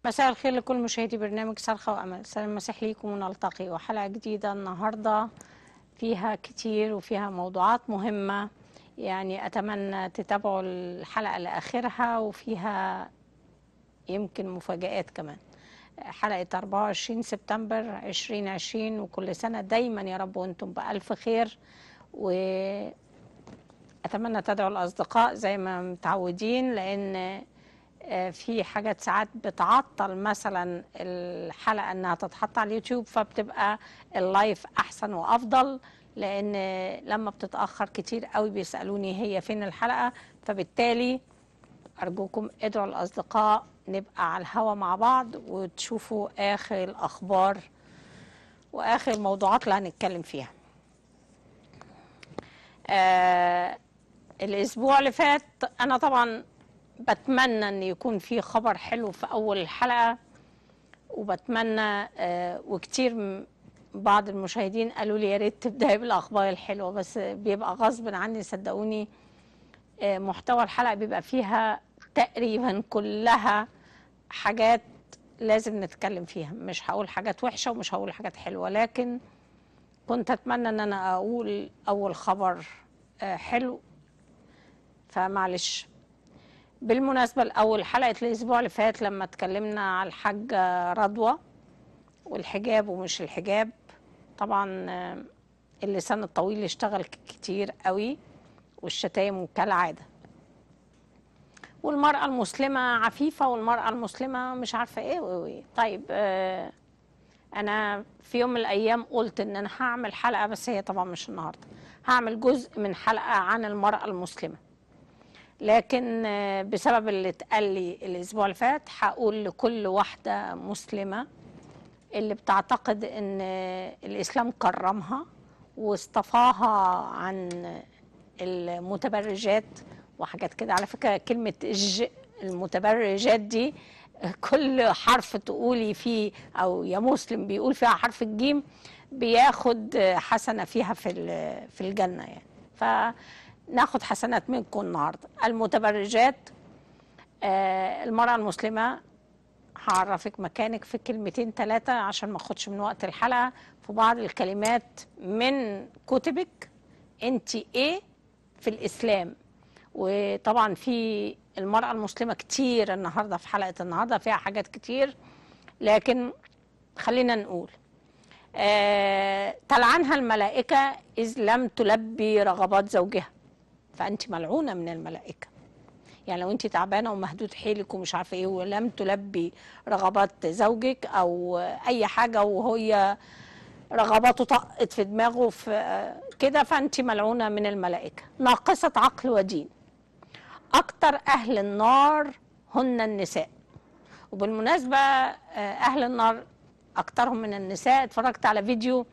مساء الخير لكل مشاهدي برنامج صرخة وأمل سلام المسيح ليكم ونلتقي وحلقة جديدة النهاردة فيها كتير وفيها موضوعات مهمة يعني أتمنى تتابعوا الحلقة لآخرها وفيها يمكن مفاجآت كمان حلقة 24 سبتمبر 2020 وكل سنة دايما يا رب وانتم بألف خير وأتمنى تدعوا الأصدقاء زي ما متعودين لأن آه، في حاجات ساعات بتعطل مثلا الحلقة انها تتحط على اليوتيوب فبتبقى اللايف احسن وافضل لان لما بتتأخر كتير قوي بيسألوني هي فين الحلقة فبالتالي ارجوكم ادعوا الاصدقاء نبقى على الهوا مع بعض وتشوفوا اخر الاخبار واخر الموضوعات اللي هنتكلم فيها آه الاسبوع اللي فات انا طبعا بتمنى ان يكون في خبر حلو في اول الحلقه وبتمنى آه وكتير م- بعض المشاهدين قالوا لي يا ريت تبداي بالاخبار الحلوه بس بيبقى غصب عني صدقوني آه محتوى الحلقه بيبقى فيها تقريبا كلها حاجات لازم نتكلم فيها مش هقول حاجات وحشه ومش هقول حاجات حلوه لكن كنت اتمنى ان انا اقول اول خبر آه حلو فمعلش بالمناسبة الأول حلقة الأسبوع اللي فات لما اتكلمنا على الحاجة رضوى والحجاب ومش الحجاب طبعا آه، اللسان الطويل اشتغل ك- كتير قوي والشتايم كالعادة والمرأة المسلمة عفيفة والمرأة المسلمة مش عارفة ايه وايه طيب آه أنا في يوم من الأيام قلت إن أنا هعمل حلقة بس هي طبعا مش النهاردة هعمل جزء من حلقة عن المرأة المسلمة لكن آه، بسبب اللي اتقال لي الاسبوع اللي فات هقول لكل واحده مسلمه اللي بتعتقد ان آه، الاسلام كرمها واصطفاها عن المتبرجات وحاجات كده على فكره كلمه الج المتبرجات دي آه، كل حرف تقولي فيه او يا مسلم بيقول فيها حرف الجيم بياخد آه، حسنه فيها في ال- في الجنه يعني فناخد حسنات منكم النهارده المتبرجات آه، المرأة المسلمة هعرفك مكانك في كلمتين ثلاثة عشان ما اخدش من وقت الحلقة في بعض الكلمات من كتبك انت ايه في الاسلام وطبعا في المرأة المسلمة كتير النهاردة في حلقة النهاردة فيها حاجات كتير لكن خلينا نقول آه تلعنها الملائكة إذ لم تلبي رغبات زوجها فأنت ملعونة من الملائكة يعني لو انت تعبانه ومهدود حيلك ومش عارفه ايه ولم تلبي رغبات زوجك او اي حاجه وهي رغباته طقت في دماغه في كده فانت ملعونه من الملائكه ناقصه عقل ودين اكتر اهل النار هن النساء وبالمناسبه آه، اهل النار اكترهم من النساء اتفرجت على فيديو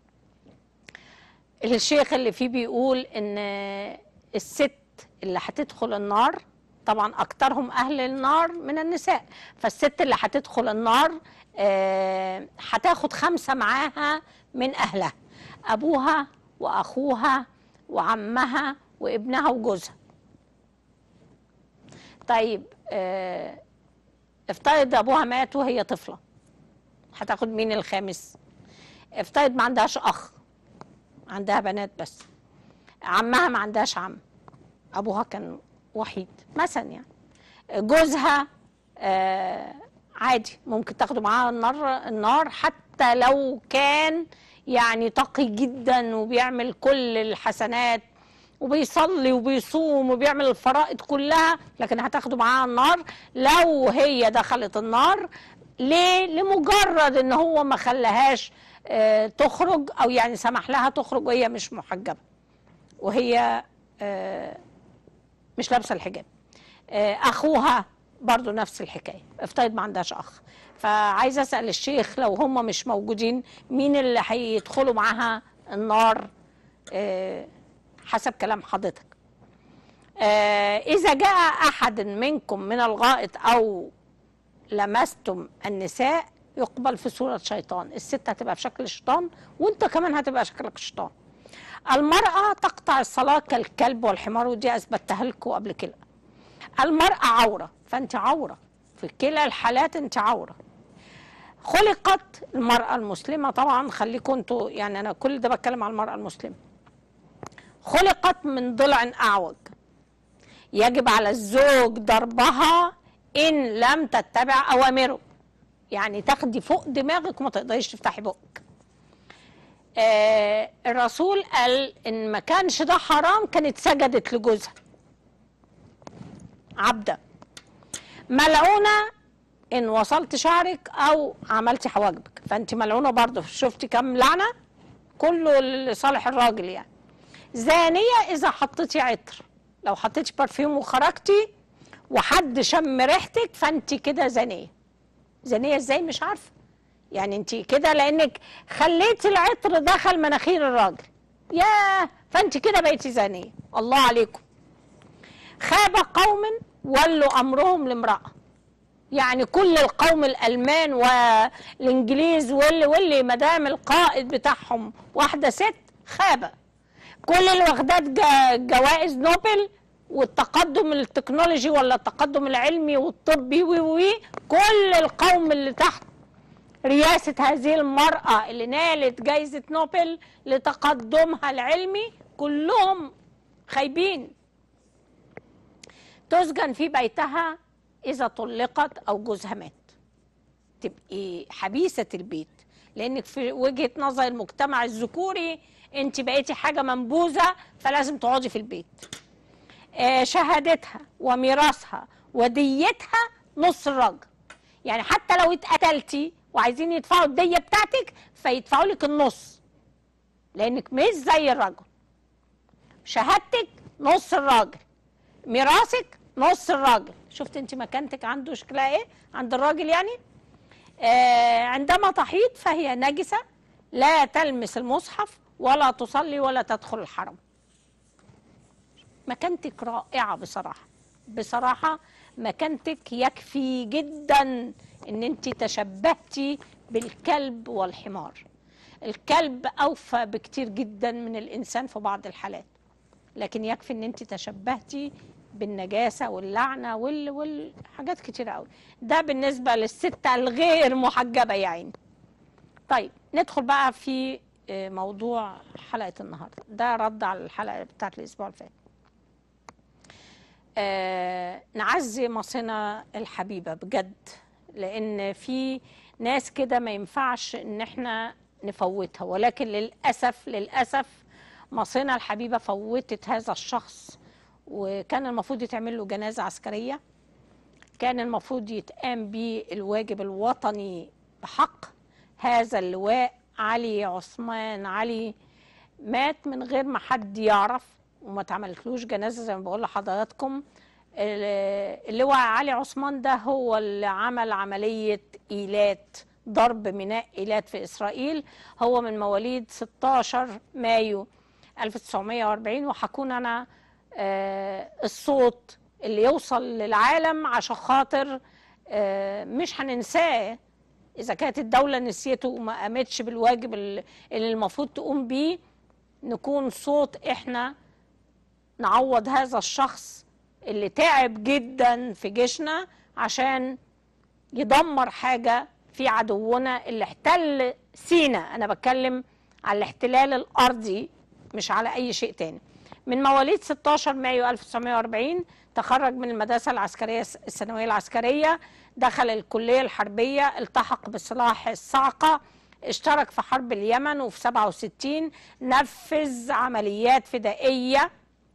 الشيخ اللي فيه بيقول ان الست اللي هتدخل النار طبعا اكترهم اهل النار من النساء فالست اللي هتدخل النار آه، هتاخد خمسه معاها من اهلها ابوها واخوها وعمها وابنها وجوزها طيب آه، افترض ابوها مات وهي طفله هتاخد مين الخامس افترض ما عندهاش اخ عندها بنات بس عمها ما عندهاش عم ابوها كان وحيد مثلا يعني جوزها آه عادي ممكن تاخده معاها النار النار حتى لو كان يعني تقي جدا وبيعمل كل الحسنات وبيصلي وبيصوم وبيعمل الفرائض كلها لكن هتاخده معاها النار لو هي دخلت النار ليه لمجرد ان هو ما خلاهاش آه تخرج او يعني سمح لها تخرج وهي مش محجبه وهي آه مش لابسه الحجاب آه، اخوها برضو نفس الحكايه افترض ما عندهاش اخ فعايزه اسال الشيخ لو هم مش موجودين مين اللي هيدخلوا معاها النار آه، حسب كلام حضرتك آه، اذا جاء احد منكم من الغائط او لمستم النساء يقبل في صورة شيطان الست هتبقى في شكل شيطان وانت كمان هتبقى شكلك شيطان المرأة تقطع الصلاة كالكلب والحمار ودي أثبتها لكم قبل كده المرأة عورة فأنت عورة في كلا الحالات انت عوره خلقت المراه المسلمه طبعا خليكم انتوا يعني انا كل ده بتكلم على المراه المسلمه خلقت من ضلع اعوج يجب على الزوج ضربها ان لم تتبع اوامره يعني تاخدي فوق دماغك وما تقدريش تفتحي بقك آه الرسول قال ان ما كانش ده حرام كانت سجدت لجوزها عبده ملعونه ان وصلت شعرك او عملتي حواجبك فانت ملعونه برضه شفتي كم لعنه كله لصالح الراجل يعني زانيه اذا حطيتي عطر لو حطيتي برفيوم وخرجتي وحد شم ريحتك فانت كده زانيه زانيه ازاي مش عارفه يعني انت كده لانك خليتي العطر دخل مناخير الراجل ياه فانت كده بقيتي زانيه الله عليكم خاب قوم ولوا امرهم لامراه يعني كل القوم الالمان والانجليز واللي واللي مدام القائد بتاعهم واحده ست خابه كل اللي واخدات جا- جوائز نوبل والتقدم التكنولوجي ولا التقدم العلمي والطبي وي وي كل القوم اللي تحت رئاسة هذه المرأة اللي نالت جائزة نوبل لتقدمها العلمي كلهم خايبين تسجن في بيتها إذا طلقت أو جوزها مات تبقي حبيسة البيت لأنك في وجهة نظر المجتمع الذكوري أنت بقيتي حاجة منبوذة فلازم تقعدي في البيت آه، شهادتها وميراثها وديتها نص الراجل يعني حتى لو اتقتلتي وعايزين يدفعوا الدية بتاعتك فيدفعوا لك النص لأنك مش زي الرجل شهادتك نص الراجل ميراثك نص الراجل شفت انت مكانتك عنده شكلها ايه عند الراجل يعني آه عندما تحيض فهي نجسة لا تلمس المصحف ولا تصلي ولا تدخل الحرم مكانتك رائعة بصراحة بصراحة مكانتك يكفي جدا ان انت تشبهتي بالكلب والحمار الكلب اوفى بكتير جدا من الانسان في بعض الحالات لكن يكفي ان انت تشبهتي بالنجاسه واللعنه وال والحاجات كتير قوي ده بالنسبه للست الغير محجبه يا عيني طيب ندخل بقى في آه، موضوع حلقه النهارده ده رد على الحلقه بتاعت الاسبوع اللي فات آه نعزي مصنا الحبيبه بجد لان في ناس كده ما ينفعش ان احنا نفوتها ولكن للاسف للاسف مصنا الحبيبه فوتت هذا الشخص وكان المفروض يتعمل له جنازه عسكريه كان المفروض يتقام به الواجب الوطني بحق هذا اللواء علي عثمان علي مات من غير ما حد يعرف وما اتعملتلوش جنازه زي ما بقول لحضراتكم ال- اللواء علي عثمان ده هو اللي عمل عمليه ايلات ضرب ميناء ايلات في اسرائيل هو من مواليد 16 مايو 1940 وهكون انا آه، الصوت اللي يوصل للعالم عشان خاطر آه، مش هننساه اذا كانت الدوله نسيته وما قامتش بالواجب اللي اللي المفروض تقوم بيه نكون صوت احنا نعوض هذا الشخص اللي تعب جدا في جيشنا عشان يدمر حاجة في عدونا اللي احتل سينا أنا بتكلم على الاحتلال الأرضي مش على أي شيء تاني من مواليد 16 مايو 1940 تخرج من المدرسة العسكرية الثانوية العسكرية دخل الكلية الحربية التحق بسلاح الصاعقة اشترك في حرب اليمن وفي 67 نفذ عمليات فدائية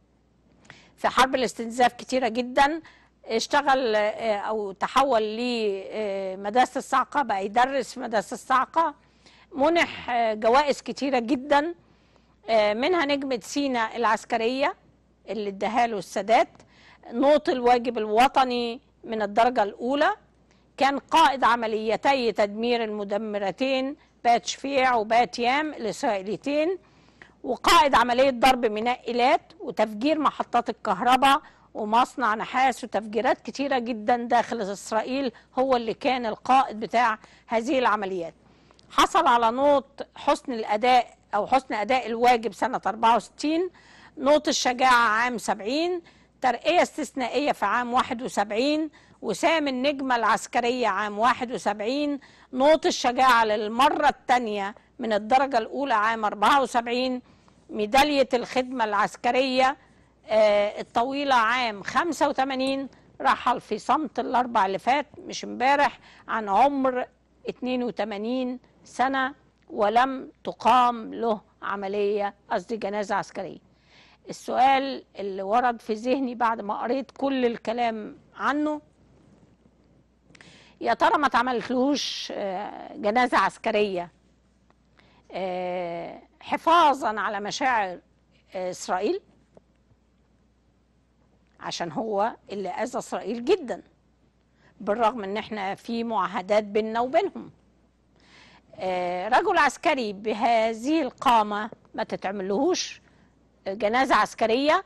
في حرب الاستنزاف كتيرة جدا اشتغل آه، او تحول لمدرسة الصاعقة بقى يدرس في مدرسة الصاعقة منح آه، جوائز كتيرة جدا آه، منها نجمة سينا العسكرية اللي اداها له السادات نوط الواجب الوطني من الدرجة الأولى كان قائد عمليتي تدمير المدمرتين بات شفيع وبات يام الإسرائيليتين وقائد عملية ضرب ميناء إيلات وتفجير محطات الكهرباء ومصنع نحاس وتفجيرات كتيرة جدا داخل إسرائيل هو اللي كان القائد بتاع هذه العمليات حصل على نوط حسن الأداء أو حسن أداء الواجب سنة 64 نوط الشجاعة عام 70 ترقية استثنائية في عام 71 وسام النجمة العسكرية عام 71 نوط الشجاعة للمرة الثانية من الدرجة الأولى عام 74 ميدالية الخدمة العسكرية آه، الطويلة عام 85 رحل في صمت الأربع اللي فات مش امبارح عن عمر 82 سنة ولم تقام له عملية قصدي جنازة عسكرية السؤال اللي ورد في ذهني بعد ما قريت كل الكلام عنه يا ترى ما تعملتلوش آه، جنازة عسكرية آه، حفاظا على مشاعر آه، إسرائيل عشان هو اللي أذى إسرائيل جدا بالرغم ان احنا في معاهدات بيننا وبينهم آه، رجل عسكري بهذه القامة ما تتعملهوش جنازة عسكرية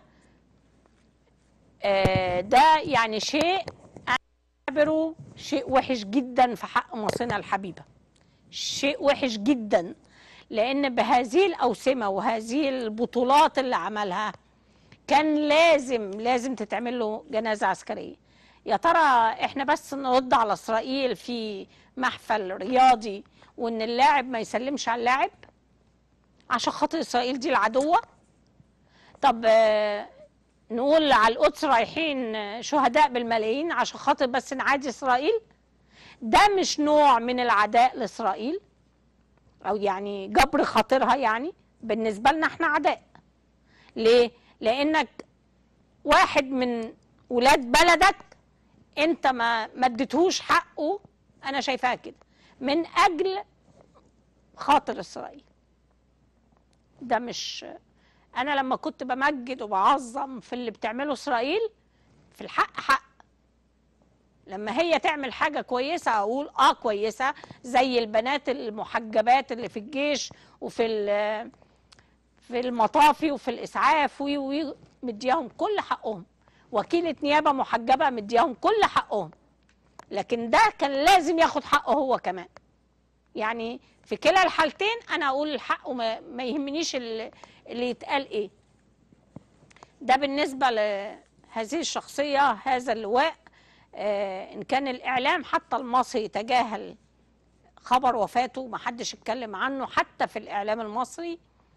آه، ده يعني شيء أعتبره شيء وحش جدا في حق مصرنا الحبيبة شيء وحش جدا لأن بهذه الأوسمة وهذه البطولات اللي عملها كان لازم لازم تتعمل له جنازة عسكرية يا ترى احنا بس نرد على اسرائيل في محفل رياضي وان اللاعب ما يسلمش على اللاعب عشان خاطر اسرائيل دي العدوة طب آه، نقول على القدس رايحين شهداء بالملايين عشان خاطر بس نعادي اسرائيل ده مش نوع من العداء لاسرائيل او يعني جبر خاطرها يعني بالنسبة لنا احنا عداء ليه لانك واحد من ولاد بلدك انت ما ما اديتهوش حقه انا شايفاها كده من اجل خاطر اسرائيل ده مش انا لما كنت بمجد وبعظم في اللي بتعمله اسرائيل في الحق حق لما هي تعمل حاجه كويسه اقول اه كويسه زي البنات المحجبات اللي في الجيش وفي ال- في المطافي وفي الاسعاف وي وي مدياهم كل حقهم وكيله نيابه محجبه مدياهم كل حقهم لكن ده كان لازم ياخد حقه هو كمان يعني في كلا الحالتين انا اقول الحق وما ما يهمنيش اللي, اللي يتقال ايه ده بالنسبه لهذه الشخصيه هذا اللواء آه ان كان الاعلام حتى المصري تجاهل خبر وفاته ما حدش اتكلم عنه حتى في الاعلام المصري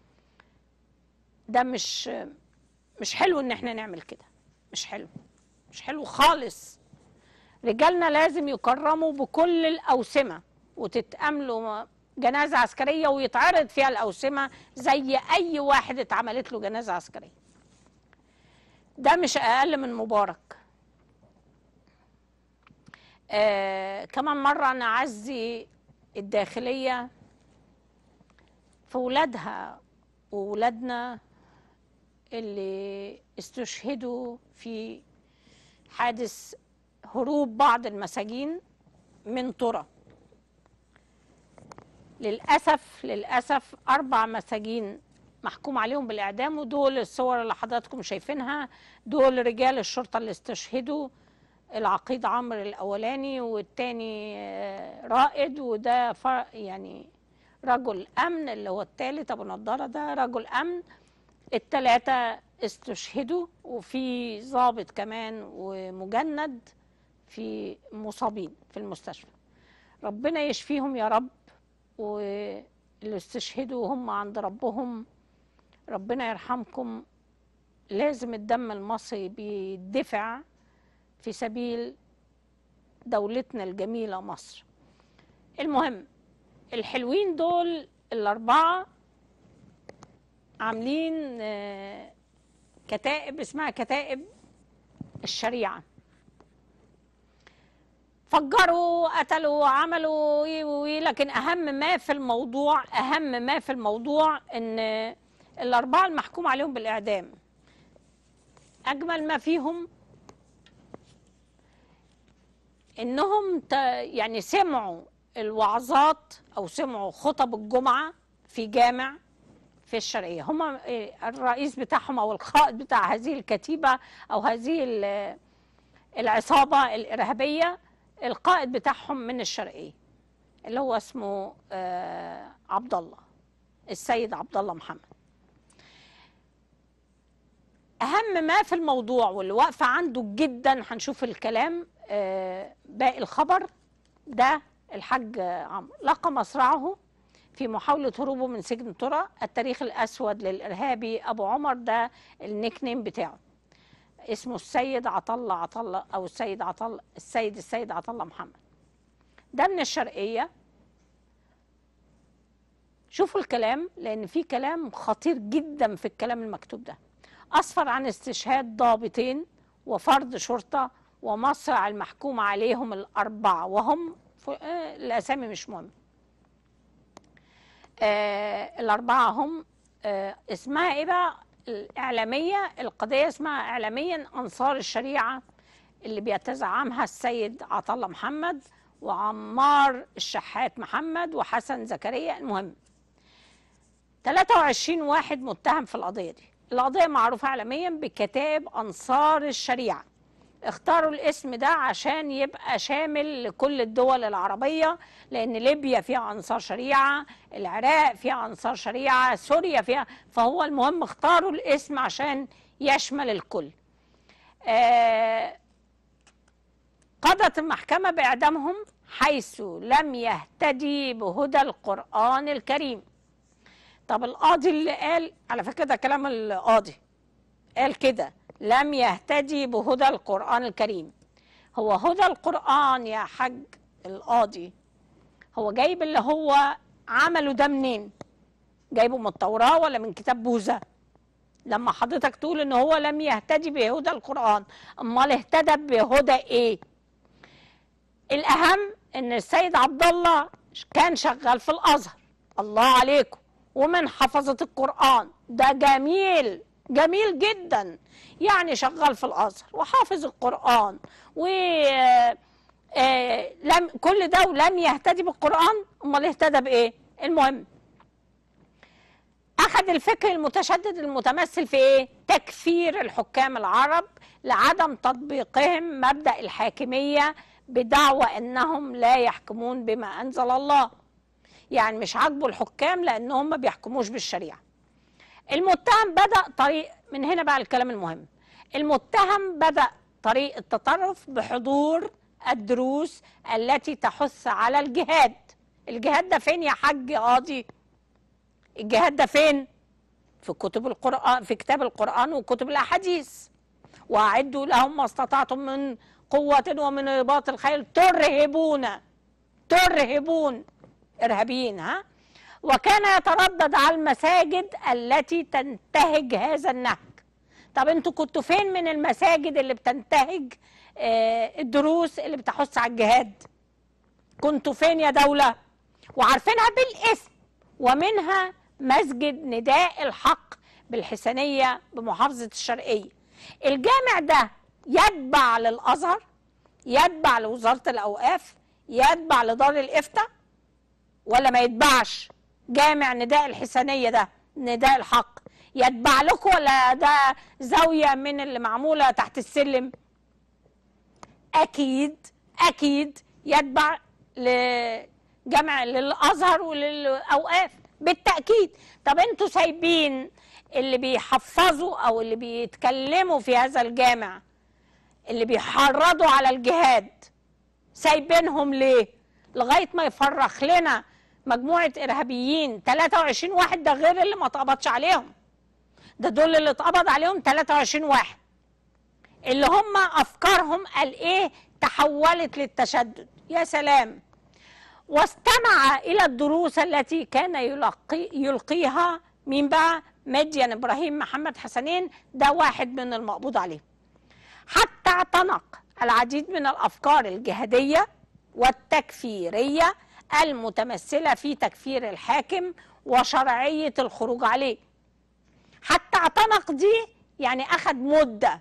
ده مش مش حلو ان احنا نعمل كده مش حلو مش حلو خالص رجالنا لازم يكرموا بكل الأوسمة وتتأملوا جنازة عسكرية ويتعرض فيها الأوسمة زي أي واحد اتعملت له جنازة عسكرية ده مش أقل من مبارك آه كمان مرة أنا أعزي الداخلية في ولادها وولادنا اللي استشهدوا في حادث هروب بعض المساجين من طرة للأسف للأسف أربع مساجين محكوم عليهم بالإعدام ودول الصور اللي حضراتكم شايفينها دول رجال الشرطة اللي استشهدوا العقيد عمرو الأولاني والتاني آه، رائد وده ف- يعني رجل أمن اللي هو التالت أبو نضارة ده رجل أمن التلاتة استشهدوا وفي ضابط كمان ومجند في مصابين في المستشفى ربنا يشفيهم يا رب واللي استشهدوا هم عند ربهم ربنا يرحمكم لازم الدم المصري بيدفع في سبيل دولتنا الجميلة مصر المهم الحلوين دول الأربعة عاملين آه، كتائب اسمها كتائب الشريعة فجروا قتلوا عملوا وي وي لكن أهم ما في الموضوع أهم ما في الموضوع إن الأربعة المحكوم عليهم بالإعدام أجمل ما فيهم إنهم ت- يعني سمعوا الوعظات أو سمعوا خطب الجمعة في جامع في الشرقية هم الرئيس بتاعهم أو القائد بتاع هذه الكتيبة أو هذه ال- العصابة الإرهابية القائد بتاعهم من الشرقية اللي هو اسمه آه، عبد الله السيد عبد الله محمد أهم ما في الموضوع واللي واقفة عنده جدا هنشوف الكلام آه، باقي الخبر ده الحاج عمرو لقى مصرعه في محاولة هروبه من سجن طرى التاريخ الأسود للإرهابي أبو عمر ده النيك نيم بتاعه اسمه السيد عطلة عطلة أو السيد عطلة السيد السيد عطلة محمد ده من الشرقية شوفوا الكلام لأن في كلام خطير جدا في الكلام المكتوب ده أسفر عن استشهاد ضابطين وفرد شرطة ومصرع المحكوم عليهم الأربعة وهم ف- آه، الأسامي مش مهمة آه الأربعة هم آه اسمها إيه بقى الإعلامية القضية اسمها إعلاميا أنصار الشريعة اللي بيتزعمها السيد عطلة محمد وعمار الشحات محمد وحسن زكريا المهم 23 واحد متهم في القضية دي القضية معروفة عالميا بكتاب أنصار الشريعة اختاروا الاسم ده عشان يبقى شامل لكل الدول العربية لأن ليبيا فيها أنصار شريعة العراق فيها أنصار شريعة سوريا فيها فهو المهم اختاروا الاسم عشان يشمل الكل آه قضت المحكمة بإعدامهم حيث لم يهتدي بهدى القرآن الكريم طب القاضي اللي قال على فكرة ده كلام القاضي قال كده لم يهتدي بهدى القرآن الكريم هو هدى القرآن يا حاج القاضي هو جايب اللي هو عمله ده منين جايبه من التوراة ولا من كتاب بوذا لما حضرتك تقول ان هو لم يهتدي بهدى القرآن امال اهتدى بهدى ايه الاهم ان السيد عبد الله كان شغال في الازهر الله عليكم ومن حفظة القرآن ده جميل جميل جدا يعني شغال في الازهر وحافظ القرآن و آه، لم كل ده ولم يهتدي بالقرآن امال اهتدى بايه المهم أخذ الفكر المتشدد المتمثل في إيه؟ تكفير الحكام العرب لعدم تطبيقهم مبدأ الحاكمية بدعوى أنهم لا يحكمون بما أنزل الله يعني مش عاجبه الحكام لأنهم ما بيحكموش بالشريعة المتهم بدأ طريق من هنا بقى الكلام المهم المتهم بدأ طريق التطرف بحضور الدروس التي تحث على الجهاد الجهاد ده فين يا حاج قاضي الجهاد ده فين في كتب القرآن في كتاب القرآن وكتب الأحاديث وأعدوا لهم ما استطعتم من قوة ومن رباط الخيل ترهبون ترهبون إرهابيين ها وكان يتردد على المساجد التي تنتهج هذا النهج طب انتوا كنتوا فين من المساجد اللي بتنتهج آه، الدروس اللي بتحث على الجهاد كنتوا فين يا دولة وعارفينها بالاسم ومنها مسجد نداء الحق بالحسنية بمحافظة الشرقية الجامع ده يتبع للأزهر يتبع لوزارة الأوقاف يتبع لدار الإفتاء ولا ما يتبعش جامع نداء الحسنية ده نداء الحق يتبع لكم ولا ده زاوية من اللي معمولة تحت السلم أكيد أكيد يتبع لجمع للأزهر وللأوقاف بالتأكيد طب انتوا سايبين اللي بيحفظوا أو اللي بيتكلموا في هذا الجامع اللي بيحرضوا على الجهاد سايبينهم ليه لغاية ما يفرخ لنا مجموعة إرهابيين 23 واحد ده غير اللي ما اتقبضش عليهم ده دول اللي اتقبض عليهم 23 واحد اللي هم أفكارهم قال إيه تحولت للتشدد يا سلام واستمع إلى الدروس التي كان يلقي يلقيها مين بقى مديان إبراهيم محمد حسنين ده واحد من المقبوض عليه حتى اعتنق العديد من الافكار الجهاديه والتكفيريه المتمثله في تكفير الحاكم وشرعيه الخروج عليه حتى اعتنق دي يعني اخذ مده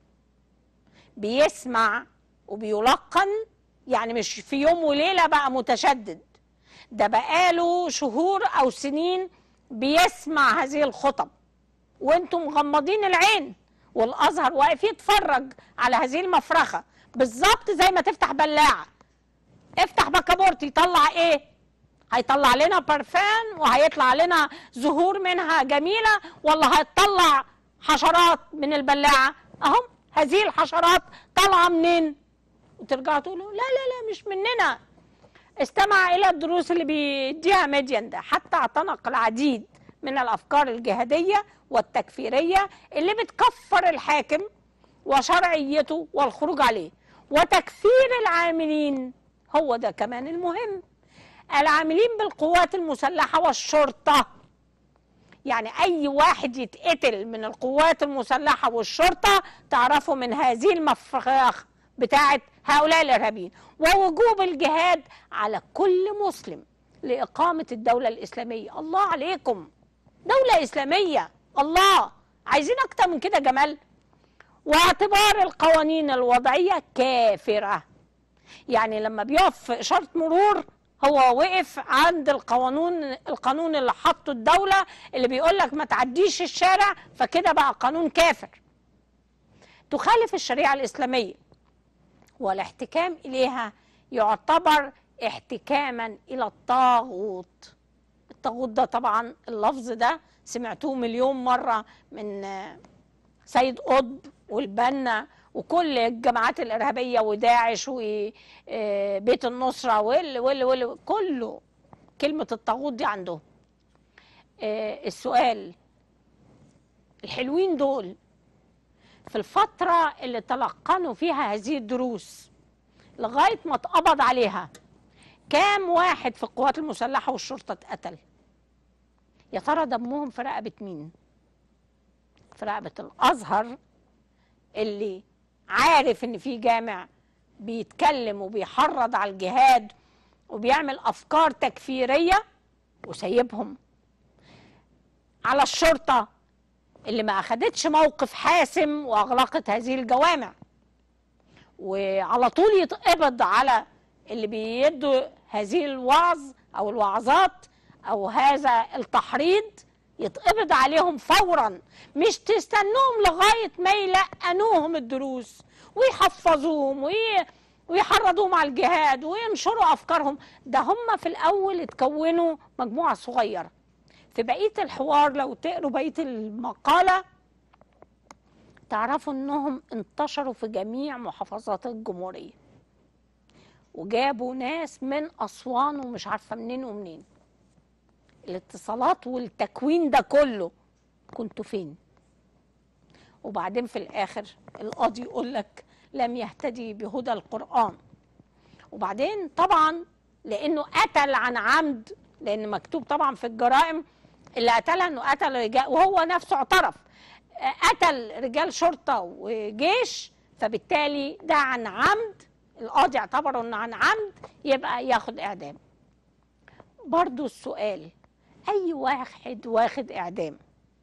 بيسمع وبيلقن يعني مش في يوم وليله بقى متشدد ده بقاله شهور او سنين بيسمع هذه الخطب وانتم مغمضين العين والازهر واقف يتفرج على هذه المفرخه بالظبط زي ما تفتح بلاعه افتح بكابورت يطلع ايه هيطلع لنا برفان وهيطلع لنا زهور منها جميله ولا هيطلع حشرات من البلاعه اهم هذه الحشرات طالعه منين وترجعوا تقولوا لا لا لا مش مننا استمع الى الدروس اللي بيديها ميديان ده حتى اعتنق العديد من الافكار الجهاديه والتكفيريه اللي بتكفر الحاكم وشرعيته والخروج عليه وتكفير العاملين هو ده كمان المهم العاملين بالقوات المسلحه والشرطه يعني اي واحد يتقتل من القوات المسلحه والشرطه تعرفوا من هذه المفخاخ بتاعه هؤلاء الارهابيين ووجوب الجهاد على كل مسلم لاقامه الدوله الاسلاميه الله عليكم دوله اسلاميه الله عايزين اكتر من كده جمال واعتبار القوانين الوضعيه كافره يعني لما بيقف في اشاره مرور هو وقف عند القانون القانون اللي حطه الدوله اللي بيقول لك ما تعديش الشارع فكده بقى قانون كافر تخالف الشريعه الاسلاميه والاحتكام اليها يعتبر احتكاما الى الطاغوت الطاغوت ده طبعا اللفظ ده سمعتوه مليون مره من آه، سيد قطب والبنا وكل الجماعات الارهابيه وداعش وبيت النصره وال وال وال كله كلمه الطاغوت دي عندهم آه، السؤال الحلوين دول في الفترة اللي تلقنوا فيها هذه الدروس لغاية ما اتقبض عليها كام واحد في القوات المسلحة والشرطة اتقتل يا ترى دمهم في رقبة مين في رقبة الأزهر اللي عارف ان في جامع بيتكلم وبيحرض على الجهاد وبيعمل افكار تكفيريه وسايبهم على الشرطه اللي ما اخدتش موقف حاسم واغلقت هذه الجوامع وعلى طول يتقبض على اللي بيدوا هذه الوعظ او الوعظات او هذا التحريض يتقبض عليهم فورا مش تستنوهم لغايه ما يلقنوهم الدروس ويحفظوهم وي... ويحرضوهم على الجهاد وينشروا افكارهم ده هم في الاول اتكونوا مجموعه صغيره في بقيه الحوار لو تقروا بقيه المقاله تعرفوا انهم انتشروا في جميع محافظات الجمهوريه وجابوا ناس من اسوان ومش عارفه منين ومنين الاتصالات والتكوين ده كله كنتوا فين وبعدين في الاخر القاضي يقول لك لم يهتدي بهدى القران وبعدين طبعا لانه قتل عن عمد لان مكتوب طبعا في الجرائم اللي قتلها انه قتل رجال وهو نفسه اعترف آه، قتل رجال شرطه وجيش فبالتالي ده عن عمد القاضي اعتبره انه عن عمد يبقى ياخد اعدام برضو السؤال اي واحد واخد اعدام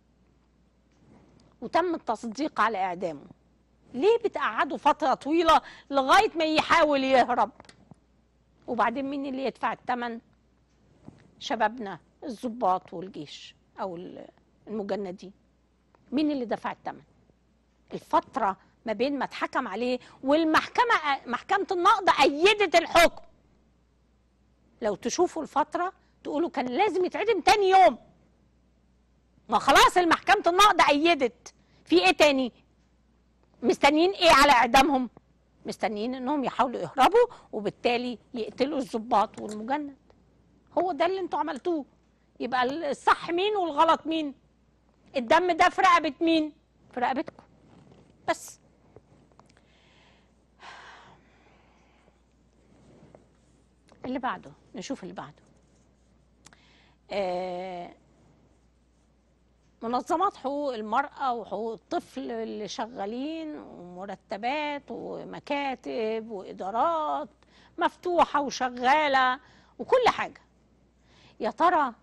وتم التصديق على اعدامه ليه بتقعده فتره طويله لغايه ما يحاول يهرب وبعدين مين اللي يدفع الثمن شبابنا الضباط والجيش او المجندين مين اللي دفع الثمن الفتره ما بين ما اتحكم عليه والمحكمه محكمه النقض ايدت الحكم لو تشوفوا الفتره تقولوا كان لازم يتعدم تاني يوم ما خلاص المحكمة النقض أيدت في إيه تاني مستنيين إيه على إعدامهم مستنيين إنهم يحاولوا يهربوا وبالتالي يقتلوا الضباط والمجند هو ده اللي انتوا عملتوه يبقى الصح مين والغلط مين الدم ده في رقبة مين في رقبتكم بس اللي بعده نشوف اللي بعده آه، منظمات حقوق المرأة وحقوق الطفل اللي شغالين ومرتبات ومكاتب وإدارات مفتوحة وشغالة وكل حاجة يا ترى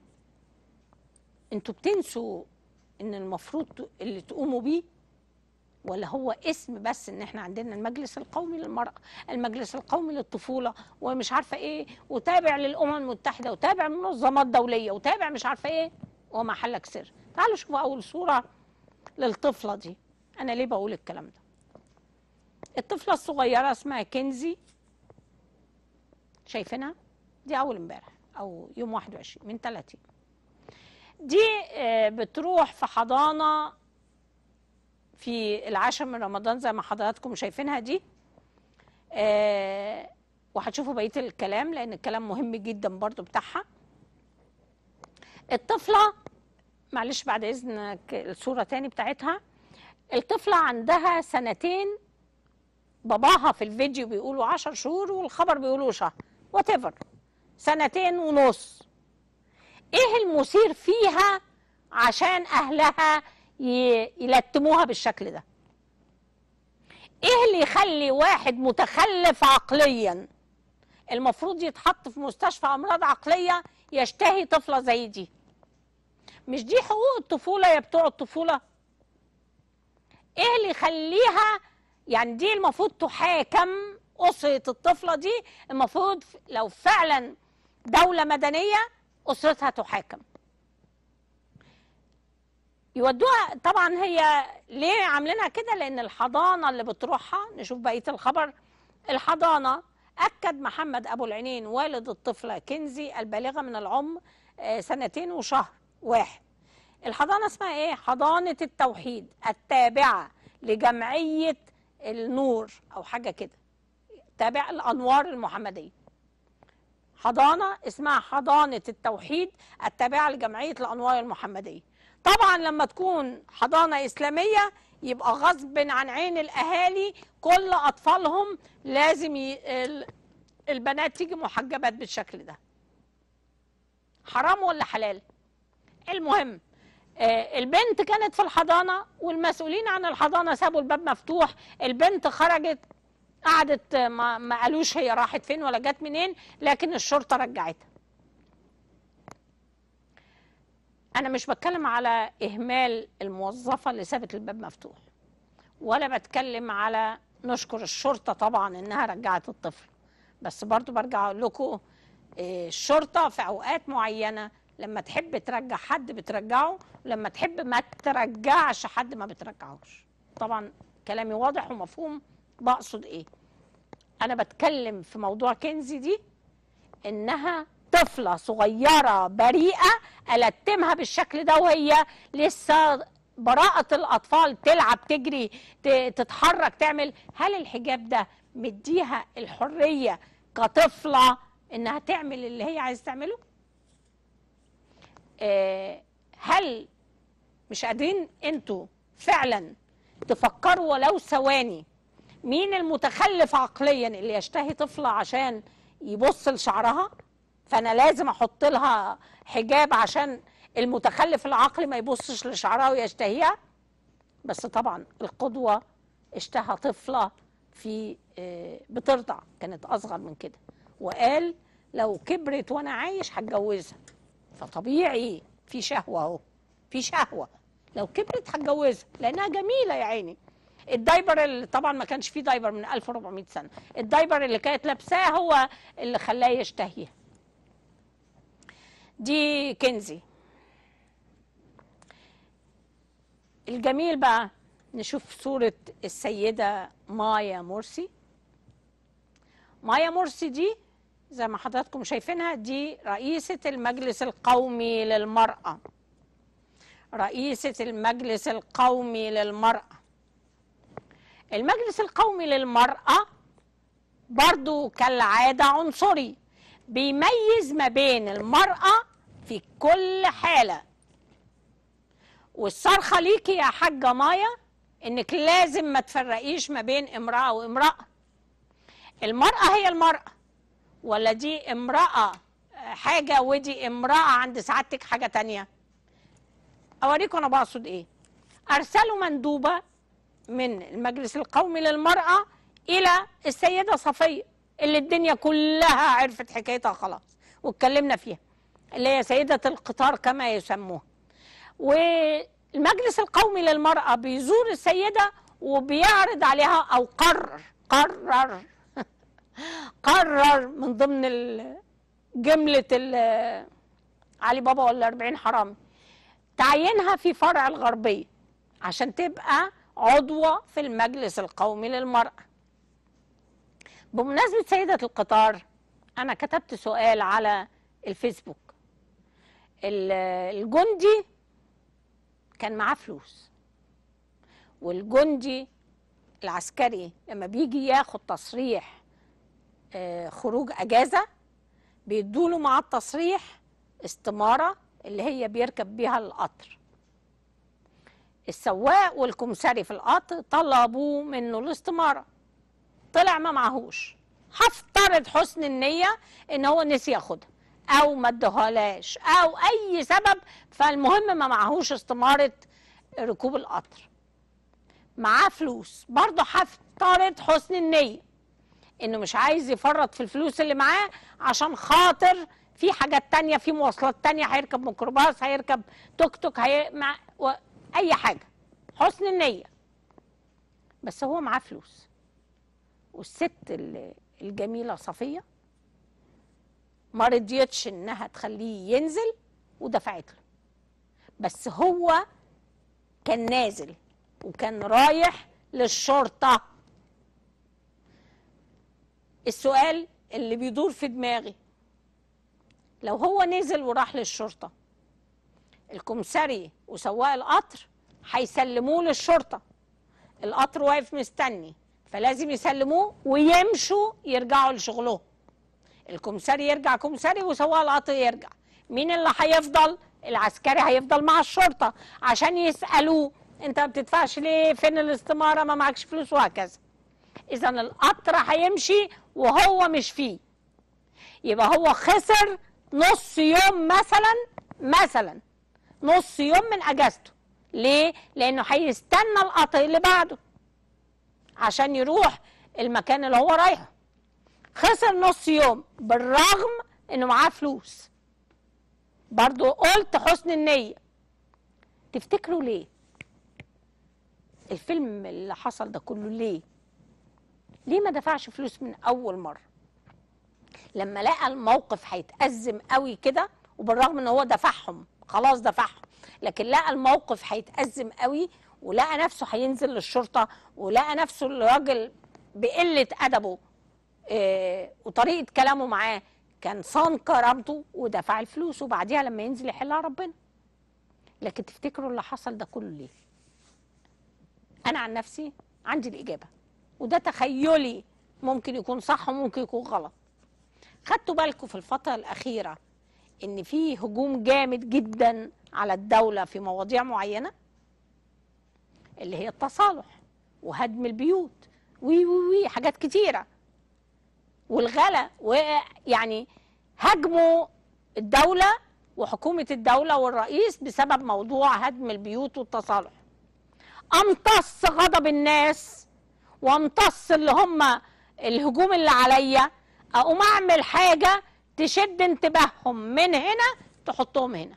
انتوا بتنسوا ان المفروض اللي تقوموا بيه ولا هو اسم بس ان احنا عندنا المجلس القومي للمرأة المجلس القومي للطفولة ومش عارفة ايه وتابع للأمم المتحدة وتابع منظمات دولية وتابع مش عارفة ايه وما حلك سر تعالوا شوفوا أول صورة للطفلة دي أنا ليه بقول الكلام ده الطفلة الصغيرة اسمها كنزي شايفينها دي أول امبارح أو يوم 21 من 30 دي آه، بتروح في حضانة في العاشر من رمضان زي ما حضراتكم شايفينها دي آه وهتشوفوا بقيه الكلام لان الكلام مهم جدا برضو بتاعها الطفله معلش بعد اذنك الصوره تاني بتاعتها الطفله عندها سنتين باباها في الفيديو بيقولوا عشر شهور والخبر بيقولوا شهر وات سنتين ونص ايه المثير فيها عشان اهلها ي- يلتموها بالشكل ده ايه اللي يخلي واحد متخلف عقليا المفروض يتحط في مستشفى امراض عقليه يشتهي طفله زي دي مش دي حقوق الطفوله يا بتوع الطفوله ايه اللي يخليها يعني دي المفروض تحاكم اسره الطفله دي المفروض لو فعلا دوله مدنيه اسرتها تحاكم يودوها طبعا هي ليه عاملينها كده لان الحضانه اللي بتروحها نشوف بقيه الخبر الحضانه اكد محمد ابو العينين والد الطفله كنزي البالغه من العمر آه، سنتين وشهر واحد الحضانه اسمها ايه حضانه التوحيد التابعه لجمعيه النور او حاجه كده تابع الانوار المحمديه حضانه اسمها حضانه التوحيد التابعه لجمعيه الانوار المحمديه طبعا لما تكون حضانه اسلاميه يبقى غصب عن عين الاهالي كل اطفالهم لازم ي... ال- البنات تيجي محجبات بالشكل ده حرام ولا حلال المهم آه، البنت كانت في الحضانه والمسؤولين عن الحضانه سابوا الباب مفتوح البنت خرجت قعدت آه، ما, ما قالوش هي راحت فين ولا جت منين لكن الشرطه رجعتها انا مش بتكلم على اهمال الموظفه اللي سابت الباب مفتوح ولا بتكلم على نشكر الشرطه طبعا انها رجعت الطفل بس برضو برجع اقول لكم إيه، الشرطه في اوقات معينه لما تحب ترجع حد بترجعه لما تحب ما ترجعش حد ما بترجعوش طبعا كلامي واضح ومفهوم بقصد ايه انا بتكلم في موضوع كنزي دي انها طفله صغيره بريئه التمها بالشكل ده وهي لسه براءة الأطفال تلعب تجري ت- تتحرك تعمل هل الحجاب ده مديها الحرية كطفلة إنها تعمل اللي هي عايز تعمله؟ آه، هل مش قادرين انتوا فعلا تفكروا ولو ثواني مين المتخلف عقليا اللي يشتهي طفلة عشان يبص لشعرها فانا لازم احط لها حجاب عشان المتخلف العقلي ما يبصش لشعرها ويشتهيها بس طبعا القدوة اشتهى طفلة في آه، بترضع كانت اصغر من كده وقال لو كبرت وانا عايش هتجوزها فطبيعي في شهوة اهو في شهوة لو كبرت هتجوزها لانها جميلة يا عيني الدايبر اللي طبعا ما كانش فيه دايبر من 1400 سنة الدايبر اللي كانت لابساه هو اللي خلاه يشتهيها دي كنزي الجميل بقى نشوف صورة السيدة مايا مرسي مايا مرسي دي زي ما حضراتكم شايفينها دي رئيسة المجلس القومي للمرأة رئيسة المجلس القومي للمرأة المجلس القومي للمرأة برضو كالعادة عنصري بيميز ما بين المرأة في كل حالة والصرخة ليكي يا حاجة مايا انك لازم ما تفرقيش ما بين امرأة وامرأة المرأة هي المرأة ولا دي امرأة حاجة ودي امرأة عند سعادتك حاجة تانية اوريكم انا بقصد ايه ارسلوا مندوبة من المجلس القومي للمرأة الى السيدة صفية اللي الدنيا كلها عرفت حكايتها خلاص واتكلمنا فيها اللي هي سيدة القطار كما يسموها والمجلس القومي للمرأة بيزور السيدة وبيعرض عليها أو قرر قرر قرر من ضمن ال- جملة ال- علي بابا ولا 40 حرامي تعيينها في فرع الغربية عشان تبقى عضوة في المجلس القومي للمرأة بمناسبة سيدة القطار أنا كتبت سؤال على الفيسبوك ال- الجندي كان معاه فلوس والجندي العسكري لما بيجي ياخد تصريح آه، خروج اجازه بيدوله مع التصريح استماره اللي هي بيركب بيها القطر السواق والكمساري في القطر طلبوا منه الاستماره طلع ما معهوش هفترض حسن النيه ان هو نسي ياخدها او ما ادهالاش او اي سبب فالمهم ما معهوش استماره ركوب القطر معاه فلوس برضه هفترض حسن النيه انه مش عايز يفرط في الفلوس اللي معاه عشان خاطر في حاجات تانية في مواصلات تانية هيركب ميكروباص هيركب توك توك هي... مع... و... اي حاجة حسن النية بس هو معاه فلوس والست ال- الجميلة صفية ما رضيتش انها تخليه ينزل ودفعت له بس هو كان نازل وكان رايح للشرطه السؤال اللي بيدور في دماغي لو هو نزل وراح للشرطة الكمساري وسواق القطر هيسلموه للشرطة القطر واقف مستني فلازم يسلموه ويمشوا يرجعوا لشغلهم الكمساري يرجع كمساري وسواق القطر يرجع مين اللي هيفضل العسكري هيفضل مع الشرطة عشان يسألوه انت ما بتدفعش ليه فين الاستمارة ما معكش فلوس وهكذا اذا القطر هيمشي وهو مش فيه يبقى هو خسر نص يوم مثلا مثلا نص يوم من اجازته ليه لانه هيستنى القطر اللي بعده عشان يروح المكان اللي هو رايحه خسر نص يوم بالرغم انه معاه فلوس برضو قلت حسن النية تفتكروا ليه الفيلم اللي حصل ده كله ليه ليه ما دفعش فلوس من اول مره لما لقى الموقف هيتأزم قوي كده وبالرغم ان هو دفعهم خلاص دفعهم لكن لقى الموقف هيتأزم قوي ولقى نفسه هينزل للشرطه ولقى نفسه الراجل بقله ادبه آه، وطريقه كلامه معاه كان صان كرامته ودفع الفلوس وبعديها لما ينزل يحلها ربنا لكن تفتكروا اللي حصل ده كله ليه انا عن نفسي عندي الاجابه وده تخيلي ممكن يكون صح وممكن يكون غلط خدتوا بالكم في الفتره الاخيره ان في هجوم جامد جدا على الدوله في مواضيع معينه اللي هي التصالح وهدم البيوت وي وي وي حاجات كتيره والغلا ويعني هاجموا الدوله وحكومه الدوله والرئيس بسبب موضوع هدم البيوت والتصالح امتص غضب الناس وامتص اللي هم الهجوم اللي عليا اقوم اعمل حاجه تشد انتباههم من هنا تحطهم هنا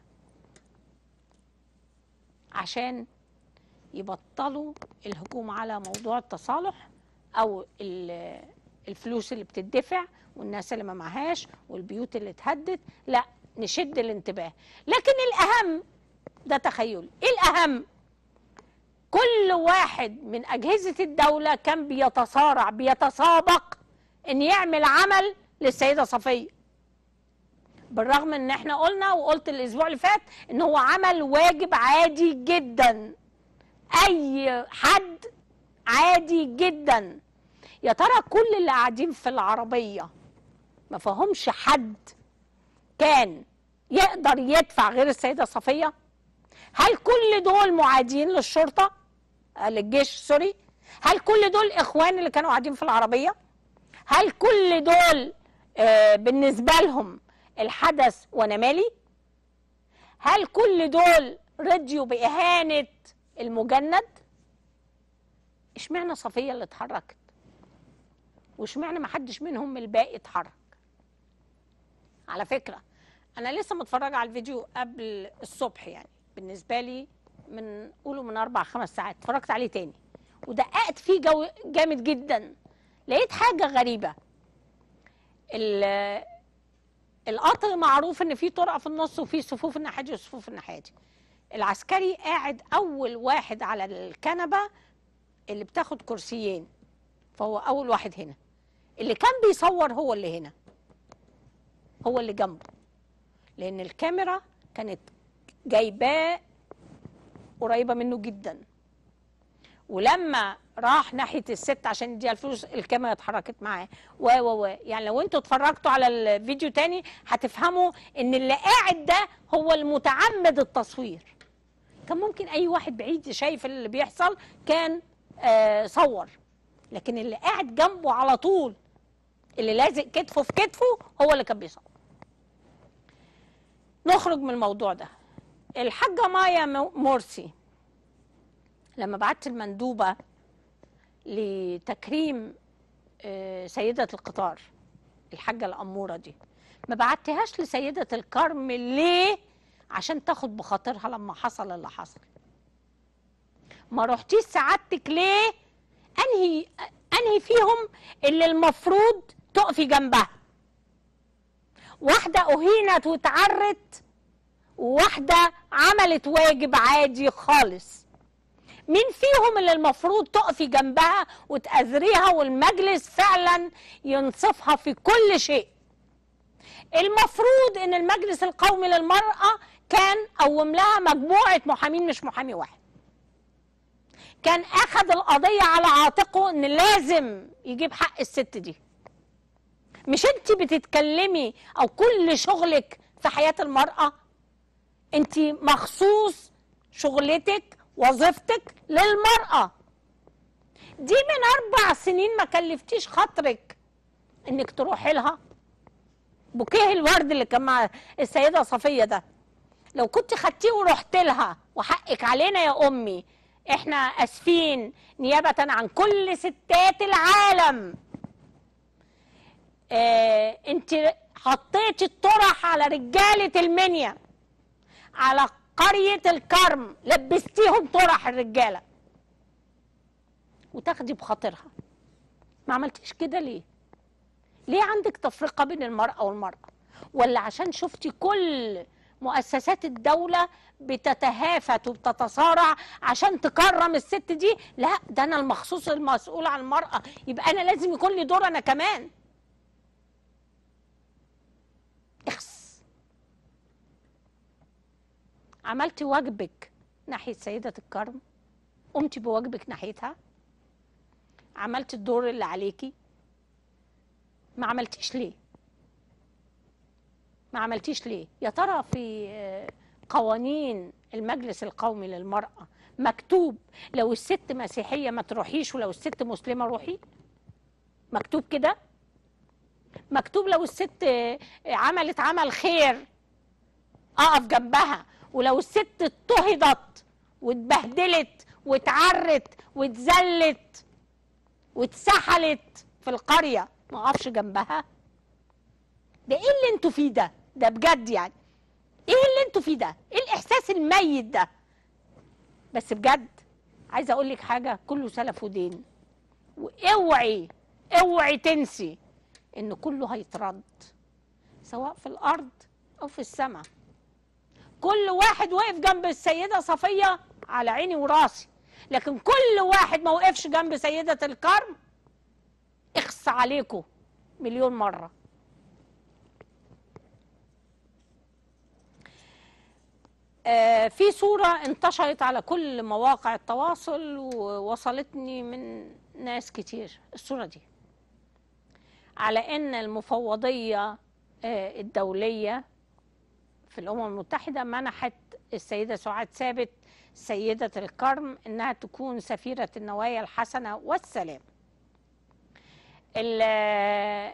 عشان يبطلوا الهجوم على موضوع التصالح او ال- الفلوس اللي بتدفع والناس اللي ما معهاش والبيوت اللي اتهدت لا نشد الانتباه لكن الاهم ده تخيل ايه الاهم كل واحد من اجهزه الدوله كان بيتصارع بيتسابق ان يعمل عمل للسيده صفيه بالرغم ان احنا قلنا وقلت الاسبوع اللي فات ان هو عمل واجب عادي جدا اي حد عادي جدا يا ترى كل اللي قاعدين في العربيه ما فهمش حد كان يقدر يدفع غير السيده صفيه هل كل دول معادين للشرطه آه، للجيش سوري هل كل دول اخوان اللي كانوا قاعدين في العربيه هل كل دول آه، بالنسبه لهم الحدث وانا مالي هل كل دول رضيوا باهانه المجند اشمعنى صفيه اللي اتحركت واشمعنى ما حدش منهم من الباقي اتحرك على فكره انا لسه متفرجه على الفيديو قبل الصبح يعني بالنسبه لي من قوله من اربع خمس ساعات اتفرجت عليه تاني ودققت فيه جو جامد جدا لقيت حاجه غريبه ال- القطر معروف ان في طرقه في النص وفي صفوف الناحيه دي وصفوف الناحيه دي العسكري قاعد اول واحد على الكنبه اللي بتاخد كرسيين فهو اول واحد هنا اللي كان بيصور هو اللي هنا هو اللي جنبه لان الكاميرا كانت جايباه قريبه منه جدا ولما راح ناحيه الست عشان يديها الفلوس الكاميرا اتحركت معاه و و و يعني لو انتوا اتفرجتوا على الفيديو تاني هتفهموا ان اللي قاعد ده هو المتعمد التصوير كان ممكن اي واحد بعيد شايف اللي بيحصل كان آه صور لكن اللي قاعد جنبه على طول اللي لازق كتفه في كتفه هو اللي كان بيصور نخرج من الموضوع ده الحاجة مايا مو- مرسي لما بعت المندوبة لتكريم آه، سيدة القطار الحاجة الأمورة دي ما بعتهاش لسيدة الكرم ليه عشان تاخد بخاطرها لما حصل اللي حصل ما رحتيش سعادتك ليه انهي انهي فيهم اللي المفروض تقفي جنبها واحدة أهينت واتعرت وواحدة عملت واجب عادي خالص مين فيهم اللي المفروض تقفي جنبها وتأذريها والمجلس فعلا ينصفها في كل شيء المفروض ان المجلس القومي للمرأة كان قوم لها مجموعة محامين مش محامي واحد كان اخذ القضية على عاتقه ان لازم يجيب حق الست دي مش انت بتتكلمي او كل شغلك في حياة المرأة انت مخصوص شغلتك وظيفتك للمرأة دي من اربع سنين ما كلفتيش خاطرك انك تروحي لها بوكيه الورد اللي كان مع السيدة صفية ده لو كنت خدتيه ورحت لها وحقك علينا يا امي احنا اسفين نيابة عن كل ستات العالم اه انت حطيتي الطرح على رجالة المنيا على قرية الكرم لبستيهم طرح الرجالة وتاخدي بخاطرها ما عملتيش كده ليه ليه عندك تفرقة بين المرأة والمرأة ولا عشان شفتي كل مؤسسات الدولة بتتهافت وبتتصارع عشان تكرم الست دي لا ده انا المخصوص المسؤول عن المرأة يبقى انا لازم يكون لي دور انا كمان اخس عملتي واجبك ناحية سيدة الكرم قمتي بواجبك ناحيتها عملتي الدور اللي عليكي ما عملتيش ليه ما عملتيش ليه يا ترى في آه، قوانين المجلس القومي للمرأة مكتوب لو الست مسيحية ما تروحيش ولو الست مسلمة روحي مكتوب كده مكتوب لو الست آه، عملت عمل خير اقف جنبها ولو الست اضطهدت واتبهدلت واتعرت واتذلت واتسحلت في القريه ما اقفش جنبها ده ايه اللي انتوا فيه ده ده بجد يعني ايه اللي انتوا فيه ده ايه الاحساس الميت ده بس بجد عايزه اقول لك حاجه كله سلف ودين واوعي اوعي تنسي ان كله هيترد سواء في الارض او في السماء كل واحد وقف جنب السيده صفيه على عيني وراسي لكن كل واحد ما وقفش جنب سيده الكرم اخص عليكم مليون مره آه، في صورة انتشرت على كل مواقع التواصل ووصلتني من ناس كتير الصورة دي على ان المفوضية آه، الدولية في الأمم المتحدة منحت السيدة سعاد ثابت سيدة الكرم انها تكون سفيرة النوايا الحسنة والسلام ال-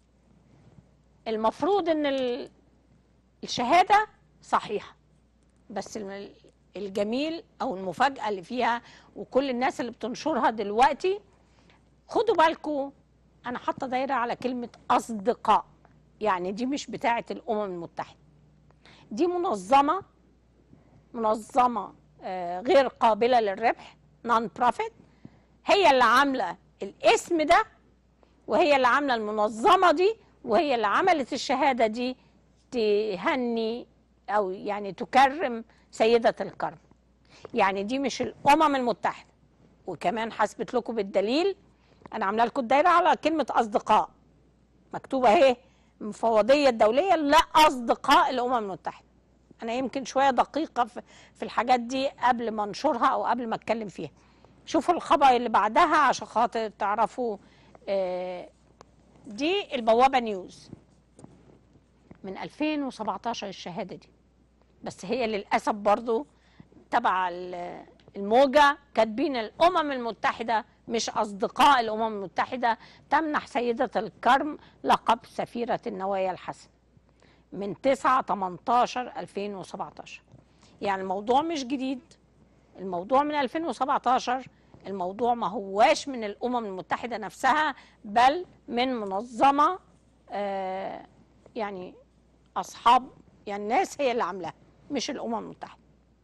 المفروض ان ال- الشهادة صحيحة بس الم- الجميل او المفاجاه اللي فيها وكل الناس اللي بتنشرها دلوقتي خدوا بالكم انا حاطه دايره على كلمه اصدقاء يعني دي مش بتاعه الامم المتحده دي منظمه منظمه آه، غير قابله للربح نون بروفيت هي اللي عامله الاسم ده وهي اللي عامله المنظمه دي وهي اللي عملت الشهاده دي تهني او يعني تكرم سيده الكرم يعني دي مش الامم المتحده وكمان حسبت لكم بالدليل انا عامله لكم الدايره على كلمه اصدقاء مكتوبه اهي المفوضيه الدوليه لا اصدقاء الامم المتحده انا يمكن شويه دقيقه في في الحاجات دي قبل ما انشرها او قبل ما اتكلم فيها شوفوا الخبر اللي بعدها عشان خاطر تعرفوا آه، دي البوابة نيوز من 2017 الشهادة دي بس هي للأسف برضو تبع ال- الموجة كاتبين الأمم المتحدة مش أصدقاء الأمم المتحدة تمنح سيدة الكرم لقب سفيرة النوايا الحسنة من 9 18 2017 يعني الموضوع مش جديد الموضوع من 2017 الموضوع ما هواش من الأمم المتحدة نفسها بل من منظمة آه يعني أصحاب يعني الناس هي اللي عاملاها مش الأمم المتحدة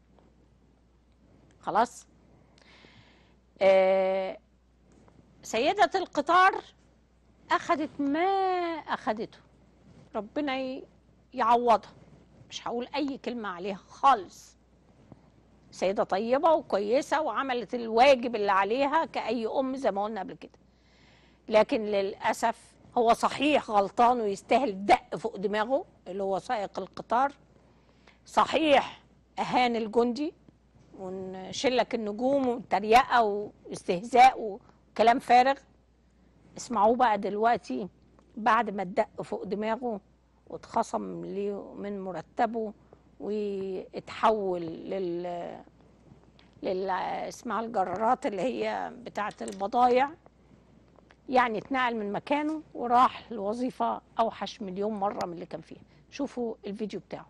خلاص آه سيدة القطار أخذت ما أخذته ربنا ي- يعوضها مش هقول أي كلمة عليها خالص سيدة طيبة وكويسة وعملت الواجب اللي عليها كأي أم زي ما قلنا قبل كده لكن للأسف هو صحيح غلطان ويستاهل دق فوق دماغه اللي هو سائق القطار صحيح أهان الجندي ونشلك النجوم وتريقة واستهزاء وكلام فارغ اسمعوه بقى دلوقتي بعد ما اتدق فوق دماغه واتخصم ليه من مرتبه واتحول لل لل اسمها الجرارات اللي هي بتاعة البضايع يعني اتنقل من مكانه وراح لوظيفة أوحش مليون مرة من اللي كان فيها شوفوا الفيديو بتاعه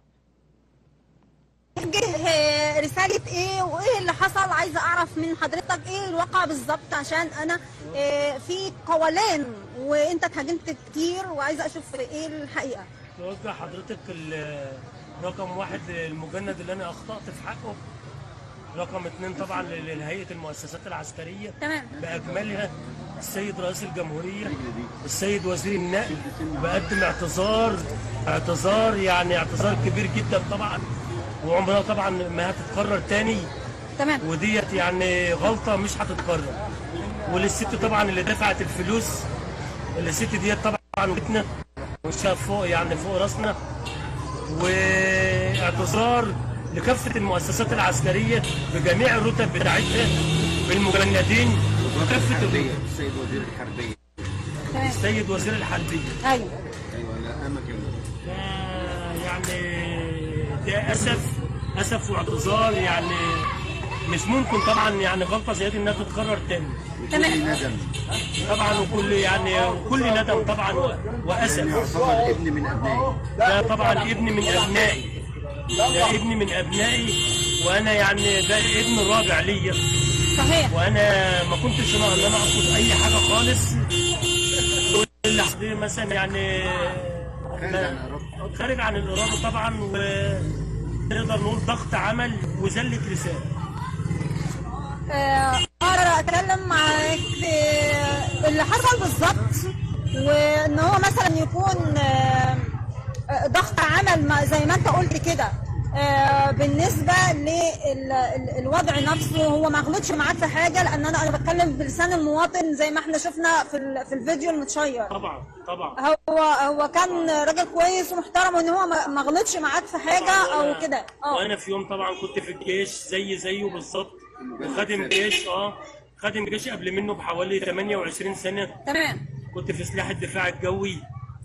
توجه رسالة ايه وايه اللي حصل عايزة اعرف من حضرتك ايه الواقع بالظبط عشان انا آه، في قولان وانت اتهاجمت كتير وعايزة اشوف ايه الحقيقة توجه حضرتك ال- رقم واحد المجند اللي انا اخطأت في حقه رقم اثنين طبعا ل- لهيئة المؤسسات العسكرية تمام بأكملها السيد رئيس الجمهورية السيد وزير النقل بقدم اعتذار اعتذار يعني اعتذار كبير جدا طبعا وعمرها طبعا ما هتتكرر تاني تمام وديت يعني غلطة مش هتتكرر وللست طبعا اللي دفعت الفلوس الست ديت طبعا وقتنا وشها فوق يعني فوق راسنا واعتذار لكافة المؤسسات العسكرية بجميع الرتب بتاعتها بالمجندين وكافة الحربية الرتب السيد وزير الحربية تمام السيد وزير الحربية ايوه أيوة لا أماكن ده يعني ده اسف اسف واعتذار يعني مش ممكن طبعا يعني غلطه زي دي انها تتكرر تاني تمام ندم طبعا وكل يعني كل ندم طبعا و- واسف يعتبر ابن من أبنائي ده طبعا ابن من ابنائي ده ابن من ابنائي وانا يعني ده الابن الرابع ليا صحيح وانا ما كنتش انا ان انا اقصد اي حاجه خالص اللي حصل مثلا يعني خارج عن إرادتي. خارج عن الاراده طبعا ونقدر نقول ضغط عمل وزله لسان آه، اقدر اتكلم معاك في اللي حصل بالظبط وان هو مثلا يكون آه، آه، ضغط عمل ما- زي ما انت قلت كده آه، بالنسبه للوضع نفسه هو ما غلطش معاك في حاجه لان انا انا بتكلم بلسان المواطن زي ما احنا شفنا في ال- في الفيديو المتشير طبعا طبعا هو هو كان راجل كويس ومحترم وان هو ما ما غلطش معاك في حاجه او كده اه وانا في يوم طبعا كنت في الجيش زي زيه بالظبط وخادم جيش اه خادم جيش قبل منه بحوالي 28 سنه تمام كنت في سلاح الدفاع الجوي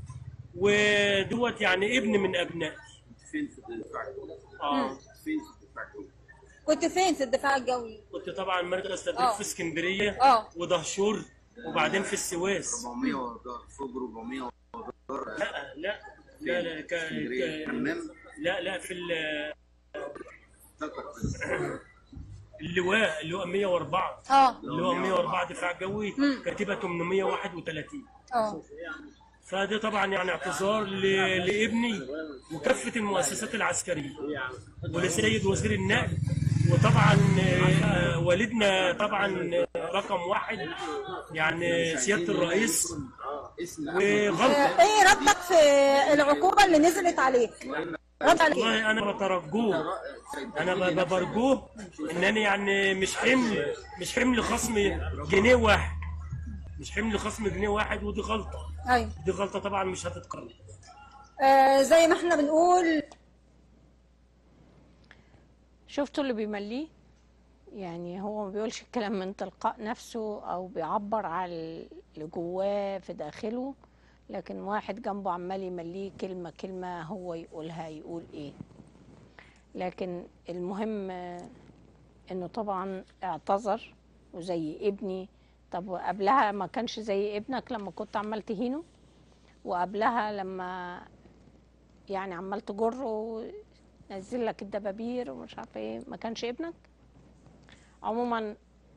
ودوت يعني ابن من ابنائي فين في الدفاع اه فين في الدفاع الجوي؟ كنت فين في الدفاع الجوي كنت طبعا مركز تدريب آه. في اسكندريه اه ودهشور وبعدين في السويس 400 ودار فوق 400 ودار لا لا لا لا ك... اسكندرية ك... حمام لا لا في ال- تلتك اللواء اللي هو 104 اه اللي هو 104 دفاع جوي كتيبه 831 اه فده طبعا يعني اعتذار ل- لابني وكافه المؤسسات العسكريه ولسيد وزير النقل وطبعا آه، والدنا طبعا رقم واحد يعني سياده الرئيس اسم وغلطه ايه ردك في العقوبه اللي نزلت عليك رد عليك والله انا بترجوه انا ب- ب- برجوه ان انا يعني مش حمل مش حمل خصم جنيه واحد مش حمل خصم جنيه واحد ودي غلطه ايوه دي غلطه طبعا مش هتتكرر آه زي ما احنا بنقول شفتوا اللي بيمليه يعني هو ما بيقولش الكلام من تلقاء نفسه او بيعبر عن اللي جواه في داخله لكن واحد جنبه عمال يمليه كلمة كلمة هو يقولها يقول ايه لكن المهم آه، انه طبعا اعتذر وزي ابني طب وقبلها ما كانش زي ابنك لما كنت عمال تهينه وقبلها لما يعني عمال تجره ونزل لك الدبابير ومش عارفه ايه ما كانش ابنك عموما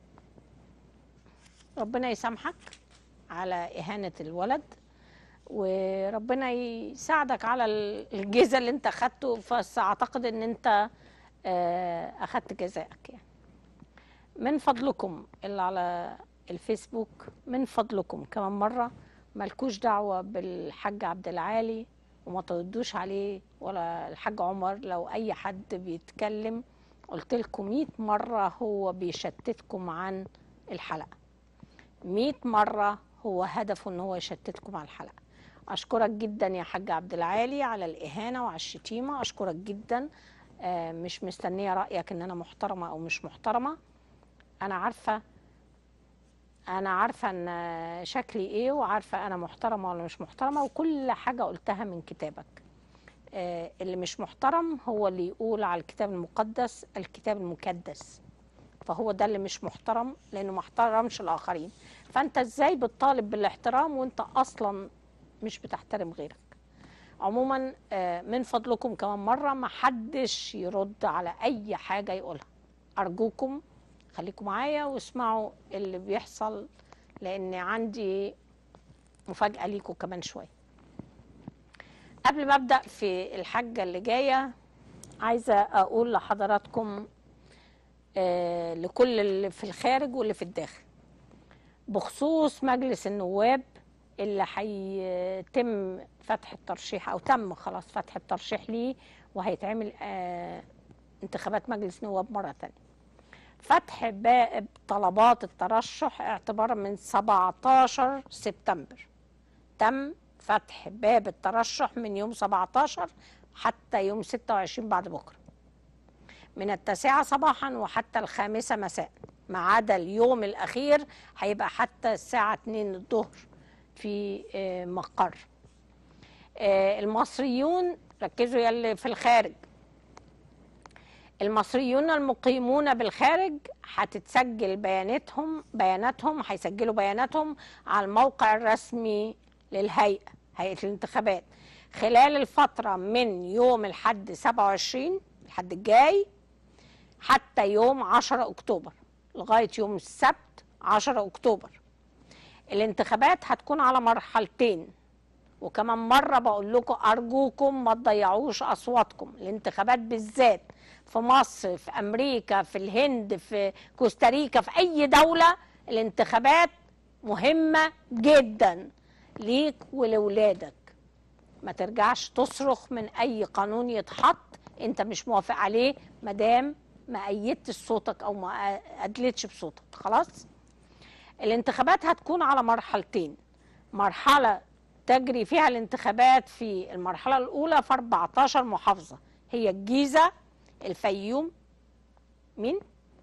ربنا يسامحك على إهانة الولد وربنا يساعدك على ال- الجزء اللي انت اخدته بس اعتقد ان انت آه، اخدت جزائك يعني من فضلكم اللي على الفيسبوك من فضلكم كمان مرة ملكوش دعوة بالحاج عبد العالي وما تردوش عليه ولا الحاج عمر لو اي حد بيتكلم قلت لكم 100 مرة هو بيشتتكم عن الحلقة 100 مرة هو هدفه ان هو يشتتكم عن الحلقة اشكرك جدا يا حاج عبد العالي على الاهانة وعلى الشتيمة اشكرك جدا آه، مش مستنية رأيك ان انا محترمة او مش محترمة انا عارفة انا عارفة ان شكلي ايه وعارفة انا محترمة ولا مش محترمة وكل حاجة قلتها من كتابك آه، اللي مش محترم هو اللي يقول على الكتاب المقدس الكتاب المكدس فهو ده اللي مش محترم لانه ما احترمش الاخرين فانت ازاي بتطالب بالاحترام وانت اصلا مش بتحترم غيرك عموما آه، من فضلكم كمان مره ما حدش يرد على اي حاجه يقولها ارجوكم خليكم معايا واسمعوا اللي بيحصل لان عندي مفاجاه ليكم كمان شويه قبل ما ابدا في الحاجه اللي جايه عايزه اقول لحضراتكم آه، لكل اللي في الخارج واللي في الداخل بخصوص مجلس النواب اللي هيتم فتح الترشيح او تم خلاص فتح الترشيح ليه وهيتعمل آه، انتخابات مجلس نواب مره تانية فتح باب طلبات الترشح اعتبارا من 17 سبتمبر تم فتح باب الترشح من يوم 17 حتى يوم 26 بعد بكره من التاسعة صباحا وحتى الخامسة مساء ما عدا اليوم الأخير هيبقى حتى الساعة 2 الظهر في آه، مقر آه، المصريون ركزوا يا اللي في الخارج المصريون المقيمون بالخارج هتتسجل بياناتهم بياناتهم هيسجلوا بياناتهم على الموقع الرسمي للهيئة هيئة الانتخابات خلال الفترة من يوم الحد 27 الحد الجاي حتى يوم 10 أكتوبر لغاية يوم السبت 10 أكتوبر الانتخابات هتكون على مرحلتين وكمان مرة بقول لكم أرجوكم ما تضيعوش أصواتكم الانتخابات بالذات في مصر في أمريكا في الهند في كوستاريكا في أي دولة الانتخابات مهمة جدا ليك ولولادك ما ترجعش تصرخ من أي قانون يتحط أنت مش موافق عليه مدام ما أيدتش صوتك أو ما أدلتش بصوتك خلاص الانتخابات هتكون على مرحلتين مرحلة تجري فيها الانتخابات في المرحلة الأولى في 14 محافظة هي الجيزة الفيوم مين؟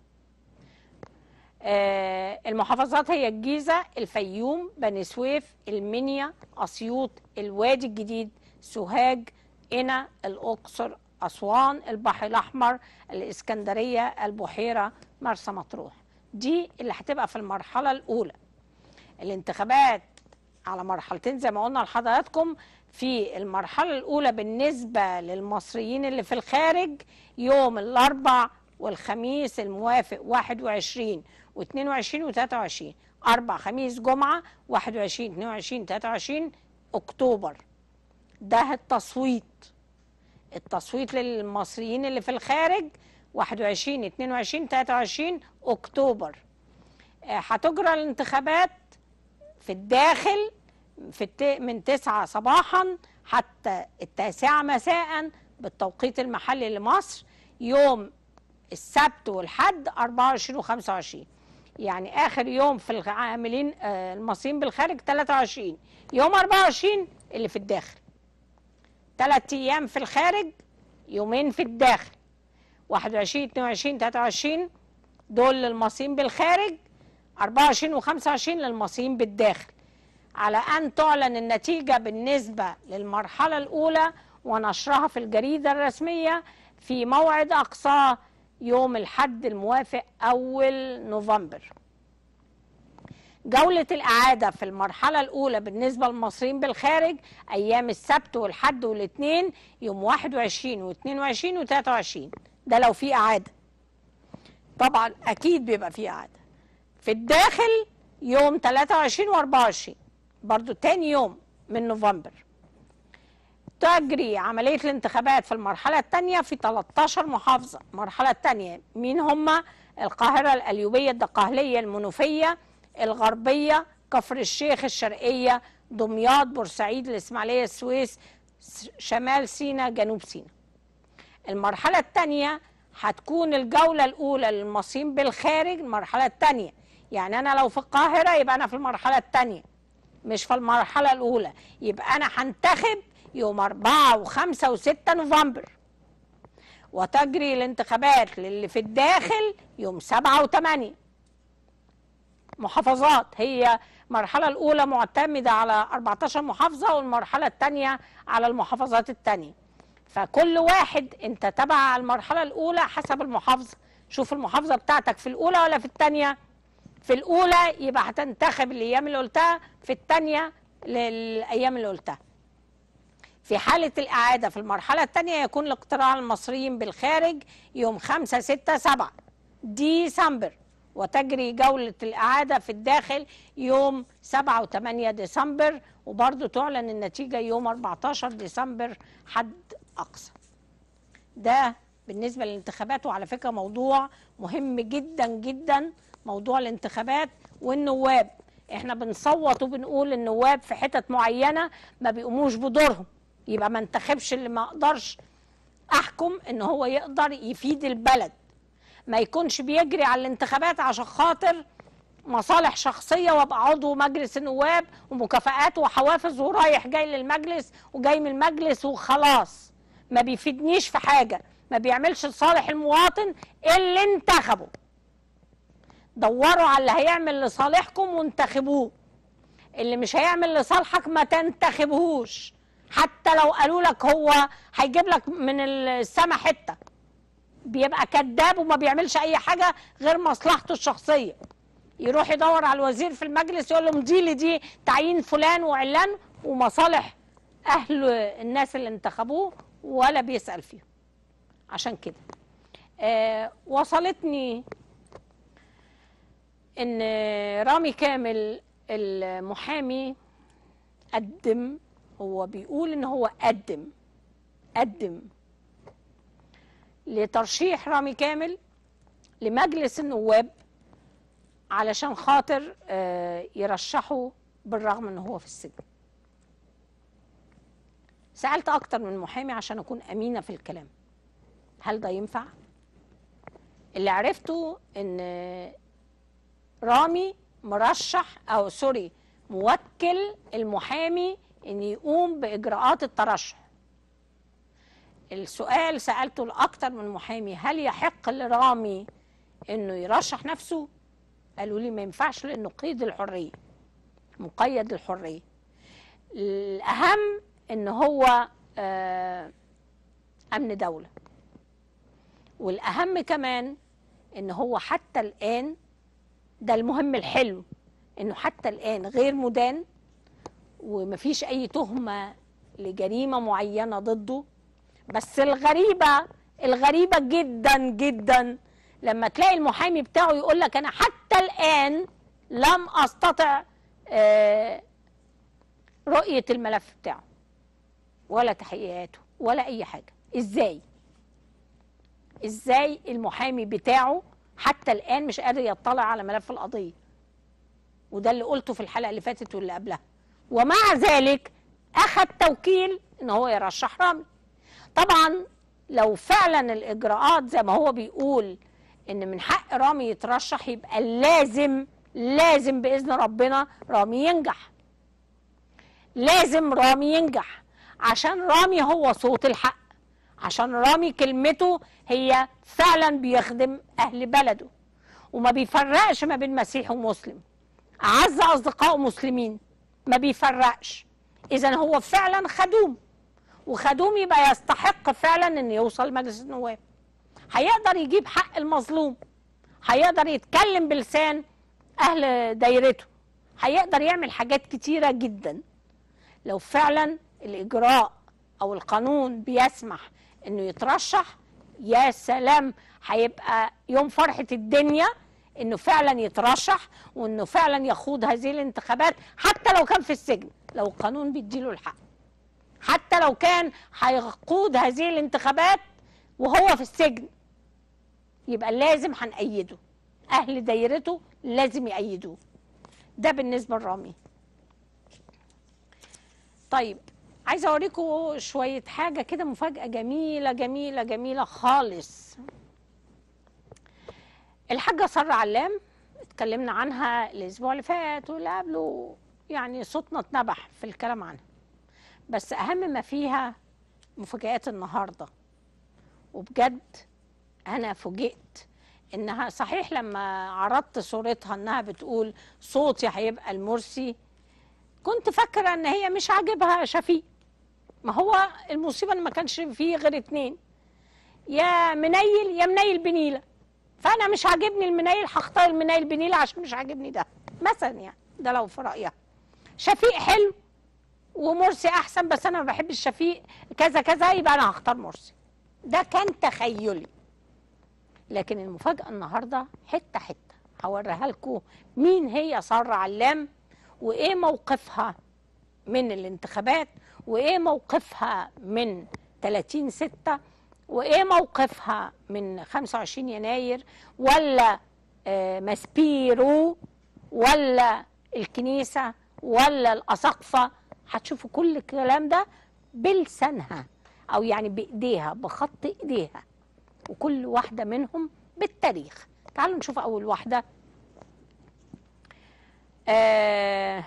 آه المحافظات هي الجيزة الفيوم بني سويف المنيا أسيوط الوادي الجديد سوهاج قنا الأقصر أسوان البحر الأحمر الإسكندرية البحيرة مرسى مطروح دي اللي هتبقى في المرحلة الأولى الانتخابات على مرحلتين زي ما قلنا لحضراتكم في المرحلة الأولى بالنسبة للمصريين اللي في الخارج يوم الأربع والخميس الموافق 21 و22 و23 أربع خميس جمعة 21 22 23 أكتوبر ده التصويت التصويت للمصريين اللي في الخارج 21 22 23 أكتوبر آه، هتجرى الانتخابات في الداخل في الت... من 9 صباحا حتى التاسعة مساء بالتوقيت المحلي لمصر يوم السبت والحد 24 و 25 يعني اخر يوم في العاملين آه، المصريين بالخارج 23 يوم 24 اللي في الداخل ثلاث ايام في الخارج يومين في الداخل 21 22 23 دول للمصين بالخارج 24 و25 للمصين بالداخل على أن تعلن النتيجة بالنسبة للمرحلة الأولى ونشرها في الجريدة الرسمية في موعد أقصاه يوم الحد الموافق أول نوفمبر جولة الإعادة في المرحلة الأولى بالنسبة للمصريين بالخارج أيام السبت والحد والاثنين يوم 21 و22 و23 ده لو في إعادة طبعا أكيد بيبقى في إعادة في الداخل يوم 23 و24 برضو تاني يوم من نوفمبر تجري عملية الانتخابات في المرحلة الثانية في 13 محافظة المرحلة الثانية مين هما القاهرة القليوبية الدقهلية المنوفية الغربية كفر الشيخ الشرقية دمياط بورسعيد الإسماعيلية السويس س- شمال سيناء جنوب سيناء المرحلة الثانية هتكون الجولة الأولى للمصريين بالخارج المرحلة الثانية يعني أنا لو في القاهرة يبقى أنا في المرحلة الثانية مش في المرحلة الأولى يبقى أنا هنتخب يوم 4 و5 و6 نوفمبر وتجري الانتخابات للي في الداخل يوم 7 و8 محافظات هي المرحلة الأولى معتمدة على 14 محافظة والمرحلة الثانية على المحافظات الثانية فكل واحد انت تبع المرحلة الأولى حسب المحافظة شوف المحافظة بتاعتك في الأولى ولا في الثانية في الأولى يبقى هتنتخب الأيام اللي قلتها في الثانية للأيام اللي قلتها في حالة الإعادة في المرحلة الثانية يكون الاقتراع المصريين بالخارج يوم 5 6 7 ديسمبر وتجري جولة الإعادة في الداخل يوم 7 و8 ديسمبر وبرضه تعلن النتيجة يوم 14 ديسمبر حد أقصى ده بالنسبة للانتخابات وعلى فكرة موضوع مهم جدا جدا موضوع الانتخابات والنواب احنا بنصوت وبنقول النواب في حتت معينة ما بيقوموش بدورهم يبقى ما انتخبش اللي ما اقدرش احكم ان هو يقدر يفيد البلد ما يكونش بيجري على الانتخابات عشان خاطر مصالح شخصية وابقى عضو مجلس النواب ومكافآت وحوافز ورايح جاي للمجلس وجاي من المجلس وخلاص ما بيفيدنيش في حاجة ما بيعملش لصالح المواطن اللي انتخبه دوروا على اللي هيعمل لصالحكم وانتخبوه اللي مش هيعمل لصالحك ما تنتخبهوش حتى لو قالوا لك هو هيجيب لك من السما حته بيبقى كذاب وما بيعملش اي حاجه غير مصلحته الشخصيه يروح يدور على الوزير في المجلس يقول له مدي لي دي تعيين فلان وعلان ومصالح اهل الناس اللي انتخبوه ولا بيسال فيهم عشان كده آه وصلتني ان رامي كامل المحامي قدم هو بيقول ان هو قدم قدم لترشيح رامي كامل لمجلس النواب علشان خاطر آه، يرشحه بالرغم ان هو في السجن سألت أكتر من محامي عشان أكون أمينة في الكلام هل ده ينفع؟ اللي عرفته إن رامي مرشح أو سوري موكل المحامي إن يقوم بإجراءات الترشح السؤال سألته لأكتر من محامي هل يحق لرامي إنه يرشح نفسه؟ قالوا لي ما ينفعش لأنه قيد الحرية مقيد الحرية الأهم إن هو آه، أمن دولة والأهم كمان إن هو حتى الآن ده المهم الحلو إنه حتى الآن غير مدان ومفيش أي تهمة لجريمة معينة ضده بس الغريبة الغريبة جدا جدا لما تلاقي المحامي بتاعه يقول لك أنا حتى الآن لم أستطع آه، رؤية الملف بتاعه ولا تحقيقاته ولا أي حاجة إزاي إزاي المحامي بتاعه حتى الآن مش قادر يطلع على ملف القضية وده اللي قلته في الحلقة اللي فاتت واللي قبلها ومع ذلك أخذ توكيل إن هو يرشح رامي طبعا لو فعلا الإجراءات زي ما هو بيقول إن من حق رامي يترشح يبقى لازم لازم بإذن ربنا رامي ينجح لازم رامي ينجح عشان رامي هو صوت الحق عشان رامي كلمته هي فعلا بيخدم أهل بلده وما بيفرقش ما بين مسيحي ومسلم اعز اصدقائه مسلمين ما بيفرقش اذا هو فعلا خدوم وخدوم يبقى يستحق فعلا ان يوصل مجلس النواب هيقدر يجيب حق المظلوم هيقدر يتكلم بلسان اهل دايرته هيقدر يعمل حاجات كتيره جدا لو فعلا الاجراء او القانون بيسمح انه يترشح يا سلام هيبقى يوم فرحه الدنيا انه فعلا يترشح وانه فعلا يخوض هذه الانتخابات حتى لو كان في السجن لو القانون بيديله الحق حتى لو كان هيقود هذه الانتخابات وهو في السجن يبقى لازم هنأيده اهل دايرته لازم يأيدوه ده بالنسبه لرامي طيب عايزه اوريكم شويه حاجه كده مفاجاه جميله جميله جميله خالص الحاجه ساره علام اتكلمنا عنها الاسبوع اللي فات واللي قبله يعني صوتنا اتنبح في الكلام عنها بس اهم ما فيها مفاجآت النهارده وبجد انا فوجئت انها صحيح لما عرضت صورتها انها بتقول صوتي هيبقى المرسي كنت فاكره ان هي مش عاجبها شفيق ما هو المصيبه ان ما كانش فيه غير اتنين يا منيل يا منيل بنيله فانا مش عاجبني المنيل هختار المنيل بنيله عشان مش عاجبني ده مثلا يعني ده لو في رايها شفيق حلو ومرسي احسن بس انا ما بحبش شفيق كذا كذا يبقى انا هختار مرسي ده كان تخيلي لكن المفاجاه النهارده حته حته هوريها لكم مين هي ساره علام وايه موقفها من الانتخابات وايه موقفها من 30 6 وايه موقفها من 25 يناير ولا آه، ماسبيرو ولا الكنيسه ولا الاساقفه هتشوفوا كل الكلام ده بلسانها او يعني بايديها بخط ايديها وكل واحده منهم بالتاريخ تعالوا نشوف اول واحده آه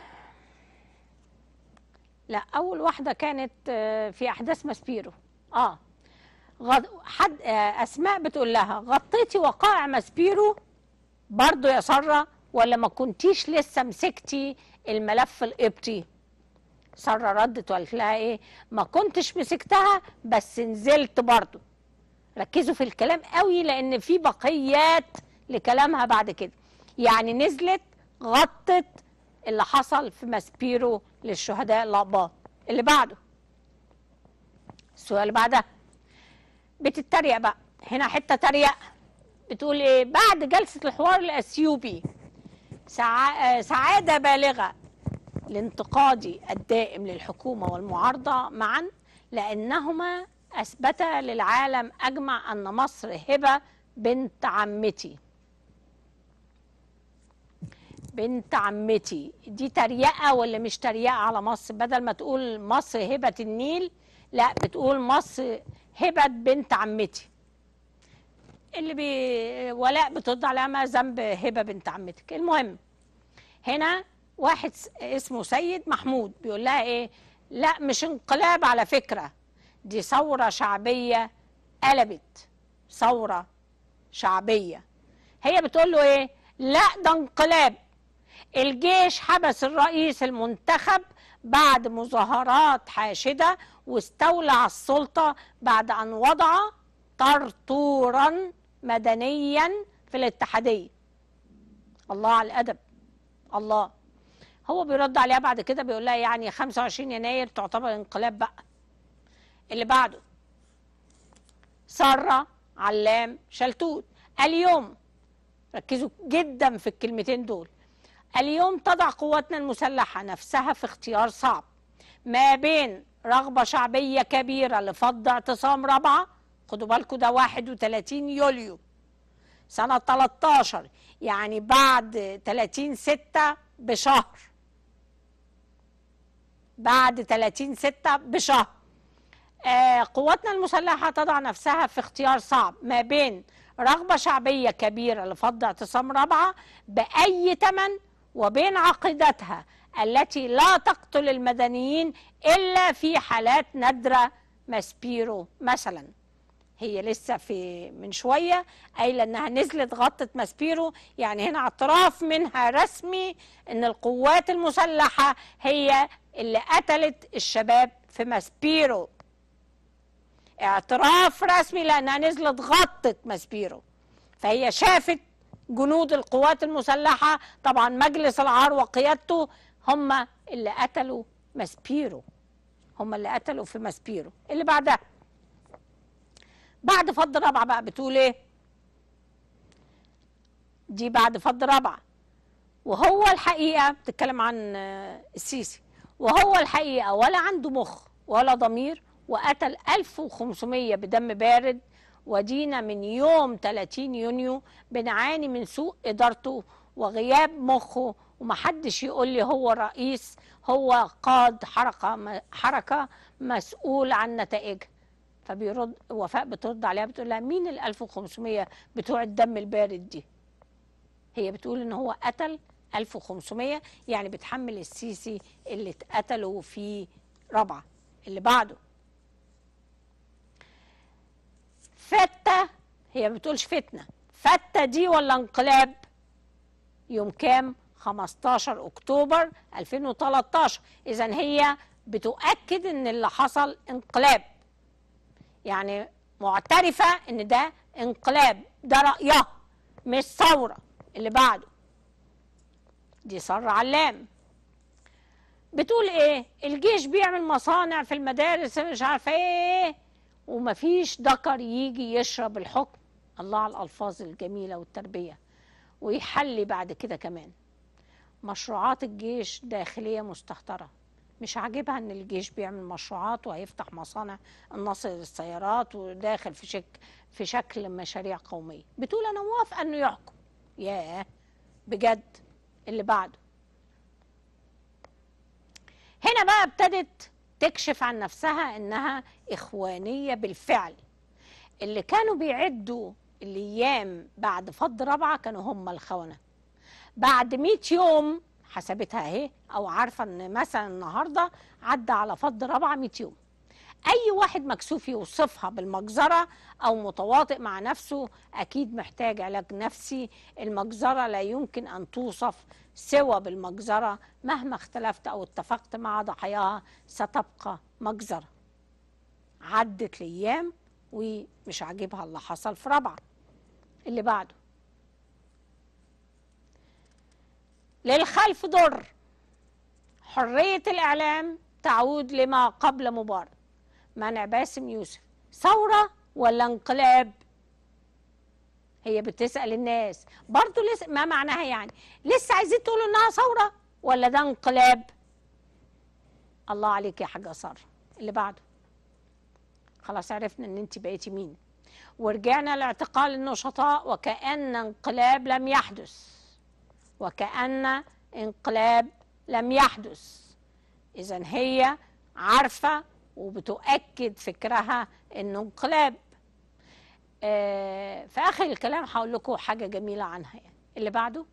لا اول واحده كانت آه في احداث ماسبيرو اه غض... حد آه اسماء بتقول لها غطيتي وقائع ماسبيرو برضو يا ساره ولا ما كنتيش لسه مسكتي الملف القبطي ساره ردت وقالت لها ايه ما كنتش مسكتها بس نزلت برضو ركزوا في الكلام قوي لان في بقيات لكلامها بعد كده يعني نزلت غطت اللي حصل في ماسبيرو للشهداء الأقباط اللي بعده السؤال اللي بعدها بتتريق بقى هنا حته تريق بتقول ايه بعد جلسه الحوار الاثيوبي سع... آه، سعاده بالغه لانتقادي الدائم للحكومه والمعارضه معا لانهما اثبتا للعالم اجمع ان مصر هبه بنت عمتي بنت عمتي دي تريقه ولا مش تريقه على مصر بدل ما تقول مصر هبه النيل لا بتقول مصر هبه بنت عمتي اللي بي ولاء بترد عليها ما ذنب هبه بنت عمتك المهم هنا واحد س- اسمه سيد محمود بيقول لها ايه لا مش انقلاب على فكره دي ثوره شعبيه قلبت ثوره شعبيه هي بتقول له ايه لا ده انقلاب الجيش حبس الرئيس المنتخب بعد مظاهرات حاشده واستولى على السلطه بعد ان وضع طرطورا مدنيا في الاتحاديه الله على الادب الله هو بيرد عليها بعد كده بيقول لها يعني 25 يناير تعتبر انقلاب بقى اللي بعده ساره علام شلتوت اليوم ركزوا جدا في الكلمتين دول اليوم تضع قواتنا المسلحة نفسها في اختيار صعب ما بين رغبة شعبية كبيرة لفض اعتصام رابعة خدوا بالكم ده 31 يوليو سنة 13 يعني بعد 30 ستة بشهر بعد 30 ستة بشهر آه، قواتنا المسلحة تضع نفسها في اختيار صعب ما بين رغبة شعبية كبيرة لفض اعتصام رابعة بأي ثمن وبين عقيدتها التي لا تقتل المدنيين إلا في حالات نادرة ماسبيرو مثلا هي لسه في من شويه قايله انها نزلت غطت ماسبيرو يعني هنا اعتراف منها رسمي ان القوات المسلحه هي اللي قتلت الشباب في ماسبيرو اعتراف رسمي لانها نزلت غطت ماسبيرو فهي شافت جنود القوات المسلحه طبعا مجلس العار وقيادته هم اللي قتلوا ماسبيرو هم اللي قتلوا في ماسبيرو اللي بعدها بعد فض رابعه بقى بتقول ايه دي بعد فض رابعه وهو الحقيقه بتتكلم عن آه، السيسي وهو الحقيقه ولا عنده مخ ولا ضمير وقتل 1500 بدم بارد ودينا من يوم 30 يونيو بنعاني من سوء ادارته وغياب مخه ومحدش يقول لي هو رئيس هو قاد حركه حركه مسؤول عن نتائجها فبيرد وفاء بترد عليها بتقول لها مين ال 1500 بتوع الدم البارد دي؟ هي بتقول ان هو قتل 1500 يعني بتحمل السيسي اللي اتقتلوا في رابعه اللي بعده فتة هي ما بتقولش فتنة فتة دي ولا انقلاب يوم كام 15 اكتوبر 2013 اذا هي بتؤكد ان اللي حصل انقلاب يعني معترفة ان ده انقلاب ده رأيها مش ثورة اللي بعده دي سارة علام بتقول ايه الجيش بيعمل مصانع في المدارس مش عارفه ايه ومفيش ذكر يجي يشرب الحكم الله على الالفاظ الجميله والتربيه ويحلي بعد كده كمان مشروعات الجيش داخليه مستهتره مش عاجبها ان الجيش بيعمل مشروعات وهيفتح مصانع النصر للسيارات وداخل في شك في شكل مشاريع قوميه بتقول انا موافقه انه يحكم ياه بجد اللي بعده هنا بقى ابتدت تكشف عن نفسها انها اخوانيه بالفعل اللي كانوا بيعدوا الايام بعد فض رابعه كانوا هم الخونه بعد 100 يوم حسبتها اهي او عارفه ان مثلا النهارده عدى على فض رابعه 100 يوم اي واحد مكسوف يوصفها بالمجزره او متواطئ مع نفسه اكيد محتاج علاج نفسي المجزره لا يمكن ان توصف سوى بالمجزره مهما اختلفت او اتفقت مع ضحاياها ستبقى مجزره عدت الايام ومش عاجبها اللي حصل في رابعه اللي بعده للخلف ضر حريه الاعلام تعود لما قبل مبارك منع باسم يوسف ثورة ولا انقلاب هي بتسأل الناس برضو لسه ما معناها يعني لسه عايزين تقولوا انها ثورة ولا ده انقلاب الله عليك يا حاجة سارة اللي بعده خلاص عرفنا ان انت بقيتي مين ورجعنا لاعتقال النشطاء وكأن انقلاب لم يحدث وكأن انقلاب لم يحدث إذا هي عارفة وبتؤكد فكرها انه انقلاب آه في اخر الكلام هقول لكم حاجه جميله عنها يعني اللي بعده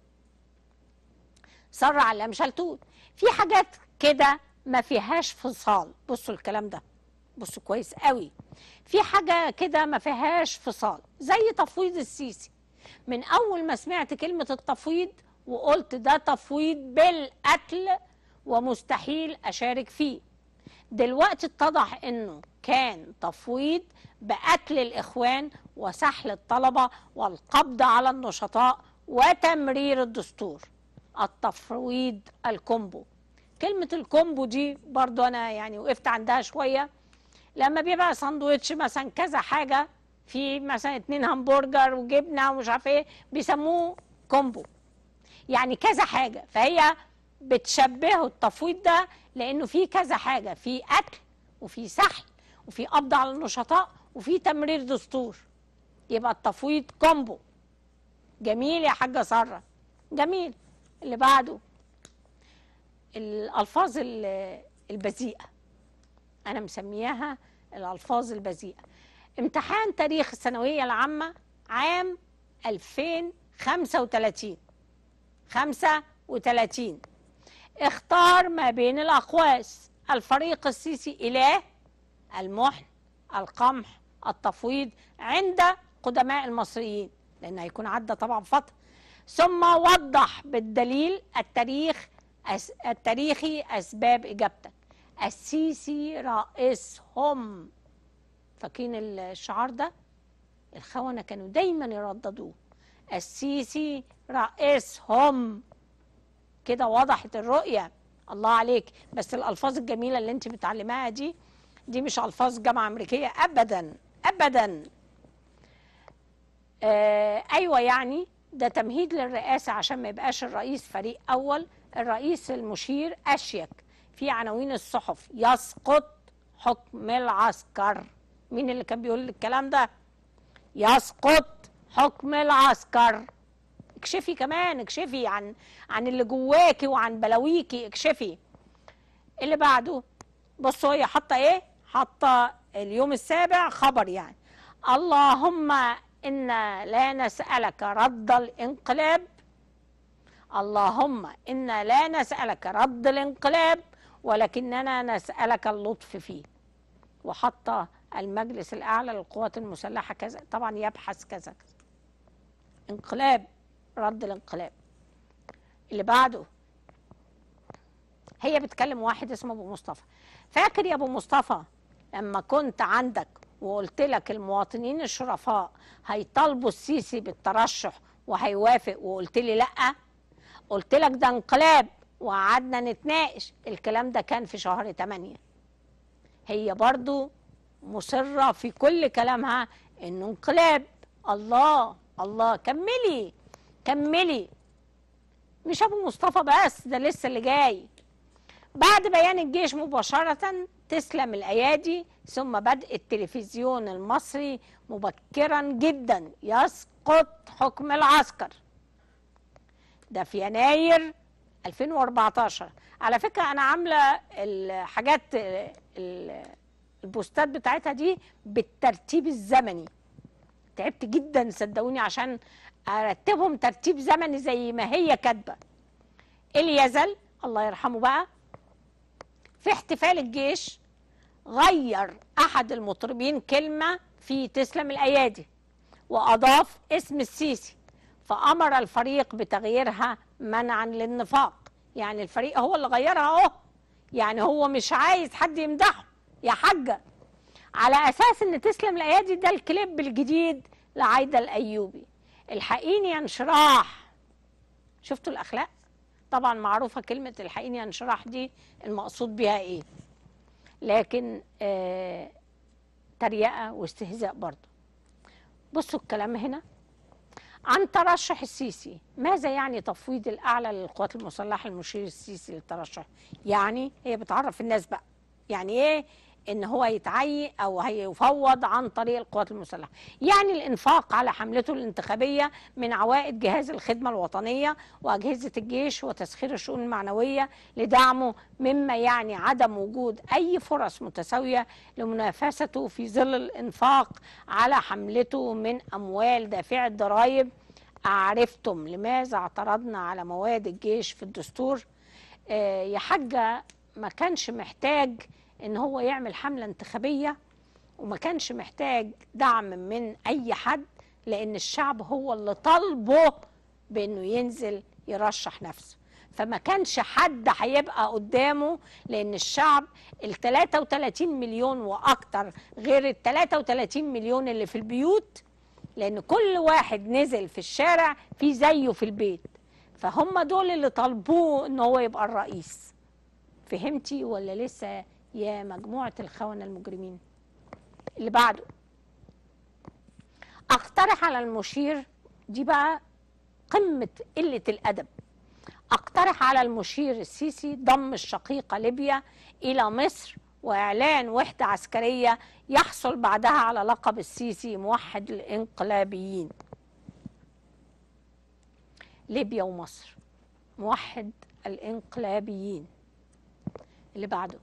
سر علام شلتوت في حاجات كده ما فيهاش فصال بصوا الكلام ده بصوا كويس قوي في حاجه كده ما فيهاش فصال زي تفويض السيسي من اول ما سمعت كلمه التفويض وقلت ده تفويض بالقتل ومستحيل اشارك فيه دلوقتي اتضح انه كان تفويض بقتل الاخوان وسحل الطلبه والقبض على النشطاء وتمرير الدستور التفويض الكومبو كلمة الكومبو دي برضو أنا يعني وقفت عندها شوية لما بيبقى ساندوتش مثلا كذا حاجة في مثلا اتنين همبرجر وجبنة ومش عارف ايه بيسموه كومبو يعني كذا حاجة فهي بتشبهه التفويض ده لانه في كذا حاجه في قتل وفي سحل وفي قبض على النشطاء وفي تمرير دستور يبقى التفويض كومبو جميل يا حاجه ساره جميل اللي بعده الالفاظ ال- البذيئه انا مسمياها الالفاظ البذيئه امتحان تاريخ الثانويه العامه عام 2035 35 اختار ما بين الأقواس الفريق السيسي إله المحن القمح التفويض عند قدماء المصريين لان هيكون عدى طبعا فتره ثم وضح بالدليل التاريخ أس التاريخي اسباب اجابتك السيسي رئيسهم فاكرين الشعار ده الخونه كانوا دايما يرددوه السيسي رئيسهم كده وضحت الرؤيه الله عليك بس الالفاظ الجميله اللي انت بتعلمها دي دي مش الفاظ جامعه امريكيه ابدا ابدا آه ايوه يعني ده تمهيد للرئاسه عشان ما يبقاش الرئيس فريق اول الرئيس المشير اشيك في عناوين الصحف يسقط حكم العسكر مين اللي كان بيقول الكلام ده يسقط حكم العسكر اكشفي كمان اكشفي عن عن اللي جواكي وعن بلاويكي اكشفي اللي بعده بصوا هي حاطه ايه حاطه اليوم السابع خبر يعني اللهم انا لا نسالك رد الانقلاب اللهم انا لا نسالك رد الانقلاب ولكننا نسالك اللطف فيه وحط المجلس الاعلى للقوات المسلحه كذا طبعا يبحث كذا كذا انقلاب رد الانقلاب اللي بعده هي بتكلم واحد اسمه ابو مصطفى فاكر يا ابو مصطفى لما كنت عندك وقلت لك المواطنين الشرفاء هيطالبوا السيسي بالترشح وهيوافق وقلت لي لا قلت لك ده انقلاب وقعدنا نتناقش الكلام ده كان في شهر 8 هي برضو مصرة في كل كلامها انه انقلاب الله الله كملي كملي مش ابو مصطفى بس ده لسه اللي جاي بعد بيان الجيش مباشرة تسلم الأيادي ثم بدء التلفزيون المصري مبكرا جدا يسقط حكم العسكر ده في يناير 2014 على فكرة أنا عاملة الحاجات ال- البوستات بتاعتها دي بالترتيب الزمني تعبت جدا صدقوني عشان أرتبهم ترتيب زمني زي ما هي كاتبة اللي يزل الله يرحمه بقى في احتفال الجيش غير احد المطربين كلمه في تسلم الايادي واضاف اسم السيسي فامر الفريق بتغييرها منعا للنفاق يعني الفريق هو اللي غيرها اهو يعني هو مش عايز حد يمدحه يا حاجه على اساس ان تسلم الايادي ده الكليب الجديد لعايده الايوبي الحقيني يا انشراح شفتوا الاخلاق طبعا معروفه كلمه الحقيني يا انشراح دي المقصود بيها ايه لكن آه تريقه واستهزاء برضه بصوا الكلام هنا عن ترشح السيسي ماذا يعني تفويض الاعلى للقوات المسلحه المشير السيسي للترشح يعني هي بتعرف الناس بقى يعني ايه ان هو يتعين او هيفوض عن طريق القوات المسلحه يعني الانفاق على حملته الانتخابيه من عوائد جهاز الخدمه الوطنيه واجهزه الجيش وتسخير الشؤون المعنويه لدعمه مما يعني عدم وجود اي فرص متساويه لمنافسته في ظل الانفاق على حملته من اموال دافع الضرائب أعرفتم لماذا اعترضنا على مواد الجيش في الدستور آه يا حاجة ما كانش محتاج ان هو يعمل حملة انتخابية وما كانش محتاج دعم من اي حد لان الشعب هو اللي طالبه بانه ينزل يرشح نفسه فما كانش حد هيبقى قدامه لان الشعب ال 33 مليون واكتر غير ال 33 مليون اللي في البيوت لان كل واحد نزل في الشارع في زيه في البيت فهم دول اللي طالبوه ان هو يبقى الرئيس فهمتي ولا لسه يا مجموعة الخونة المجرمين اللي بعده اقترح على المشير دي بقى قمة قلة الأدب اقترح على المشير السيسي ضم الشقيقة ليبيا إلى مصر وإعلان وحدة عسكرية يحصل بعدها على لقب السيسي موحد الانقلابيين ليبيا ومصر موحد الانقلابيين اللي بعده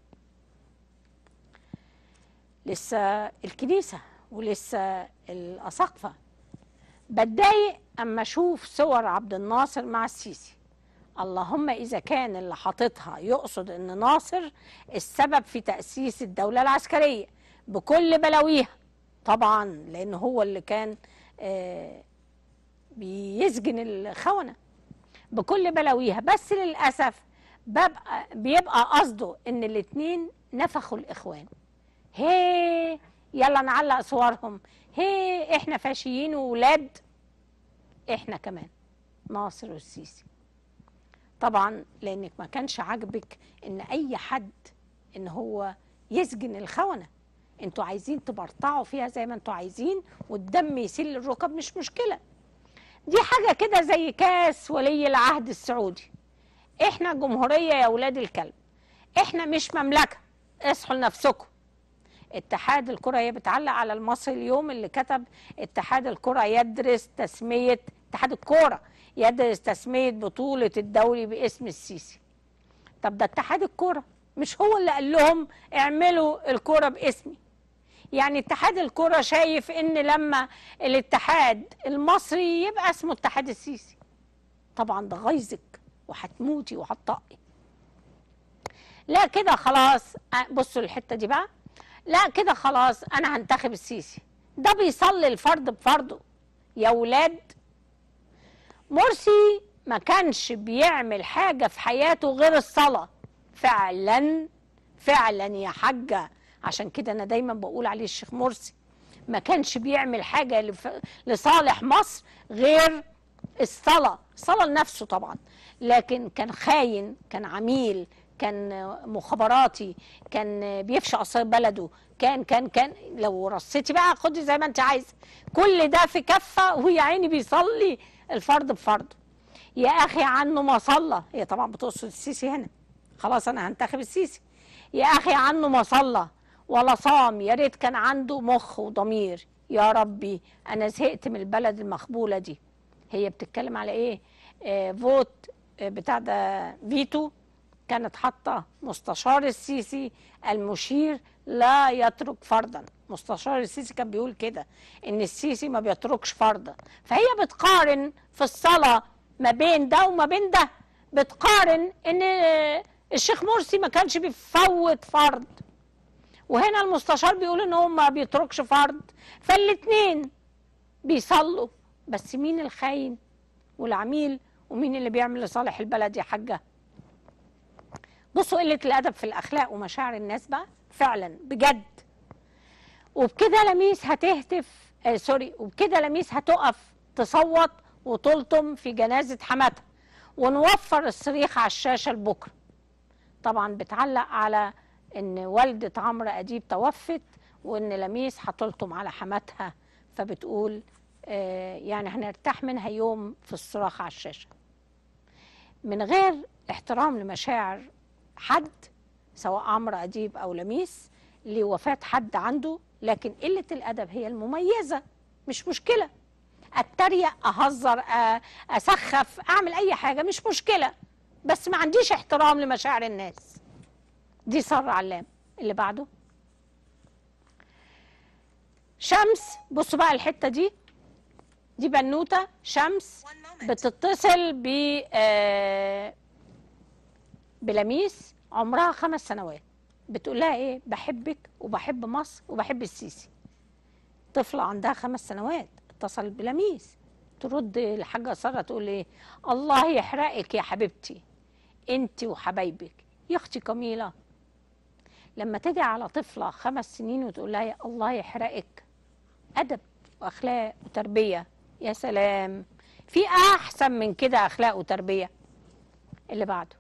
لسه الكنيسة ولسه الأساقفة بتضايق أما أشوف صور عبد الناصر مع السيسي اللهم إذا كان اللي حاططها يقصد إن ناصر السبب في تأسيس الدولة العسكرية بكل بلاويها طبعا لان هو اللي كان آه، بيسجن الخونه بكل بلاويها بس للاسف ببقى بيبقى قصده ان الاتنين نفخوا الاخوان هي يلا نعلق صورهم هي احنا فاشيين وولاد احنا كمان ناصر والسيسي طبعا لانك ما كانش عاجبك ان اي حد ان هو يسجن الخونه انتوا عايزين تبرطعوا فيها زي ما انتوا عايزين والدم يسيل الركب مش مشكله دي حاجه كده زي كاس ولي العهد السعودي احنا جمهوريه يا ولاد الكلب احنا مش مملكه اصحوا لنفسكم اتحاد الكره هي بتعلق على المصري اليوم اللي كتب اتحاد الكره يدرس تسميه اتحاد الكوره يدرس تسميه بطوله الدوري باسم السيسي طب ده اتحاد الكوره مش هو اللي قال لهم اعملوا الكوره باسمي يعني اتحاد الكرة شايف ان لما الاتحاد المصري يبقى اسمه اتحاد السيسي طبعا ده غيظك وهتموتي وهتطقي لا كده خلاص أه، بصوا الحتة دي بقى لا كده خلاص انا هنتخب السيسي ده بيصلي الفرد بفرضه يا ولاد مرسي ما كانش بيعمل حاجة في حياته غير الصلاة فعلا فعلا يا حاجة عشان كده أنا دايما بقول عليه الشيخ مرسي ما كانش بيعمل حاجة لف- لصالح مصر غير الصلاة الصلاة لنفسه طبعا لكن كان خاين كان عميل كان مخابراتي كان بيفشى أسرار بلده كان كان كان لو رصيتي بقى خدي زي ما انت عايزه كل ده في كفه ويا عيني بيصلي الفرد بفرضه يا اخي عنه ما صلى هي طبعا بتقصد السيسي هنا خلاص انا هنتخب السيسي يا اخي عنه ما صلى ولا صام يا ريت كان عنده مخ وضمير يا ربي انا زهقت من البلد المخبوله دي هي بتتكلم على ايه آه فوت آه بتاع ده فيتو كانت حاطه مستشار السيسي المشير لا يترك فردا مستشار السيسي كان بيقول كده ان السيسي ما بيتركش فردا فهي بتقارن في الصلاه ما بين ده وما بين ده بتقارن ان الشيخ مرسي ما كانش بيفوت فرض وهنا المستشار بيقول ان هو ما بيتركش فرض فالاتنين بيصلوا بس مين الخاين والعميل ومين اللي بيعمل لصالح البلد يا حاجه بصوا قله الادب في الاخلاق ومشاعر الناس بقى فعلا بجد وبكده لميس هتهتف آه سوري وبكده لميس هتقف تصوت وتلطم في جنازه حماتها ونوفر الصريخ على الشاشه لبكره طبعا بتعلق على ان والده عمرو اديب توفت وان لميس هتلطم على حماتها فبتقول آه يعني هنرتاح منها يوم في الصراخ على الشاشه من غير احترام لمشاعر حد سواء عمرو اديب او لميس لوفاه حد عنده لكن قله الادب هي المميزه مش مشكله اتريق اهزر أ- اسخف اعمل اي حاجه مش مشكله بس ما عنديش احترام لمشاعر الناس دي سر علام اللي بعده شمس بصوا بقى الحته دي دي بنوته شمس بتتصل ب آه، بلميس عمرها خمس سنوات بتقول لها ايه بحبك وبحب مصر وبحب السيسي طفله عندها خمس سنوات اتصلت بلميس ترد الحاجه ساره تقول ايه الله يحرقك يا حبيبتي انت وحبايبك يا اختي كميله لما تدعي على طفله خمس سنين وتقول لها يا الله يحرقك ادب واخلاق وتربيه يا سلام في احسن من كده اخلاق وتربيه اللي بعده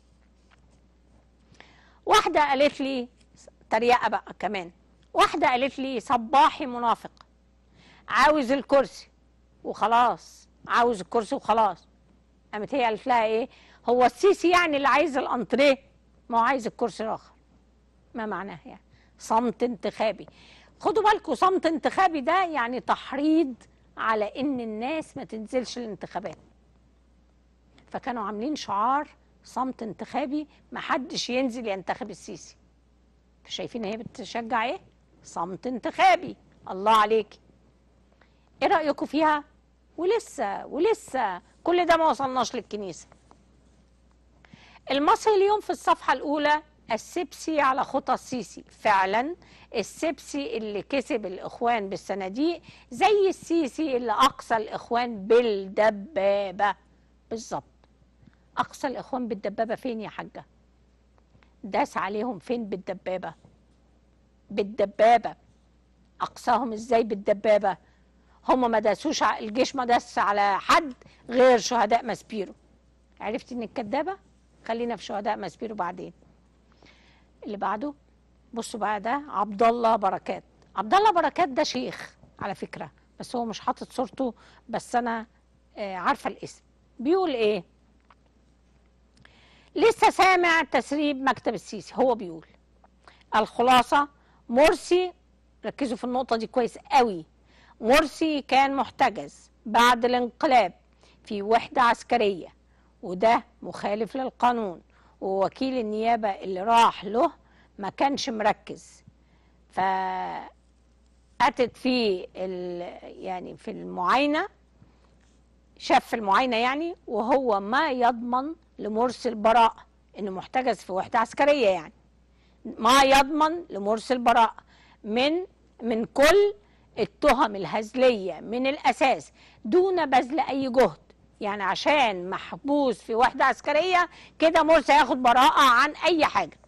واحده قالت لي تريقه بقى كمان واحده قالت لي صباحي منافق عاوز الكرسي وخلاص عاوز الكرسي وخلاص قامت هي قالت لها ايه هو السيسي يعني اللي عايز الانتريه ما هو عايز الكرسي الاخر ما معناه يعني صمت انتخابي خدوا بالكم صمت انتخابي ده يعني تحريض على ان الناس ما تنزلش الانتخابات فكانوا عاملين شعار صمت انتخابي ما حدش ينزل ينتخب السيسي شايفين هي بتشجع ايه صمت انتخابي الله عليك ايه رايكم فيها ولسه ولسه كل ده ما وصلناش للكنيسه المصري اليوم في الصفحه الاولى السبسي على خطى السيسي فعلا السبسي اللي كسب الاخوان بالصناديق زي السيسي اللي اقصى الاخوان بالدبابه بالظبط اقصى الاخوان بالدبابه فين يا حاجه داس عليهم فين بالدبابه بالدبابه اقصاهم ازاي بالدبابه هم ما داسوش ع- الجيش ما داس على حد غير شهداء ماسبيرو عرفت انك كدابه خلينا في شهداء ماسبيرو بعدين اللي بعده بصوا بقى ده عبد الله بركات عبد الله بركات ده شيخ على فكره بس هو مش حاطط صورته بس انا آه، عارفه الاسم بيقول ايه لسه سامع تسريب مكتب السيسي هو بيقول الخلاصه مرسي ركزوا في النقطه دي كويس قوي مرسي كان محتجز بعد الانقلاب في وحده عسكريه وده مخالف للقانون ووكيل النيابه اللي راح له ما كانش مركز ف اتت في ال- يعني في المعاينه شاف في المعاينه يعني وهو ما يضمن لمرسي البراءه انه محتجز في وحده عسكريه يعني ما يضمن لمرسي البراءه من من كل التهم الهزليه من الاساس دون بذل اي جهد يعني عشان محبوس في وحده عسكريه كده مرسي هياخد براءه عن اي حاجه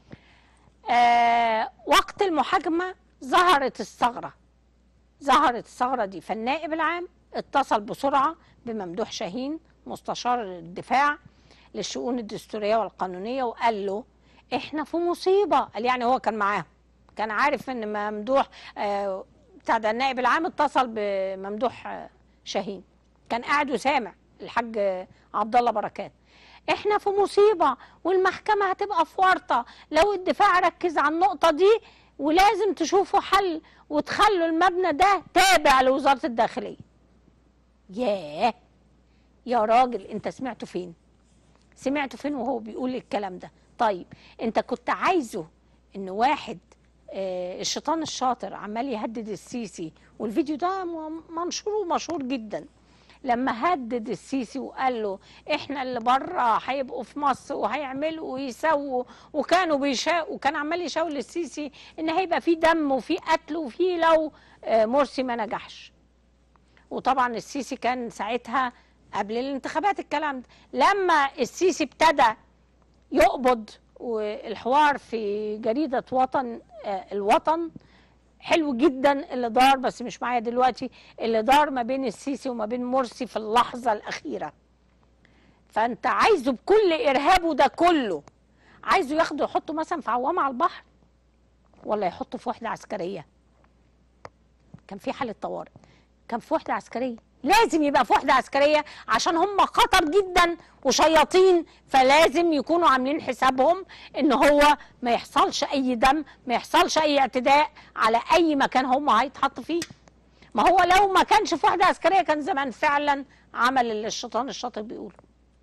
آه وقت المحاكمه ظهرت الثغره ظهرت الثغره دي فالنائب العام اتصل بسرعه بممدوح شاهين مستشار الدفاع للشؤون الدستوريه والقانونيه وقال له احنا في مصيبه قال يعني هو كان معاهم كان عارف ان ممدوح آه، بتاع ده النائب العام اتصل بممدوح آه، شاهين كان قاعد وسامع الحاج آه، عبد الله بركات احنا في مصيبه والمحكمه هتبقى في ورطه لو الدفاع ركز على النقطه دي ولازم تشوفوا حل وتخلوا المبنى ده تابع لوزاره الداخليه ياه يا راجل انت سمعته فين سمعته فين وهو بيقول الكلام ده طيب انت كنت عايزه ان واحد آه، الشيطان الشاطر عمال يهدد السيسي والفيديو ده م- منشور ومشهور جدا لما هدد السيسي وقال له احنا اللي بره هيبقوا في مصر وهيعملوا ويسووا وكانوا بيشا وكان عمال يشاور للسيسي ان هيبقى في دم وفي قتل وفي لو آه، مرسي ما نجحش وطبعا السيسي كان ساعتها قبل الانتخابات الكلام ده لما السيسي ابتدى يقبض والحوار في جريدة وطن آه، الوطن حلو جدا اللي دار بس مش معايا دلوقتي اللي دار ما بين السيسي وما بين مرسي في اللحظة الأخيرة فأنت عايزه بكل إرهابه ده كله عايزه ياخده يحطه مثلا في عوامة على البحر ولا يحطه في وحدة عسكرية كان في حالة طوارئ كان في وحدة عسكرية لازم يبقى في وحدة عسكرية عشان هم خطر جدا وشياطين فلازم يكونوا عاملين حسابهم ان هو ما يحصلش اي دم ما يحصلش اي اعتداء على اي مكان هم هيتحطوا فيه ما هو لو ما كانش في وحدة عسكرية كان زمان فعلا عمل اللي الشيطان الشاطر بيقوله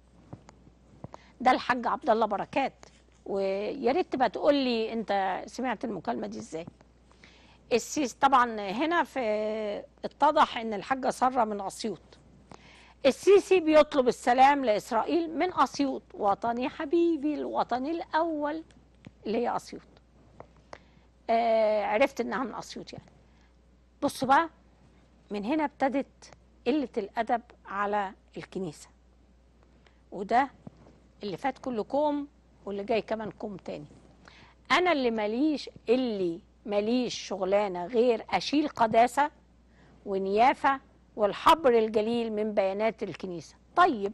ده الحاج عبد الله بركات ويا ريت تبقى تقول لي انت سمعت المكالمة دي ازاي السيس طبعا هنا في اتضح ان الحاجه ساره من اسيوط السيسي بيطلب السلام لاسرائيل من اسيوط وطني حبيبي الوطني الاول اللي هي اسيوط آه عرفت انها من اسيوط يعني بصوا بقى من هنا ابتدت قله الادب على الكنيسه وده اللي فات كله كوم واللي جاي كمان كوم تاني انا اللي ماليش اللي ماليش شغلانه غير اشيل قداسه ونيافه والحبر الجليل من بيانات الكنيسه طيب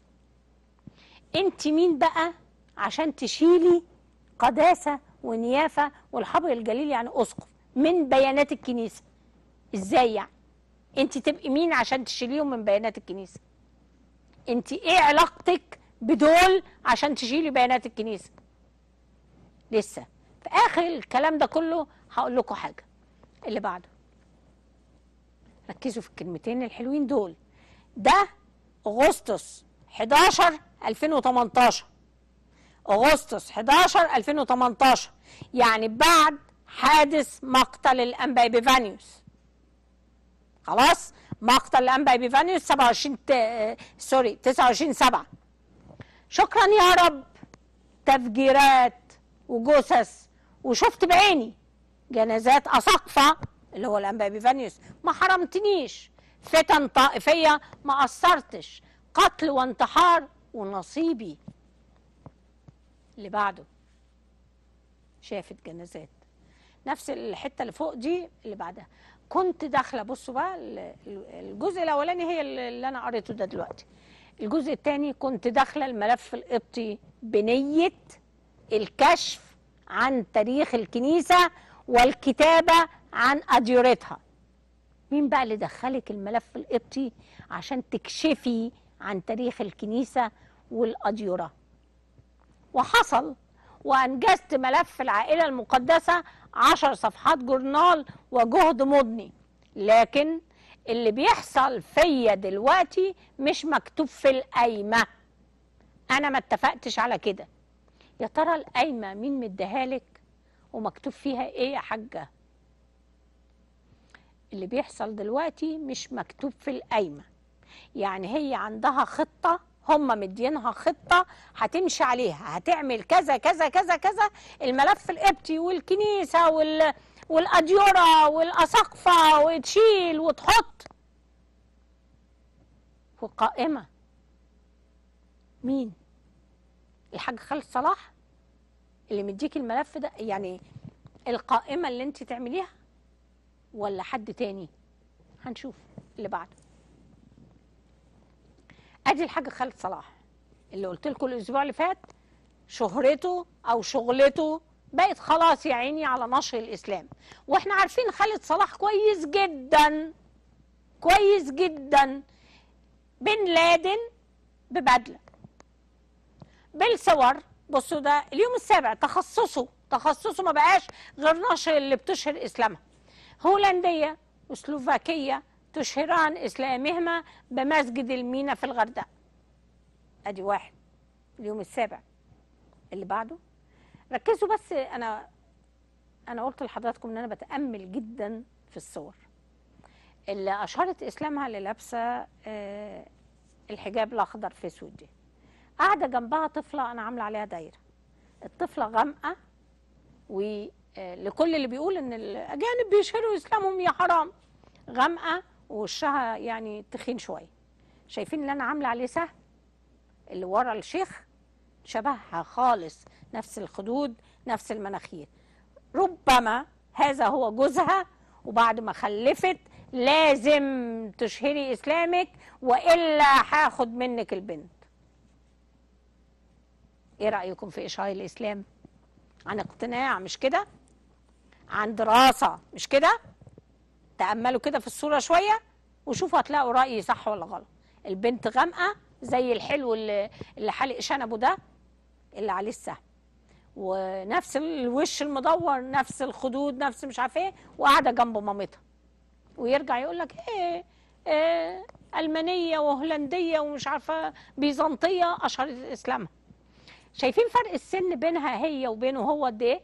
انت مين بقى عشان تشيلي قداسه ونيافه والحبر الجليل يعني اسقف من بيانات الكنيسه ازاي يعني انت تبقي مين عشان تشيليهم من بيانات الكنيسه انت ايه علاقتك بدول عشان تشيلي بيانات الكنيسه لسه في اخر الكلام ده كله هقول لكم حاجه اللي بعده ركزوا في الكلمتين الحلوين دول ده اغسطس 11 2018 اغسطس 11 2018 يعني بعد حادث مقتل الانبا بيفانيوس خلاص مقتل الانبا بيفانيوس 27 ت... سوري 29 7 شكرا يا رب تفجيرات وجثث وشفت بعيني جنازات اساقفه اللي هو الانبا بيفانيوس ما حرمتنيش فتن طائفيه ما قصرتش قتل وانتحار ونصيبي اللي بعده شافت جنازات نفس الحته اللي فوق دي اللي بعدها كنت داخله بصوا بقى ال- ال- الجزء الاولاني هي اللي انا قريته ده دلوقتي الجزء الثاني كنت داخله الملف القبطي بنيه الكشف عن تاريخ الكنيسه والكتابه عن اديرتها مين بقى اللي دخلك الملف القبطي عشان تكشفي عن تاريخ الكنيسه والاديره وحصل وانجزت ملف العائله المقدسه عشر صفحات جورنال وجهد مضني لكن اللي بيحصل فيا دلوقتي مش مكتوب في القايمه انا ما اتفقتش على كده يا ترى القايمه مين مديهالك ومكتوب فيها ايه يا حاجه اللي بيحصل دلوقتي مش مكتوب في القايمه يعني هي عندها خطه هم مدينها خطه هتمشي عليها هتعمل كذا كذا كذا كذا الملف القبطي والكنيسه وال والاديره والاساقفه وتشيل وتحط وقائمه مين الحاج خالد صلاح اللي مديك الملف ده يعني القائمه اللي انت تعمليها ولا حد تاني هنشوف اللي بعده ادي الحاج خالد صلاح اللي قلت لكم الاسبوع اللي فات شهرته او شغلته بقت خلاص يا عيني على نشر الاسلام واحنا عارفين خالد صلاح كويس جدا كويس جدا بن لادن ببدله بالصور بصوا ده اليوم السابع تخصصه تخصصه ما بقاش غير نشر اللي بتشهر اسلامها هولنديه وسلوفاكيه تشهران اسلامهما بمسجد المينا في الغردقه ادي واحد اليوم السابع اللي بعده ركزوا بس انا انا قلت لحضراتكم ان انا بتامل جدا في الصور اللي اشارت اسلامها اللي لابسه آه، الحجاب الاخضر في اسود دي قاعده جنبها طفله انا عامله عليها دايره الطفله غامقه ولكل اللي بيقول ان الاجانب بيشهروا اسلامهم يا حرام غامقه ووشها يعني تخين شويه شايفين اللي انا عامله عليه سهم اللي ورا الشيخ شبهها خالص نفس الخدود نفس المناخير ربما هذا هو جوزها وبعد ما خلفت لازم تشهري اسلامك والا هاخد منك البنت ايه رايكم في اشهار الاسلام عن اقتناع مش كده عن دراسه مش كده تاملوا كده في الصوره شويه وشوفوا هتلاقوا رايي صح ولا غلط البنت غامقه زي الحلو اللي اللي حالق شنبه ده اللي عليه السهم ونفس الوش المدور نفس الخدود نفس مش عارف ايه وقاعده جنب مامتها ويرجع يقول لك ايه, إيه المانيه وهولنديه ومش عارفه بيزنطيه اشهرت اسلامها شايفين فرق السن بينها هي وبينه هو قد ايه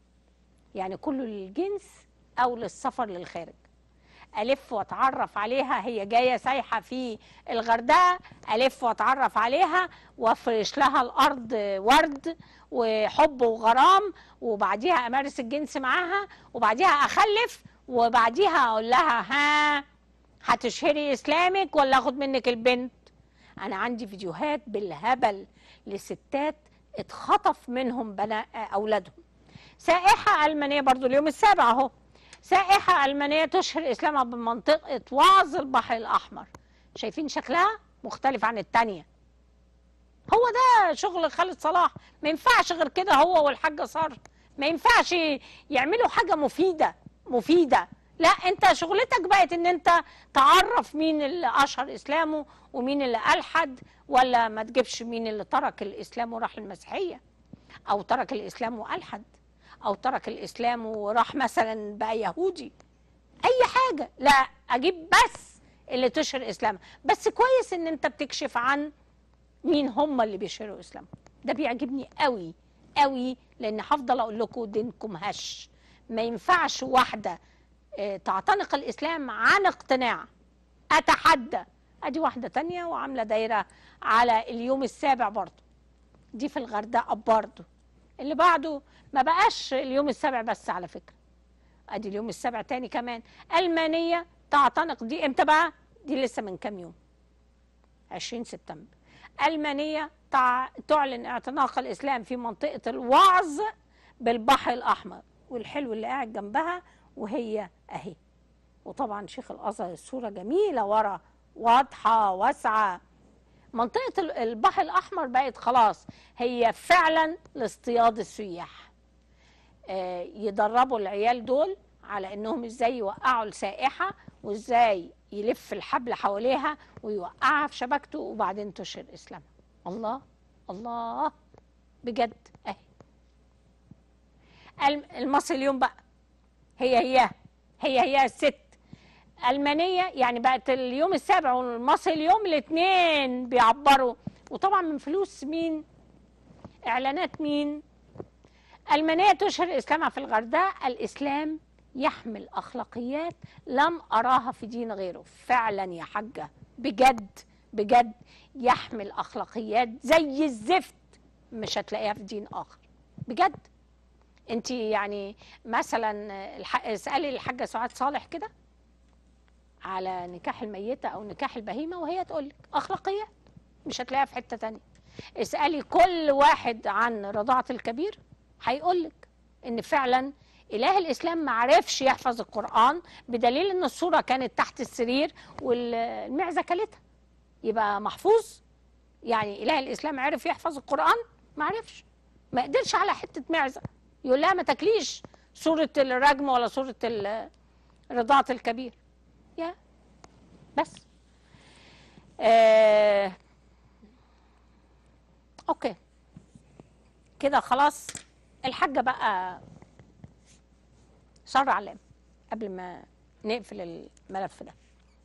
يعني كله للجنس او للسفر للخارج الف واتعرف عليها هي جايه سايحه في الغردقه الف واتعرف عليها وافرش لها الارض ورد وحب وغرام وبعديها امارس الجنس معاها وبعديها اخلف وبعديها اقول لها ها هتشهري اسلامك ولا اخد منك البنت انا عندي فيديوهات بالهبل لستات اتخطف منهم بنا اولادهم سائحه المانيه برضو اليوم السابع اهو سائحة ألمانية تشهر إسلامها بمنطقة وعظ البحر الأحمر شايفين شكلها مختلف عن التانية هو ده شغل خالد صلاح ما ينفعش غير كده هو والحاجة صار ما ينفعش يعملوا حاجة مفيدة مفيدة لا انت شغلتك بقت ان انت تعرف مين اللي اشهر اسلامه ومين اللي الحد ولا ما تجيبش مين اللي ترك الاسلام وراح المسيحيه او ترك الاسلام والحد او ترك الاسلام وراح مثلا بقى يهودي اي حاجه لا اجيب بس اللي تشهر اسلام بس كويس ان انت بتكشف عن مين هم اللي بيشهروا اسلام ده بيعجبني قوي قوي لان هفضل اقول لكم دينكم هش ما ينفعش واحده آه، تعتنق الاسلام عن اقتناع اتحدى ادي واحده تانية وعامله دايره على اليوم السابع برضه دي في الغردقه برضه اللي بعده ما بقاش اليوم السابع بس على فكرة ادي اليوم السابع تاني كمان ألمانية تعتنق دي امتى بقى دي لسه من كام يوم 20 سبتمبر ألمانية تع... تعلن اعتناق الإسلام في منطقة الوعظ بالبحر الأحمر والحلو اللي قاعد جنبها وهي أهي وطبعا شيخ الأزهر الصورة جميلة ورا واضحة واسعة منطقة ال- البحر الأحمر بقت خلاص هي فعلا لاصطياد السياح آه، يدربوا العيال دول على انهم ازاي يوقعوا السائحة وازاي يلف الحبل حواليها ويوقعها في شبكته وبعدين تشهر اسلامها الله الله بجد اهي الم- المصري اليوم بقى هي هي هي هي الست ألمانية يعني بقت اليوم السابع والمصري اليوم الاثنين بيعبروا وطبعا من فلوس مين إعلانات مين ألمانية تشهر إسلامها في الغردقة الإسلام يحمل أخلاقيات لم أراها في دين غيره فعلا يا حاجة بجد بجد يحمل أخلاقيات زي الزفت مش هتلاقيها في دين آخر بجد انت يعني مثلا الح... اسألي الحاجة سعاد صالح كده على نكاح الميتة أو نكاح البهيمة وهي تقول لك أخلاقيات مش هتلاقيها في حتة تانية اسألي كل واحد عن رضاعة الكبير هيقول لك إن فعلا إله الإسلام ما عرفش يحفظ القرآن بدليل إن الصورة كانت تحت السرير والمعزة كلتها يبقى محفوظ يعني إله الإسلام عرف يحفظ القرآن ما عرفش ما قدرش على حتة معزة يقول لها ما تاكليش سورة الرجم ولا سورة ال- رضاعة الكبير يا بس آه اوكي كده خلاص الحاجة بقى شر علام قبل ما نقفل الملف ده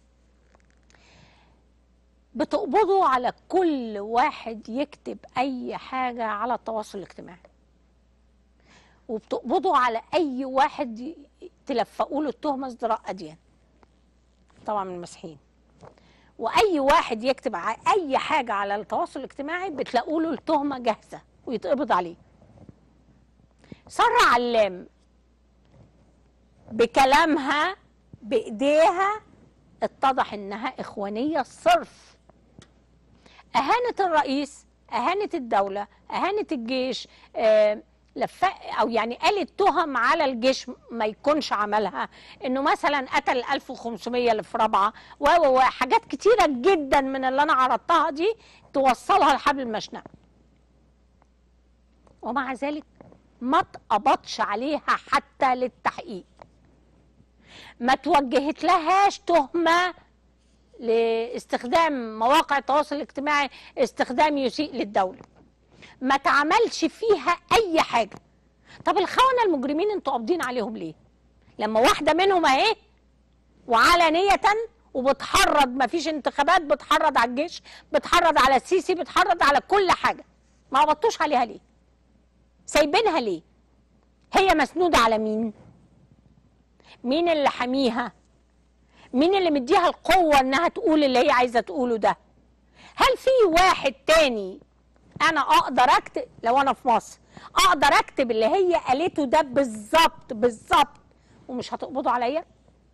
بتقبضوا على كل واحد يكتب اي حاجة على التواصل الاجتماعي وبتقبضوا على اي واحد ي- تلفقوا له التهمة ازدراء اديان طبعا من المسيحيين واي واحد يكتب ع- اي حاجه على التواصل الاجتماعي بتلاقوا له التهمه جاهزه ويتقبض عليه ساره علام بكلامها بايديها اتضح انها اخوانيه صرف اهانت الرئيس اهانت الدوله اهانت الجيش آه لف او يعني قالت تهم على الجيش ما يكونش عملها انه مثلا قتل 1500 اللي في رابعه و و- وحاجات كتيره جدا من اللي انا عرضتها دي توصلها لحبل المشنقه ومع ذلك ما اتقبضش عليها حتى للتحقيق ما توجهت لهاش تهمه لاستخدام مواقع التواصل الاجتماعي استخدام يسيء للدوله ما تعملش فيها اي حاجه طب الخونه المجرمين انتوا قابضين عليهم ليه لما واحده منهم اهي وعلانيه وبتحرض ما فيش انتخابات بتحرض على الجيش بتحرض على السيسي بتحرض على كل حاجه ما قبضتوش عليها ليه سايبينها ليه هي مسنوده على مين مين اللي حميها مين اللي مديها القوه انها تقول اللي هي عايزه تقوله ده هل في واحد تاني انا اقدر اكتب لو انا في مصر اقدر اكتب اللي هي قالته ده بالظبط بالظبط ومش هتقبضوا عليا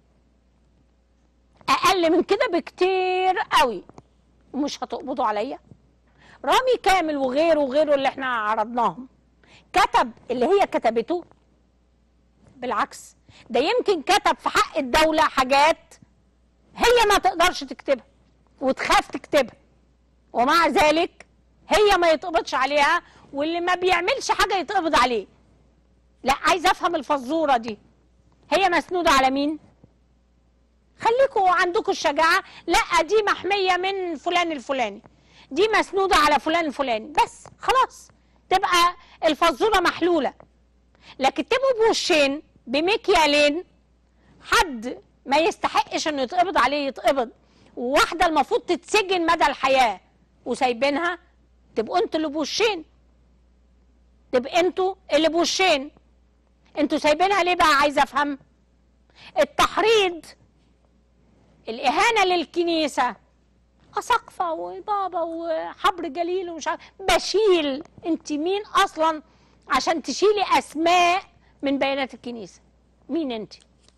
اقل من كده بكتير قوي ومش هتقبضوا عليا رامي كامل وغيره وغيره اللي احنا عرضناهم كتب اللي هي كتبته بالعكس ده يمكن كتب في حق الدولة حاجات هي ما تقدرش تكتبها وتخاف تكتبها ومع ذلك هي ما يتقبضش عليها واللي ما بيعملش حاجه يتقبض عليه لا عايز افهم الفزوره دي هي مسنوده على مين خليكوا عندكم الشجاعه لا دي محميه من فلان الفلاني دي مسنوده على فلان الفلاني بس خلاص تبقى الفزوره محلوله لكن تبقوا بوشين بمكيالين حد ما يستحقش انه يتقبض عليه يتقبض وواحده المفروض تتسجن مدى الحياه وسايبينها تبقوا انتوا اللي بوشين تبقى انتوا اللي بوشين انتوا سايبينها ليه بقى عايزه افهم التحريض الاهانه للكنيسه اساقفه وبابا وحبر جليل ومش عارف بشيل انت مين اصلا عشان تشيلي اسماء من بيانات الكنيسه مين انت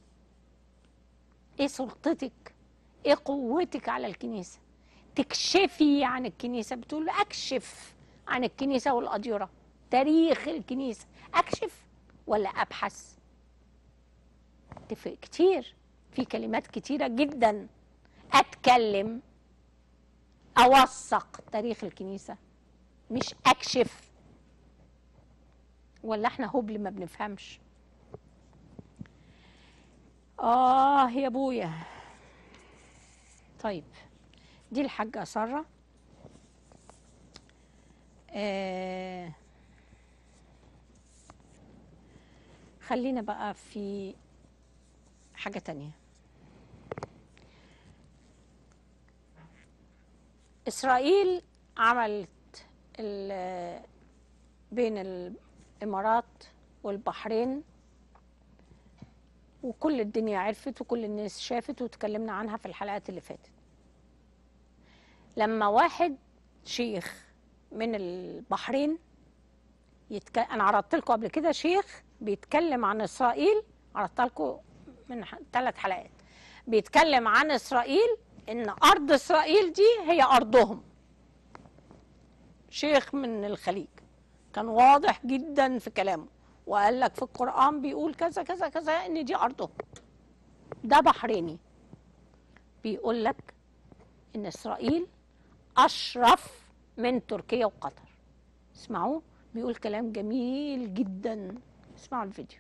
ايه سلطتك ايه قوتك على الكنيسه تكشفي عن الكنيسه بتقول اكشف عن الكنيسه والاديره تاريخ الكنيسه اكشف ولا ابحث تفرق كتير في كلمات كتيره جدا اتكلم اوثق تاريخ الكنيسه مش اكشف ولا احنا هبل ما بنفهمش اه يا ابويا طيب دي الحاجة سارة آه خلينا بقى في حاجة تانية إسرائيل عملت ال- بين الإمارات والبحرين وكل الدنيا عرفت وكل الناس شافت وتكلمنا عنها في الحلقات اللي فاتت لما واحد شيخ من البحرين يتك... انا عرضت لكم قبل كده شيخ بيتكلم عن اسرائيل عرضت لكم من ثلاث حلقات بيتكلم عن اسرائيل ان ارض اسرائيل دي هي ارضهم شيخ من الخليج كان واضح جدا في كلامه وقال لك في القرآن بيقول كذا كذا كذا ان دي ارضهم ده بحريني بيقول لك ان اسرائيل اشرف من تركيا وقطر اسمعوه بيقول كلام جميل جدا اسمعوا الفيديو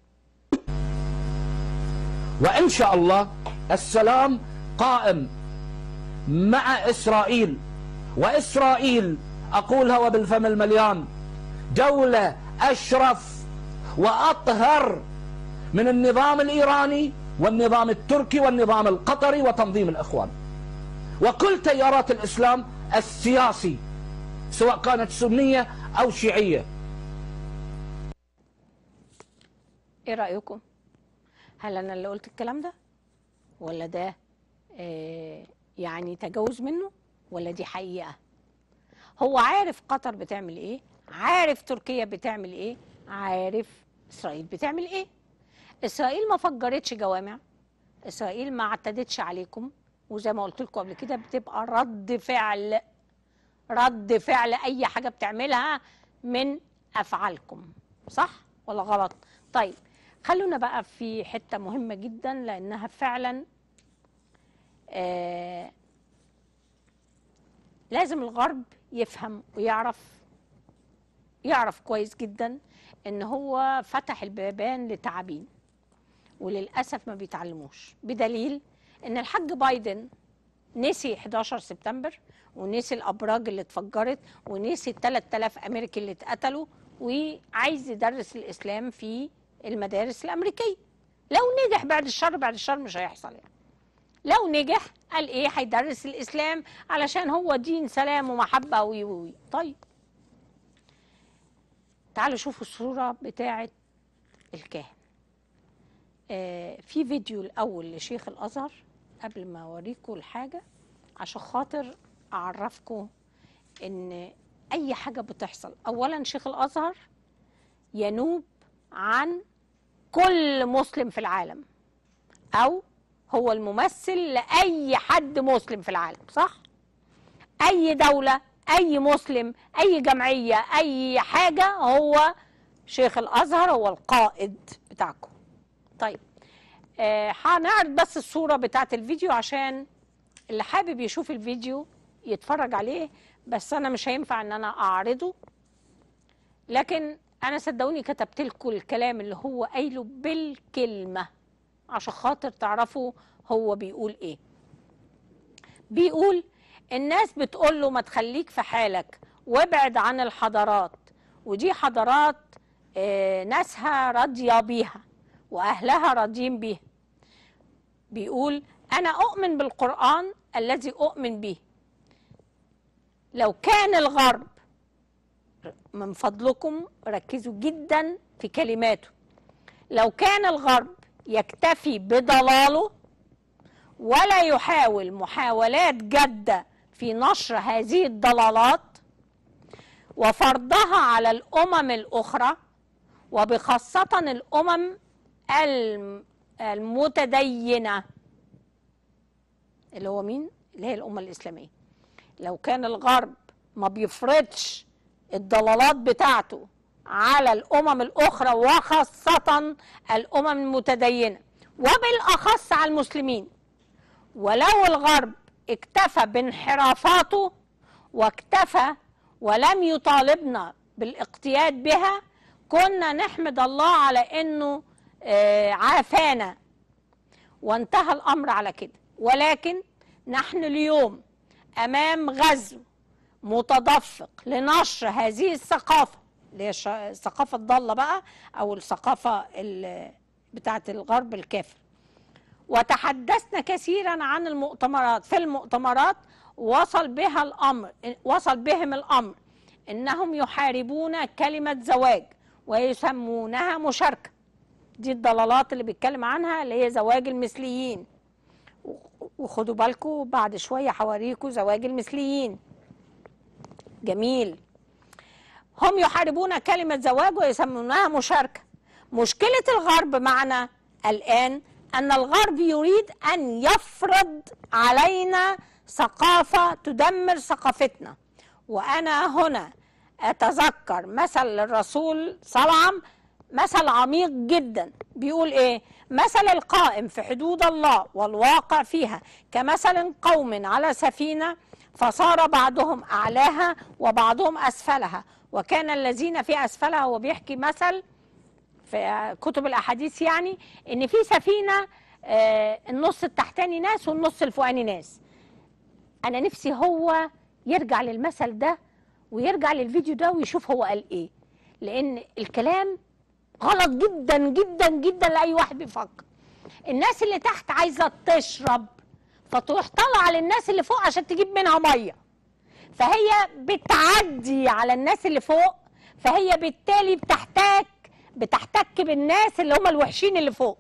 وإن شاء الله السلام قائم مع إسرائيل وإسرائيل أقولها وبالفم المليان دولة أشرف وأطهر من النظام الإيراني والنظام التركي والنظام القطري وتنظيم الإخوان وكل تيارات الإسلام السياسي سواء كانت سنية أو شيعية ايه رأيكم هل انا اللي قلت الكلام ده ولا ده آه يعني تجاوز منه ولا دي حقيقة هو عارف قطر بتعمل ايه عارف تركيا بتعمل ايه عارف اسرائيل بتعمل ايه اسرائيل ما فجرتش جوامع اسرائيل ما اعتدتش عليكم وزي ما قلت لكم قبل كده بتبقى رد فعل رد فعل اي حاجه بتعملها من افعالكم صح ولا غلط طيب خلونا بقى في حته مهمه جدا لانها فعلا آه لازم الغرب يفهم ويعرف يعرف كويس جدا ان هو فتح البيبان لتعابين وللاسف ما بيتعلموش بدليل ان الحاج بايدن نسي 11 سبتمبر ونسي الابراج اللي اتفجرت ونسي ال 3000 امريكي اللي اتقتلوا وعايز يدرس الاسلام في المدارس الامريكيه لو نجح بعد الشر بعد الشر مش هيحصل يعني لو نجح قال ايه هيدرس الاسلام علشان هو دين سلام ومحبه وي وي طيب تعالوا شوفوا الصوره بتاعه الكاهن آه في فيديو الاول لشيخ الازهر قبل ما اوريكم الحاجه عشان خاطر اعرفكم ان اي حاجه بتحصل اولا شيخ الازهر ينوب عن كل مسلم في العالم او هو الممثل لاي حد مسلم في العالم صح اي دوله اي مسلم اي جمعيه اي حاجه هو شيخ الازهر هو القائد بتاعكم طيب آه هنعرض بس الصوره بتاعت الفيديو عشان اللي حابب يشوف الفيديو يتفرج عليه بس انا مش هينفع ان انا اعرضه لكن انا صدقوني كتبت لكم الكلام اللي هو قايله بالكلمه عشان خاطر تعرفوا هو بيقول ايه بيقول الناس بتقول له ما تخليك في حالك وابعد عن الحضارات ودي حضارات آه ناسها راضيه بيها واهلها راضيين بيها بيقول انا اؤمن بالقران الذي اؤمن به لو كان الغرب من فضلكم ركزوا جدا في كلماته لو كان الغرب يكتفي بضلاله ولا يحاول محاولات جاده في نشر هذه الضلالات وفرضها على الامم الاخرى وبخاصة الأمم الم- المتدينة اللي هو مين؟ اللي هي الأمة الإسلامية لو كان الغرب ما بيفرضش الضلالات بتاعته على الأمم الأخرى وخاصة الأمم المتدينة وبالأخص على المسلمين ولو الغرب اكتفى بانحرافاته واكتفى ولم يطالبنا بالاقتياد بها كنا نحمد الله على انه آه، عافانا وانتهى الامر على كده ولكن نحن اليوم امام غزو متدفق لنشر هذه الثقافه اللي هي الش- الثقافه الضاله بقى او الثقافه ال- بتاعه الغرب الكافر وتحدثنا كثيرا عن المؤتمرات في المؤتمرات وصل بها الامر وصل بهم الامر انهم يحاربون كلمه زواج ويسمونها مشاركه دي الضلالات اللي بيتكلم عنها اللي هي زواج المثليين وخدوا بالكم بعد شويه هوريكم زواج المثليين جميل هم يحاربون كلمة زواج ويسمونها مشاركة مشكلة الغرب معنا الآن أن الغرب يريد أن يفرض علينا ثقافة تدمر ثقافتنا وأنا هنا أتذكر مثل الرسول صلى الله عليه وسلم مثل عميق جدا بيقول ايه مثل القائم في حدود الله والواقع فيها كمثل قوم على سفينة فصار بعضهم أعلاها وبعضهم أسفلها وكان الذين في أسفلها هو بيحكي مثل في كتب الأحاديث يعني إن في سفينة آه، النص التحتاني ناس والنص الفوقاني ناس أنا نفسي هو يرجع للمثل ده ويرجع للفيديو ده ويشوف هو قال إيه لأن الكلام غلط جدا جدا جدا لاي واحد بيفكر الناس اللي تحت عايزه تشرب فتروح طالعه للناس اللي فوق عشان تجيب منها ميه فهي بتعدي على الناس اللي فوق فهي بالتالي بتحتاج بتحتك بالناس اللي هم الوحشين اللي فوق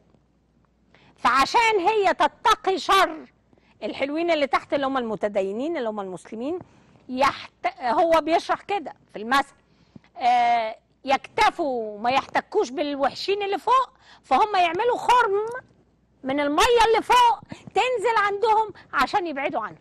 فعشان هي تتقي شر الحلوين اللي تحت اللي هم المتدينين اللي هم المسلمين يحت... هو بيشرح كده في المثل آه، يكتفوا ما يحتكوش بالوحشين اللي فوق فهم يعملوا خرم من الميه اللي فوق تنزل عندهم عشان يبعدوا عنهم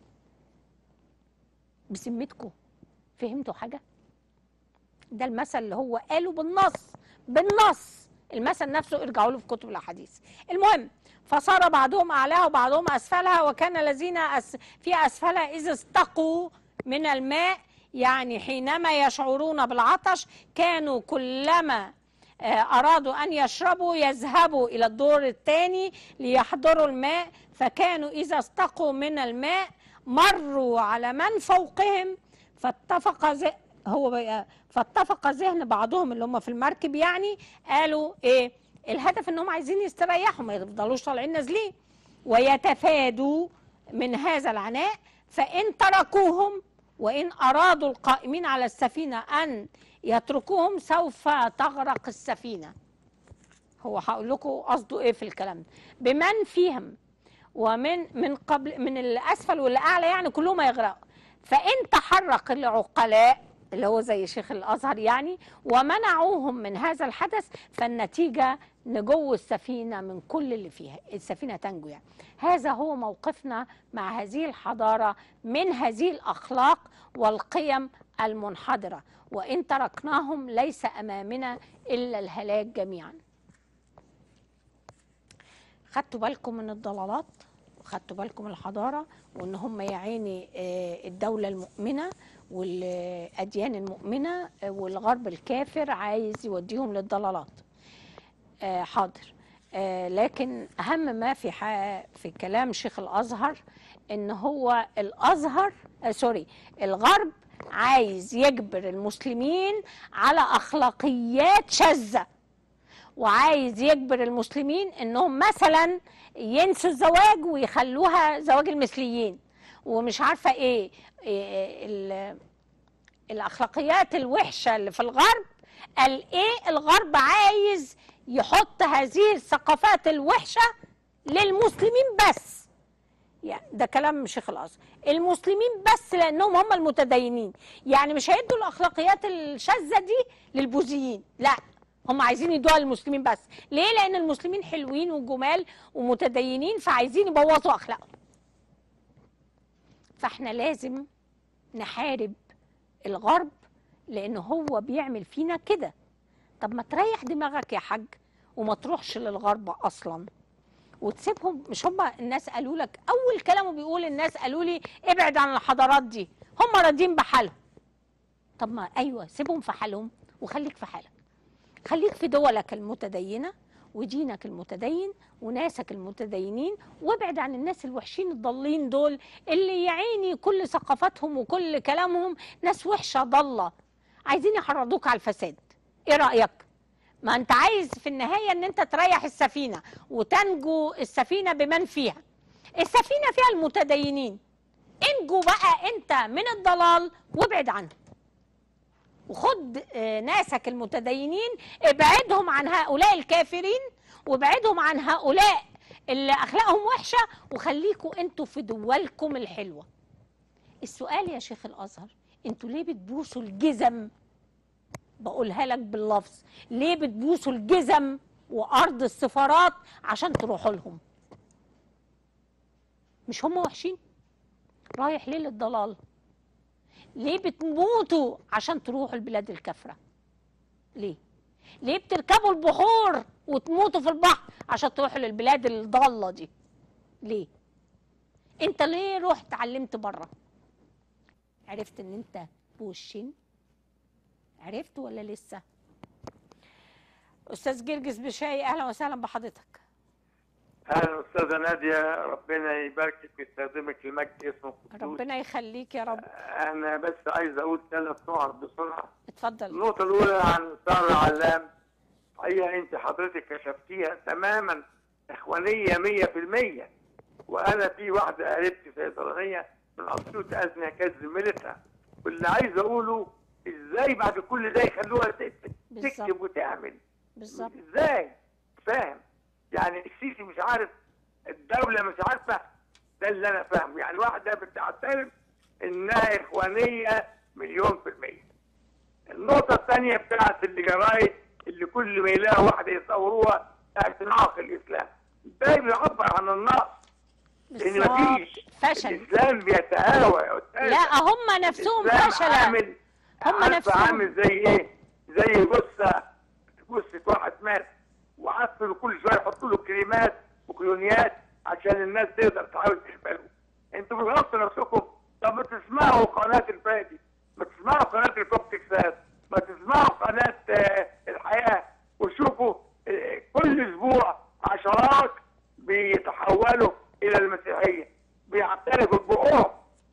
بسمتكم فهمتوا حاجه ده المثل اللي هو قاله بالنص بالنص المثل نفسه ارجعوا له في كتب الاحاديث المهم فصار بعضهم اعلاها وبعضهم اسفلها وكان الذين أس في اسفلها اذا استقوا من الماء يعني حينما يشعرون بالعطش كانوا كلما آه، أرادوا أن يشربوا يذهبوا إلى الدور الثاني ليحضروا الماء فكانوا إذا استقوا من الماء مروا على من فوقهم فاتفق ذ- هو بقى فاتفق ذهن بعضهم اللي هم في المركب يعني قالوا ايه الهدف انهم عايزين يستريحوا ما يفضلوش طالعين نازلين ويتفادوا من هذا العناء فإن تركوهم وإن أرادوا القائمين على السفينة أن يتركوهم سوف تغرق السفينة هو هقول لكم قصده ايه في الكلام ده بمن فيهم ومن من قبل من الاسفل والاعلى يعني كلهم يغرقوا فان تحرك العقلاء اللي هو زي شيخ الازهر يعني ومنعوهم من هذا الحدث فالنتيجه نجو السفينه من كل اللي فيها السفينه تنجو يعني هذا هو موقفنا مع هذه الحضاره من هذه الاخلاق والقيم المنحدره وان تركناهم ليس امامنا الا الهلاك جميعا خدتوا بالكم من الضلالات خدتوا بالكم من الحضاره وان هم يا عيني آه، الدوله المؤمنه والاديان المؤمنه آه، والغرب الكافر عايز يوديهم للضلالات آه، حاضر آه، لكن اهم ما في ح- في كلام شيخ الازهر ان هو الازهر آه، سوري الغرب عايز يجبر المسلمين على اخلاقيات شاذه وعايز يجبر المسلمين انهم مثلا ينسوا الزواج ويخلوها زواج المثليين ومش عارفه ايه, إيه ال- الاخلاقيات الوحشه اللي في الغرب قال ايه الغرب عايز يحط هذه الثقافات الوحشه للمسلمين بس يعني ده كلام شيخ الازهر المسلمين بس لانهم هم المتدينين يعني مش هيدوا الاخلاقيات الشاذه دي للبوذيين لا هم عايزين يدوها للمسلمين بس ليه لان المسلمين حلوين وجمال ومتدينين فعايزين يبوظوا اخلاقهم فاحنا لازم نحارب الغرب لان هو بيعمل فينا كده طب ما تريح دماغك يا حاج وما تروحش للغرب اصلا وتسيبهم مش هم الناس قالوا لك اول كلامه بيقول الناس قالوا لي ابعد عن الحضارات دي هم راضيين بحالهم طب ما ايوه سيبهم في حالهم وخليك في حالك خليك في دولك المتدينه ودينك المتدين وناسك المتدينين وابعد عن الناس الوحشين الضالين دول اللي يا عيني كل ثقافتهم وكل كلامهم ناس وحشه ضاله عايزين يحرضوك على الفساد ايه رايك ما انت عايز في النهايه ان انت تريح السفينه وتنجو السفينه بمن فيها السفينه فيها المتدينين انجو بقى انت من الضلال وابعد عنهم وخد آه، ناسك المتدينين ابعدهم عن هؤلاء الكافرين وابعدهم عن هؤلاء اللي اخلاقهم وحشه وخليكوا انتوا في دولكم الحلوه السؤال يا شيخ الازهر انتوا ليه بتبوسوا الجزم بقولها لك باللفظ ليه بتبوسوا الجزم وارض السفارات عشان تروحوا لهم مش هم وحشين رايح ليه للضلال ليه بتموتوا عشان تروحوا البلاد الكافرة ليه ليه بتركبوا البحور وتموتوا في البحر عشان تروحوا للبلاد الضالة دي ليه انت ليه رحت اتعلمت بره عرفت ان انت بوشين عرفت ولا لسه استاذ جرجس بشاي اهلا وسهلا بحضرتك اهلا استاذه ناديه ربنا يباركك ويستخدمك المجد اسمه قدوس ربنا يخليك يا رب انا بس عايز اقول ثلاث نقط بسرعه اتفضل النقطه الاولى عن ساره علام هي انت حضرتك كشفتيها تماما اخوانيه 100% وانا في واحده قريبتي صيدلانيه من اسيوط ازمه كانت زميلتها واللي عايز اقوله ازاي بعد كل ده يخلوها تكتب بالظبط. تكتب وتعمل بالظبط ازاي فاهم يعني السيسي مش عارف الدولة مش عارفة ده اللي انا فاهمه يعني واحدة بتعترف انها اخوانية مليون في المية النقطة الثانية بتاعت الجرايد اللي كل ما يلاقوا واحدة يصوروها اعتناق الاسلام ده بيعبر عن النقص لان بالظبط مفيش فشل الاسلام بيتهاوى يا أستاذة. لا هم نفسهم الإسلام فشلة عامل هم عارفة نفسهم. عامل زي ايه؟ زي جثة جثة واحد مات وعفلوا كل شوية يحطوا له كريمات وكلونيات عشان الناس تقدر تحاول تقبله. انتوا بتغلطوا نفسكم طب ما تسمعوا قناة الفادي ما تسمعوا قناة الكوب تكساس ما تسمعوا قناة آه، الحياة وشوفوا آه، كل اسبوع عشرات بيتحولوا الى المسيحية بيعترفوا ببقهم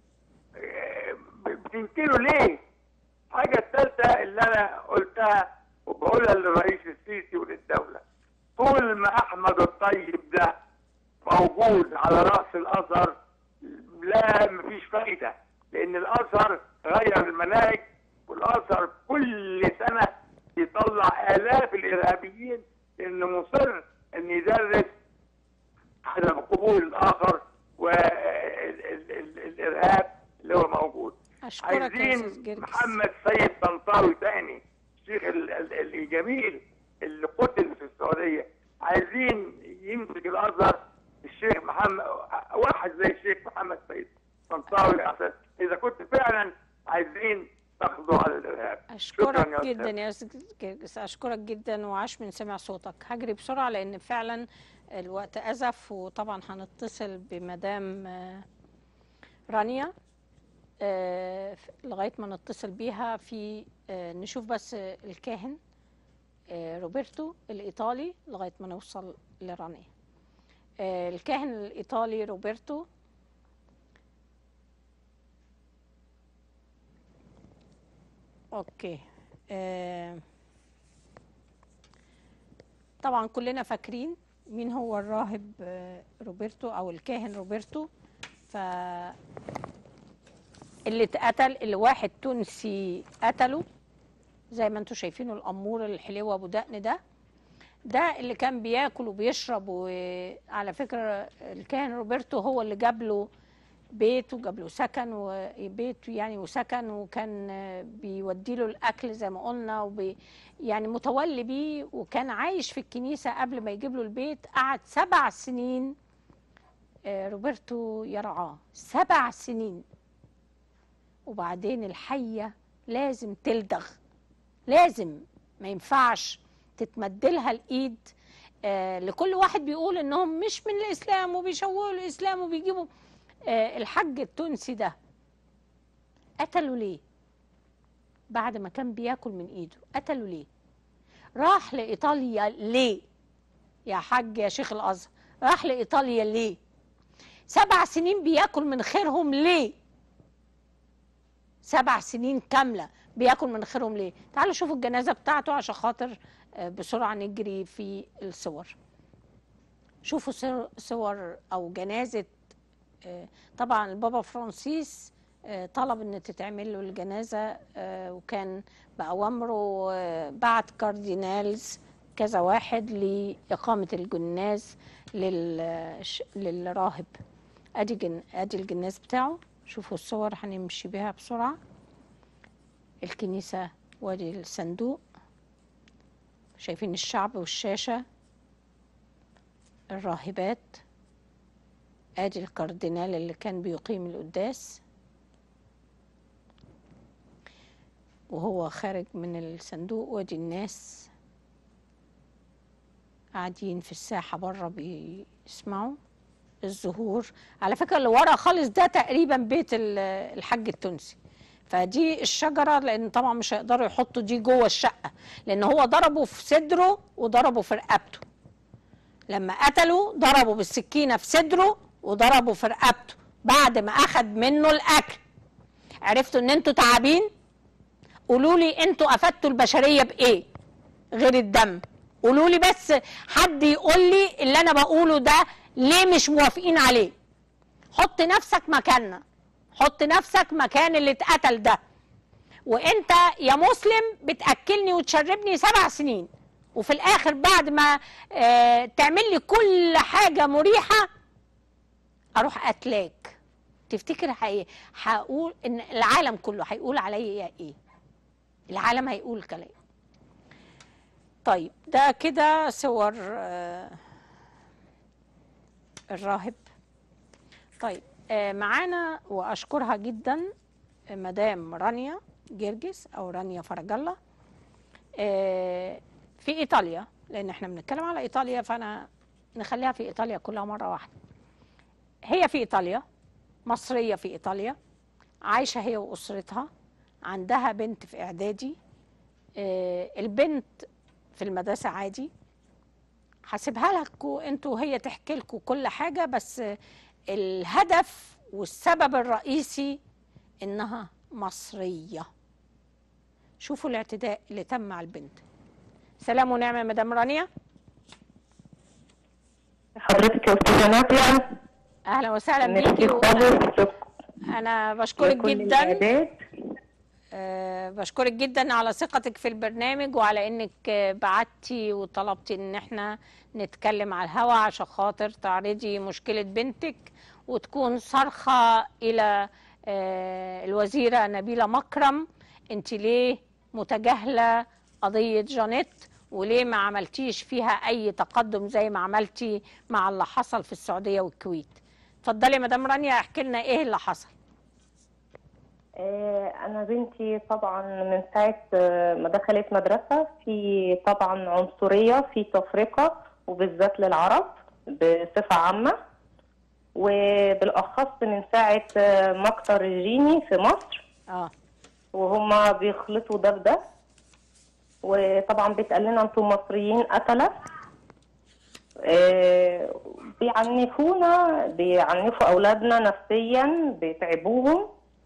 بتنكروا ليه؟ الحاجة الثالثة اللي أنا قلتها وبقولها للرئيس السيسي وللدولة طول ما أحمد الطيب ده موجود على رأس الأزهر لا مفيش فايدة لأن الأزهر غير المناهج والأزهر كل سنة يطلع آلاف الإرهابيين لأنه مصر أن يدرس عدم قبول الآخر والإرهاب اللي هو موجود اشكرك يا استاذ عايزين جرجس محمد سيد طنطاوي تاني الشيخ ال- ال- الجميل اللي قتل في السعوديه عايزين يمسك الازهر الشيخ محمد واحد زي الشيخ محمد سيد طنطاوي عشان اذا كنت فعلا عايزين تاخذوا على الارهاب شكراً اشكرك يا جدا أستاذ. يا استاذ جرجس اشكرك جدا وعاش من سمع صوتك هجري بسرعه لان فعلا الوقت ازف وطبعا هنتصل بمدام آه، رانيا آه، ف- لغايه ما نتصل بيها في آه، نشوف بس آه، الكاهن آه، روبرتو الايطالي لغايه ما نوصل لرانيا آه، الكاهن الايطالي روبرتو اوكي آه، طبعا كلنا فاكرين مين هو الراهب آه، روبرتو او الكاهن روبرتو ف اللي اتقتل اللي واحد تونسي قتله زي ما انتم شايفينه الامور الحلوه ابو دقن ده ده اللي كان بياكل وبيشرب وعلى فكره الكاهن روبرتو هو اللي جاب له بيت وجاب له سكن وبيت يعني وسكن وكان آه، بيودي له الاكل زي ما قلنا وبي يعني متولي بيه وكان عايش في الكنيسه قبل ما يجيب له البيت قعد سبع سنين آه، روبرتو يرعاه سبع سنين وبعدين الحيه لازم تلدغ لازم ما ينفعش تتمدلها الايد آه لكل واحد بيقول انهم مش من الاسلام وبيشوهوا الاسلام وبيجيبوا آه الحج التونسي ده قتلوا ليه بعد ما كان بياكل من ايده قتلوا ليه راح لايطاليا ليه يا حاج يا شيخ الازهر راح لايطاليا ليه سبع سنين بياكل من خيرهم ليه سبع سنين كامله بياكل من خيرهم ليه تعالوا شوفوا الجنازه بتاعته عشان خاطر آه، بسرعه نجري في الصور شوفوا صور- صور او جنازه آه، طبعا البابا فرانسيس آه، طلب ان تتعمل له الجنازه آه، وكان باوامره آه، بعت كاردينالز كذا واحد لاقامه الجناز لل- ش- للراهب ادي جن ادي الجناز بتاعه شوفوا الصور هنمشي بيها بسرعه الكنيسه وادي الصندوق شايفين الشعب والشاشه الراهبات ادي الكاردينال اللي كان بيقيم القداس وهو خارج من الصندوق وادي الناس قاعدين في الساحة بره بيسمعوا الزهور على فكرة اللي ورا خالص ده تقريبا بيت ال- الحاج التونسي فدي الشجرة لأن طبعا مش هيقدروا يحطوا دي جوه الشقة لأن هو ضربه في صدره وضربه في رقبته لما قتلوا ضربوا بالسكينة في صدره وضربوا في رقبته بعد ما أخد منه الأكل عرفتوا إن أنتوا تعابين قولوا لي أنتوا أفدتوا البشرية بإيه غير الدم قولوا لي بس حد يقول لي اللي أنا بقوله ده ليه مش موافقين عليه حط نفسك مكاننا حط نفسك مكان اللي اتقتل ده وانت يا مسلم بتاكلني وتشربني سبع سنين وفي الاخر بعد ما آه تعمل لي كل حاجه مريحه اروح قتلاك تفتكر ايه هقول ان العالم كله هيقول عليا ايه العالم هيقول كلام طيب ده كده صور آه الراهب طيب آه معانا واشكرها جدا مدام رانيا جرجس او رانيا فرج الله آه في ايطاليا لان احنا بنتكلم على ايطاليا فانا نخليها في ايطاليا كلها مره واحده هي في ايطاليا مصريه في ايطاليا عايشه هي واسرتها عندها بنت في اعدادي آه البنت في المدرسه عادي هسيبها لكم انتوا هي تحكي لكم كل حاجه بس الهدف والسبب الرئيسي انها مصريه شوفوا الاعتداء اللي تم على البنت سلام ونعمه يا مدام رانيا حضرتك يا استاذه ناديه اهلا وسهلا ميرسي بيكي و- خالص شكرا انا بشكرك لكل جدا الإعداد. آه، بشكرك جدا على ثقتك في البرنامج وعلى انك آه، بعتي وطلبتي ان احنا نتكلم على الهوا عشان خاطر تعرضي مشكلة بنتك وتكون صرخة الى آه، الوزيرة نبيلة مكرم انت ليه متجاهلة قضية جانيت وليه ما عملتيش فيها اي تقدم زي ما عملتي مع اللي حصل في السعودية والكويت اتفضلي يا مدام رانيا احكي لنا ايه اللي حصل آه، أنا بنتي طبعا من ساعة آه، ما دخلت مدرسة في طبعا عنصرية في تفرقة وبالذات للعرب بصفة عامة وبالأخص من ساعة آه، مقتل الجيني في مصر اه وهما بيخلطوا ده بده وطبعا بيتقال لنا انتم مصريين قتلة آه، بيعنفونا بيعنفوا اولادنا نفسيا بيتعبوهم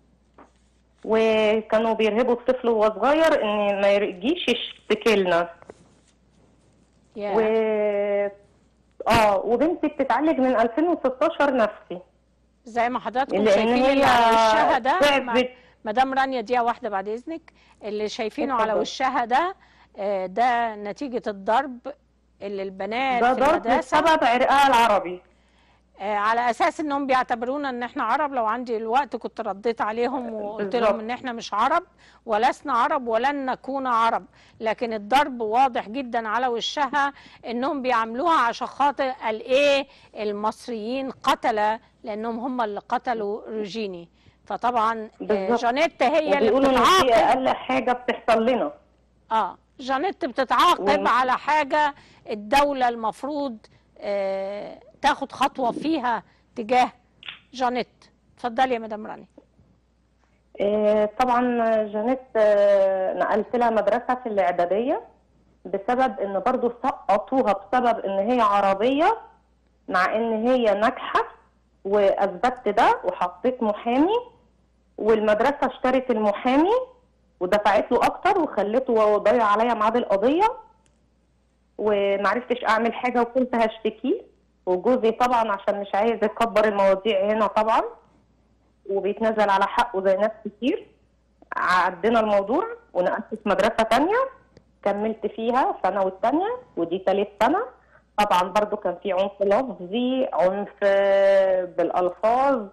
وكانوا بيرهبوا الطفل وهو صغير ان ما يجيش يشتكي لنا يا و اه وبنتي بتتعالج من 2016 نفسي زي ما حضراتكم لأن شايفين هي اللي على وشها ده تعبت. ما- مدام رانيا دقيقة واحدة بعد إذنك اللي شايفينه على اتفضل. وشها ده آه، ده نتيجة الضرب اللي البنات ده في ضرب المدرسة بسبب عرقها العربي آه، على اساس انهم بيعتبرونا ان احنا عرب لو عندي الوقت كنت رديت عليهم وقلت لهم بالظبط. ان احنا مش عرب ولسنا عرب ولن نكون عرب لكن الضرب واضح جدا على وشها انهم بيعاملوها عشان خاطر الايه المصريين قتله لانهم هم اللي قتلوا روجيني فطبعا آه، بالظبط. جانيت هي اللي وبيقولوا ان دي بتتعاقب اقل حاجه بتحصل لنا اه جانيت بتتعاقب و- على حاجة الدولة المفروض آه تاخد خطوة فيها تجاه جانيت اتفضلي يا مدام راني آه، طبعا جانيت آه، نقلت لها مدرسة في الإعدادية بسبب إن برضو سقطوها بسبب إن هي عربية مع إن هي ناجحة وأثبتت ده وحطيت محامي والمدرسة اشترت المحامي ودفعت له أكتر وخلته ضيع عليا ميعاد القضية ومعرفتش أعمل حاجة وكنت هشتكيه وجوزي طبعا عشان مش عايز يكبر المواضيع هنا طبعا وبيتنازل على حقه زي ناس كتير عدينا الموضوع ونقلت في مدرسة تانية كملت فيها سنة والتانية ودي تالت سنة طبعا برضو كان في عنف لفظي عنف آه، بالألفاظ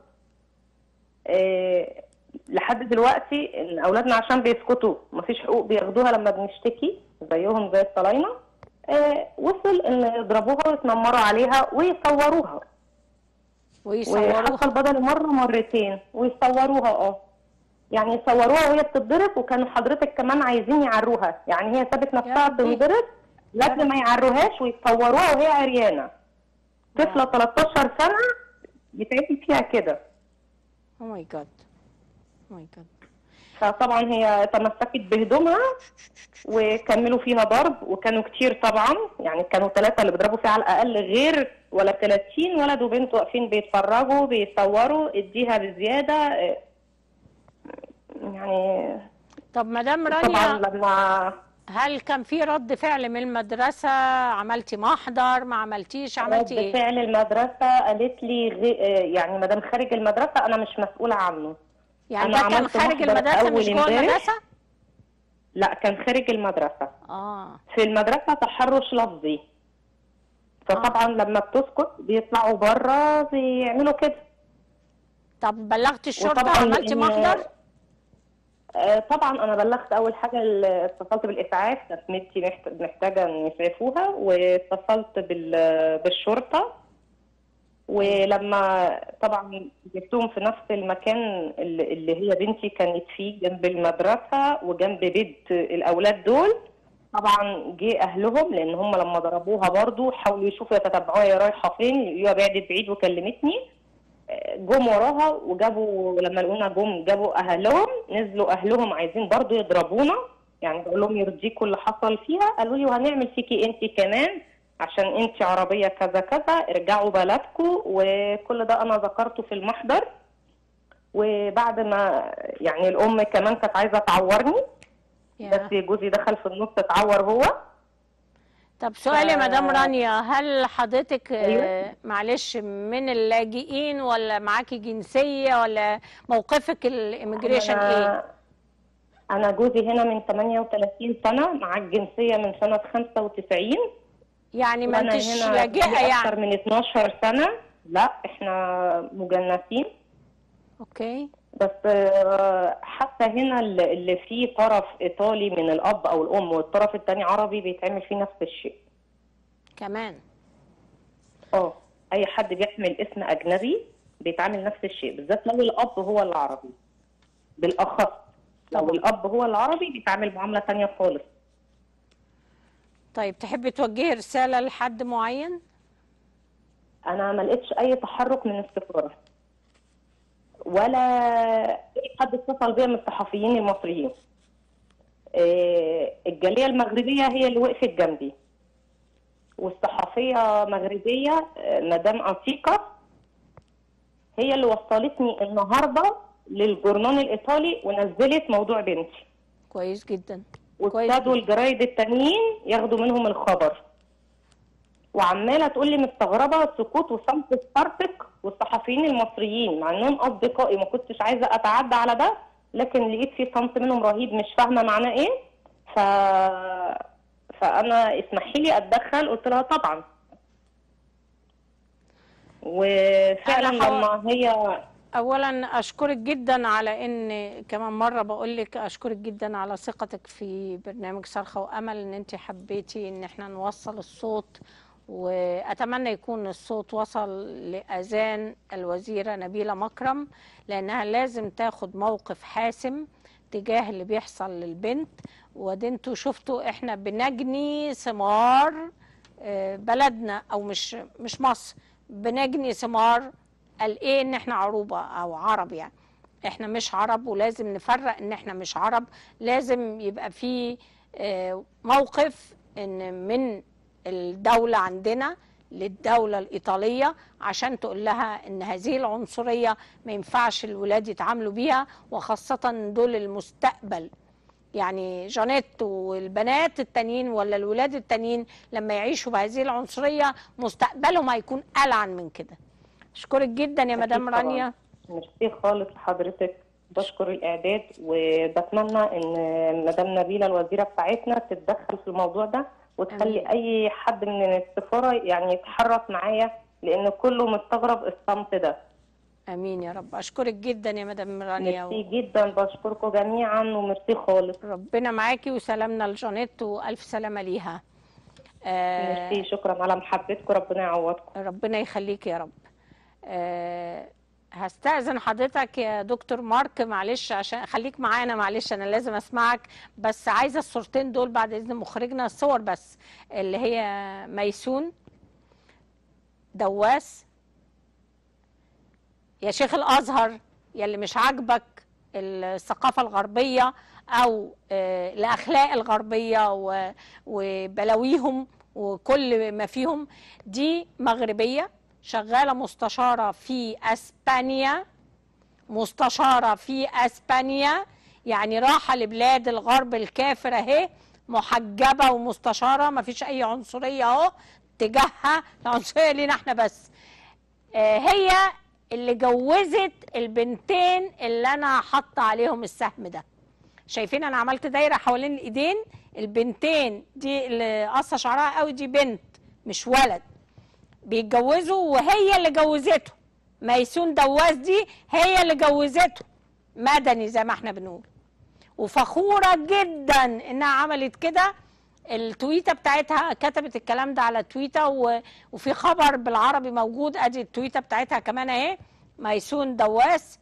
آه، لحد دلوقتي ان اولادنا عشان بيسكتوا مفيش حقوق بياخدوها لما بنشتكي زيهم زي الصلاينه آه، وصل ان يضربوها ويتنمروا عليها ويصوروها ويصوروها وحصل بدل مرة مرتين ويصوروها اه يعني يصوروها وهي بتتضرب وكانوا حضرتك كمان عايزين يعروها يعني هي سابت نفسها ربي. تنضرب لازم ما يعروهاش ويصوروها وهي عريانة طفلة 13 سنة يتعمل فيها كده او ماي جاد ماي جاد فطبعا هي تمسكت بهدومها وكملوا فيها ضرب وكانوا كتير طبعا يعني كانوا ثلاثة اللي بيضربوا فيها على الأقل غير ولا 30 ولد وبنت واقفين بيتفرجوا بيصوروا اديها بزيادة آه، يعني طب مدام طبعا رانيا لما هل كان في رد فعل من المدرسة عملتي محضر ما عملتيش عملتي رد ايه فعل المدرسة قالت لي غي... آه، يعني مدام خارج المدرسة أنا مش مسؤولة عنه يعني أنا ده كان عملت خارج محضر المدرسة مش أول جوه امبارح. المدرسة لا كان خارج المدرسة اه في المدرسة تحرش لفظي فطبعا لما بتسكت بيطلعوا بره بيعملوا كده طب بلغتي الشرطة وطبعاً عملتي لأن- محضر آه، طبعا انا بلغت اول حاجه ال- اتصلت بالاسعاف كانت بنتي محت- محتاجه ان يسعفوها واتصلت بال- بالشرطه ولما طبعا جبتهم في نفس المكان اللي اللي هي بنتي كانت فيه جنب المدرسه وجنب بيت الاولاد دول طبعا جه اهلهم لان هم لما ضربوها برضو حاولوا يشوفوا يتتبعوها هي رايحه فين هي بعدت بعيد وكلمتني جم وراها وجابوا لما لقونا جم جابوا اهلهم نزلوا اهلهم عايزين برضو يضربونا يعني بقول لهم يرضيكوا اللي حصل فيها قالوا لي وهنعمل فيكي انت كمان عشان انت عربيه كذا كذا ارجعوا بلدكم وكل ده انا ذكرته في المحضر وبعد ما يعني الام كمان كانت عايزه تعورني يا. بس جوزي دخل في النص اتعور هو طب سؤال يا ف- مدام رانيا هل حضرتك آه، أيوة. معلش من اللاجئين ولا معاكي جنسية ولا موقفك الاميجريشن ايه؟ أنا أنا جوزي هنا من 38 سنة مع الجنسية من سنة 95 يعني ما وأنا انتش هنا لاجئة بقالي أكتر يعني من 12 سنة لا إحنا مجنسين اوكي بس آه، حتى هنا اللي اللي فيه طرف إيطالي من الأب أو الأم والطرف التاني عربي بيتعمل فيه نفس الشيء كمان اه أي حد بيحمل اسم أجنبي بيتعامل نفس الشيء بالذات لو الأب هو العربي بالأخص لو طبعا. الأب هو العربي بيتعامل معاملة تانية خالص طيب تحبي توجهي رسالة لحد معين؟ انا ما لقيتش اي تحرك من السفاره ولا اي حد اتصل بيا من الصحفيين المصريين إيه، الجاليه المغربيه هي اللي وقفت جنبي والصحفيه مغربيه آه، مدام عتيقه هي اللي وصلتني النهارده للجورنال الايطالي ونزلت موضوع بنتي كويس جدا كويس وابتدوا جدا. الجرايد التانيين ياخدوا منهم الخبر وعماله تقول لي مستغربه سكوت وصمت سبارتك والصحفيين المصريين مع انهم اصدقائي ما كنتش عايزه اتعدى على ده لكن لقيت في صمت منهم رهيب مش فاهمه معناه ايه ف فانا اسمحي لي اتدخل قلت لها طبعا وفعلا أنا حو- لما هي اولا اشكرك جدا على ان كمان مره بقول لك اشكرك جدا على ثقتك في برنامج صرخه وامل ان انت حبيتي ان احنا نوصل الصوت واتمنى يكون الصوت وصل لاذان الوزيره نبيله مكرم لانها لازم تاخد موقف حاسم تجاه اللي بيحصل للبنت ودي انتوا شفتوا احنا بنجني ثمار آه، بلدنا او مش مش مصر بنجني ثمار قال ايه ان احنا عروبه او عرب يعني احنا مش عرب ولازم نفرق ان احنا مش عرب لازم يبقى في آه، موقف ان من الدوله عندنا للدوله الايطاليه عشان تقول لها ان هذه العنصريه ما ينفعش الولاد يتعاملوا بيها وخاصه دول المستقبل يعني جانيت والبنات التانيين ولا الولاد التانيين لما يعيشوا بهذه العنصريه مستقبلهم هيكون ألعن من كده اشكرك جدا يا مدام طبعاً. رانيا ميرسي خالص لحضرتك بشكر الإعداد وبتمنى إن مدام نبيلة الوزيرة بتاعتنا تتدخل في الموضوع ده وتخلي أي حد من السفارة يعني يتحرك معايا لأن كله مستغرب الصمت ده امين يا رب اشكرك جدا يا مدام رانيا ميرسي جدا بشكركم جميعا وميرسي خالص ربنا معاكي وسلامنا لجانيت والف سلامه ليها آه ميرسي شكرا على محبتكم ربنا يعوضكم ربنا يخليك يا رب آه هستأذن حضرتك يا دكتور مارك معلش عشان خليك معانا معلش انا لازم اسمعك بس عايزه الصورتين دول بعد اذن مخرجنا الصور بس اللي هي ميسون دواس يا شيخ الازهر يلي مش عاجبك الثقافه الغربيه او آه، الاخلاق الغربيه و- وبلاويهم وكل ما فيهم دي مغربيه شغاله مستشاره في اسبانيا مستشاره في اسبانيا يعني راحه لبلاد الغرب الكافر اهي محجبه ومستشاره ما فيش اي عنصريه اهو تجاهها العنصريه لينا احنا بس آه، هي اللي جوزت البنتين اللي انا حاطه عليهم السهم ده شايفين انا عملت دايره حوالين الايدين البنتين دي اللي قصه شعرها قوي دي بنت مش ولد بيتجوزوا وهي اللي جوزته ميسون دواس دي هي اللي جوزته مدني زي ما احنا بنقول وفخوره جدا انها عملت كده التويته بتاعتها كتبت الكلام ده على تويته و... وفي خبر بالعربي موجود ادي التويته بتاعتها كمان اهي ميسون دواس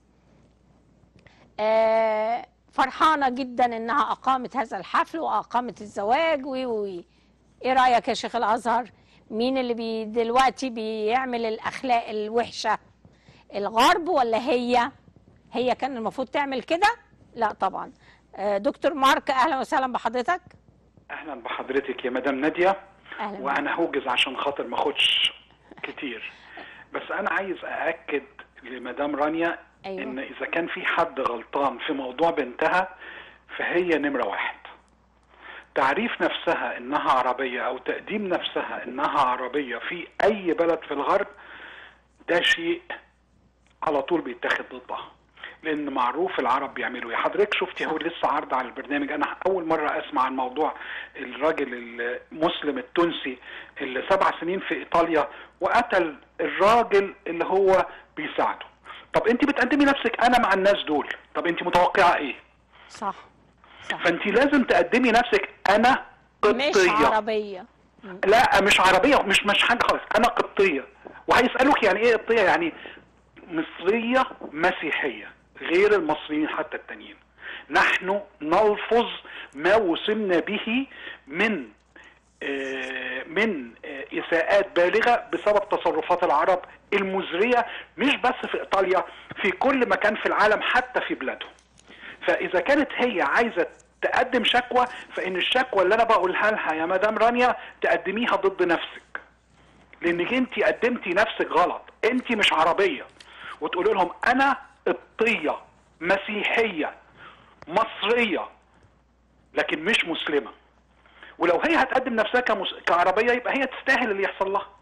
آه فرحانه جدا انها اقامت هذا الحفل واقامت الزواج وي وي ايه رايك يا شيخ الازهر مين اللي بي دلوقتي بيعمل الاخلاق الوحشه الغرب ولا هي هي كان المفروض تعمل كده لا طبعا آه دكتور مارك اهلا وسهلا بحضرتك اهلا بحضرتك يا مدام ناديه اهلا بك. وانا هوجز عشان خاطر ما اخدش كتير بس انا عايز ااكد لمدام رانيا أيوة. ان اذا كان في حد غلطان في موضوع بنتها فهي نمره واحد تعريف نفسها انها عربيه او تقديم نفسها انها عربيه في اي بلد في الغرب ده شيء على طول بيتاخد ضدها لان معروف العرب بيعملوا ايه حضرتك شفتي هو لسه عرض على البرنامج انا اول مره اسمع عن موضوع الراجل المسلم التونسي اللي سبع سنين في ايطاليا وقتل الراجل اللي هو بيساعده طب انت بتقدمي نفسك انا مع الناس دول طب انت متوقعه ايه صح صح فانت لازم تقدمي نفسك انا مش قبطيه عربيه لا مش عربيه مش مش حاجه خالص انا قبطيه وهيسالوك يعني ايه قبطيه يعني مصريه مسيحيه غير المصريين حتى التانيين نحن نلفظ ما وصلنا به من آه، من آه، اساءات بالغه بسبب تصرفات العرب المزريه مش بس في ايطاليا في كل مكان في العالم حتى في بلادهم فاذا كانت هي عايزه تقدم شكوى فان الشكوى اللي انا بقولها لها يا مدام رانيا تقدميها ضد نفسك لانك انت قدمتي نفسك غلط انت مش عربيه وتقول لهم انا قبطيه مسيحيه مصريه لكن مش مسلمه ولو هي هتقدم نفسها كمس... كعربيه يبقى هي تستاهل اللي يحصل لها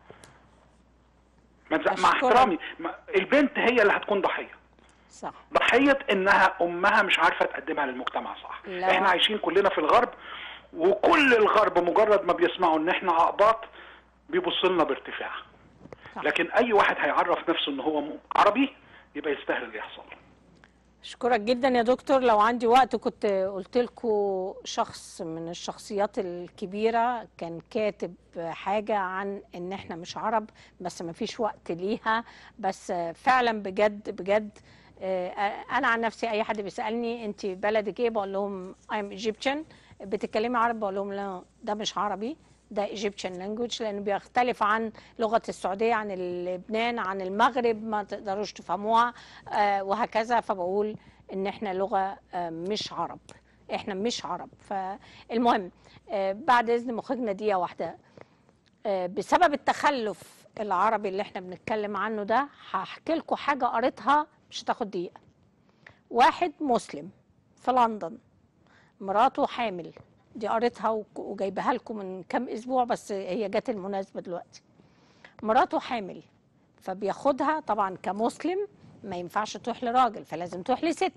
ما تز- مع أشكرك. احترامي ما- البنت هي اللي هتكون ضحيه صح ضحيه انها امها مش عارفه تقدمها للمجتمع صح لا. احنا عايشين كلنا في الغرب وكل الغرب مجرد ما بيسمعوا ان احنا اقباط بيبص لنا بارتفاع صح. لكن اي واحد هيعرف نفسه ان هو م- عربي يبقى يستاهل اللي يحصل له اشكرك جدا يا دكتور لو عندي وقت كنت قلت لكم شخص من الشخصيات الكبيره كان كاتب حاجه عن ان احنا مش عرب بس ما فيش وقت ليها بس فعلا بجد بجد آه، انا عن نفسي اي حد بيسالني انت بلدك ايه بقول لهم I'm Egyptian بتتكلمي عربي بقول لهم لا ده مش عربي ده Egyptian language لانه بيختلف عن لغه السعوديه عن لبنان عن المغرب ما تقدروش تفهموها آه، وهكذا فبقول ان احنا لغه آه، مش عرب احنا مش عرب فالمهم آه، بعد اذن مخرجنا دقيقه واحده آه، بسبب التخلف العربي اللي احنا بنتكلم عنه ده هحكي لكم حاجه قريتها مش هتاخد دقيقه واحد مسلم في لندن مراته حامل دي قريتها وك- وجايبها لكم من كام اسبوع بس هي جت المناسبه دلوقتي مراته حامل فبياخدها طبعا كمسلم ما ينفعش تروح لراجل فلازم تروح لست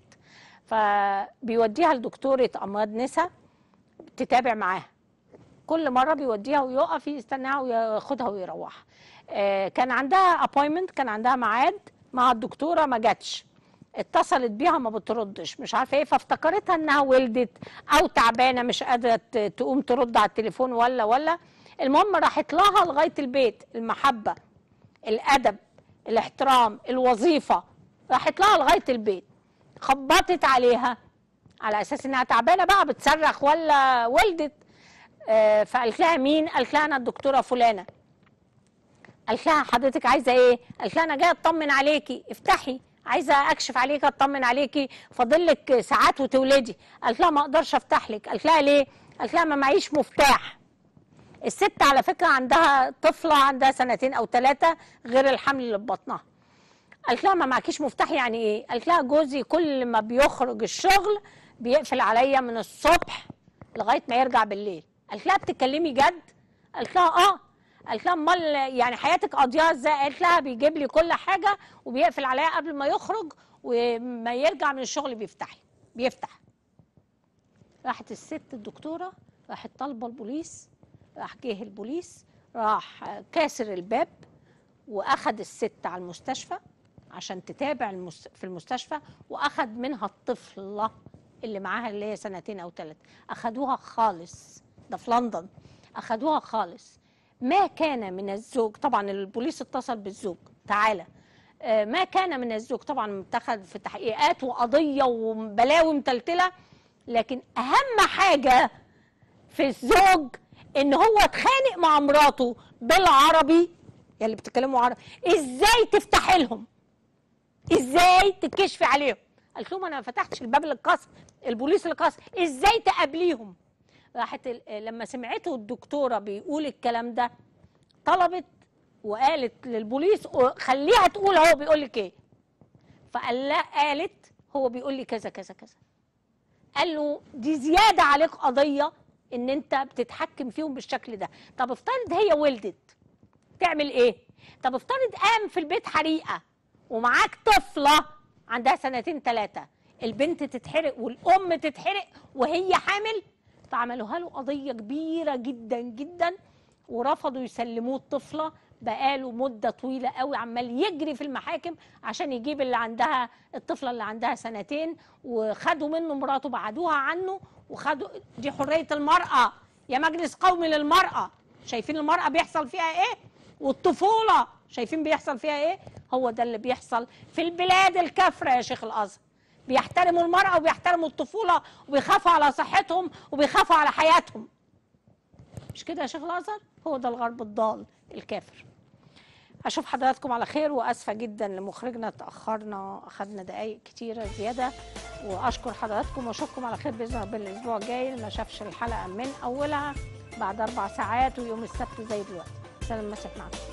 فبيوديها لدكتوره امراض نساء تتابع معاها كل مره بيوديها ويقف يستناها وياخدها ويروحها آه، كان عندها ابوينمنت كان عندها ميعاد مع الدكتوره ما جاتش اتصلت بيها ما بتردش مش عارفه ايه فافتكرتها انها ولدت او تعبانه مش قادره ت- تقوم ترد على التليفون ولا ولا المهم راحت لها لغايه البيت المحبه الادب الاحترام الوظيفه راحت لها لغايه البيت خبطت عليها على اساس انها تعبانه بقى بتصرخ ولا ولدت آه، فقالت لها مين قالت لها انا الدكتوره فلانه قالت لها حضرتك عايزه ايه قالت لها انا جايه اطمن عليكي افتحي عايزه اكشف عليكي اطمن عليكي فاضل لك ساعات وتولدي قالت لها ما اقدرش افتح لك قالت لها ليه قالت لها ما معيش مفتاح الست على فكره عندها طفله عندها سنتين او ثلاثه غير الحمل اللي في بطنها قالت لها ما معكيش مفتاح يعني ايه قالت لها جوزي كل ما بيخرج الشغل بيقفل عليا من الصبح لغايه ما يرجع بالليل قالت لها بتتكلمي جد قالت لها اه قالت لها امال يعني حياتك قضيها ازاي قالت لها بيجيب لي كل حاجه وبيقفل عليا قبل ما يخرج وما يرجع من الشغل بيفتح لي بيفتح راحت الست الدكتوره راحت طالبه البوليس راح جه البوليس راح كاسر الباب واخد الست على المستشفى عشان تتابع المس... في المستشفى واخد منها الطفله اللي معاها اللي هي سنتين او ثلاثه اخدوها خالص ده في لندن اخدوها خالص ما كان من الزوج طبعا البوليس اتصل بالزوج تعالى آه، ما كان من الزوج طبعا اتخذ في تحقيقات وقضيه وبلاوي متلتله لكن اهم حاجه في الزوج ان هو اتخانق مع مراته بالعربي يلي بتتكلموا عربي ازاي تفتح لهم ازاي تكشفي عليهم قالت لهم انا ما فتحتش الباب للقصر البوليس اللي قصر ازاي تقابليهم راحت ال- لما سمعته الدكتوره بيقول الكلام ده طلبت وقالت للبوليس خليها تقول هو بيقول لك ايه فقال لا قالت هو بيقول لي كذا كذا كذا قال له دي زياده عليك قضيه ان انت بتتحكم فيهم بالشكل ده طب افترض هي ولدت تعمل ايه طب افترض قام في البيت حريقه ومعاك طفله عندها سنتين ثلاثه البنت تتحرق والام تتحرق وهي حامل فعملوها له قضيه كبيره جدا جدا ورفضوا يسلموه الطفله بقاله مده طويله قوي عمال يجري في المحاكم عشان يجيب اللي عندها الطفله اللي عندها سنتين وخدوا منه مراته بعدوها عنه وخدوا دي حريه المراه يا مجلس قومي للمراه شايفين المراه بيحصل فيها ايه والطفوله شايفين بيحصل فيها ايه هو ده اللي بيحصل في البلاد الكافره يا شيخ الازهر بيحترموا المراه وبيحترموا الطفوله وبيخافوا على صحتهم وبيخافوا على حياتهم مش كده يا شيخ الازهر هو ده الغرب الضال الكافر اشوف حضراتكم على خير واسفه جدا لمخرجنا تاخرنا اخذنا دقائق كتيره زياده واشكر حضراتكم واشوفكم على خير باذن الله الاسبوع الجاي اللي ما شافش الحلقه من اولها بعد اربع ساعات ويوم السبت زي دلوقتي سلام المسيح معكم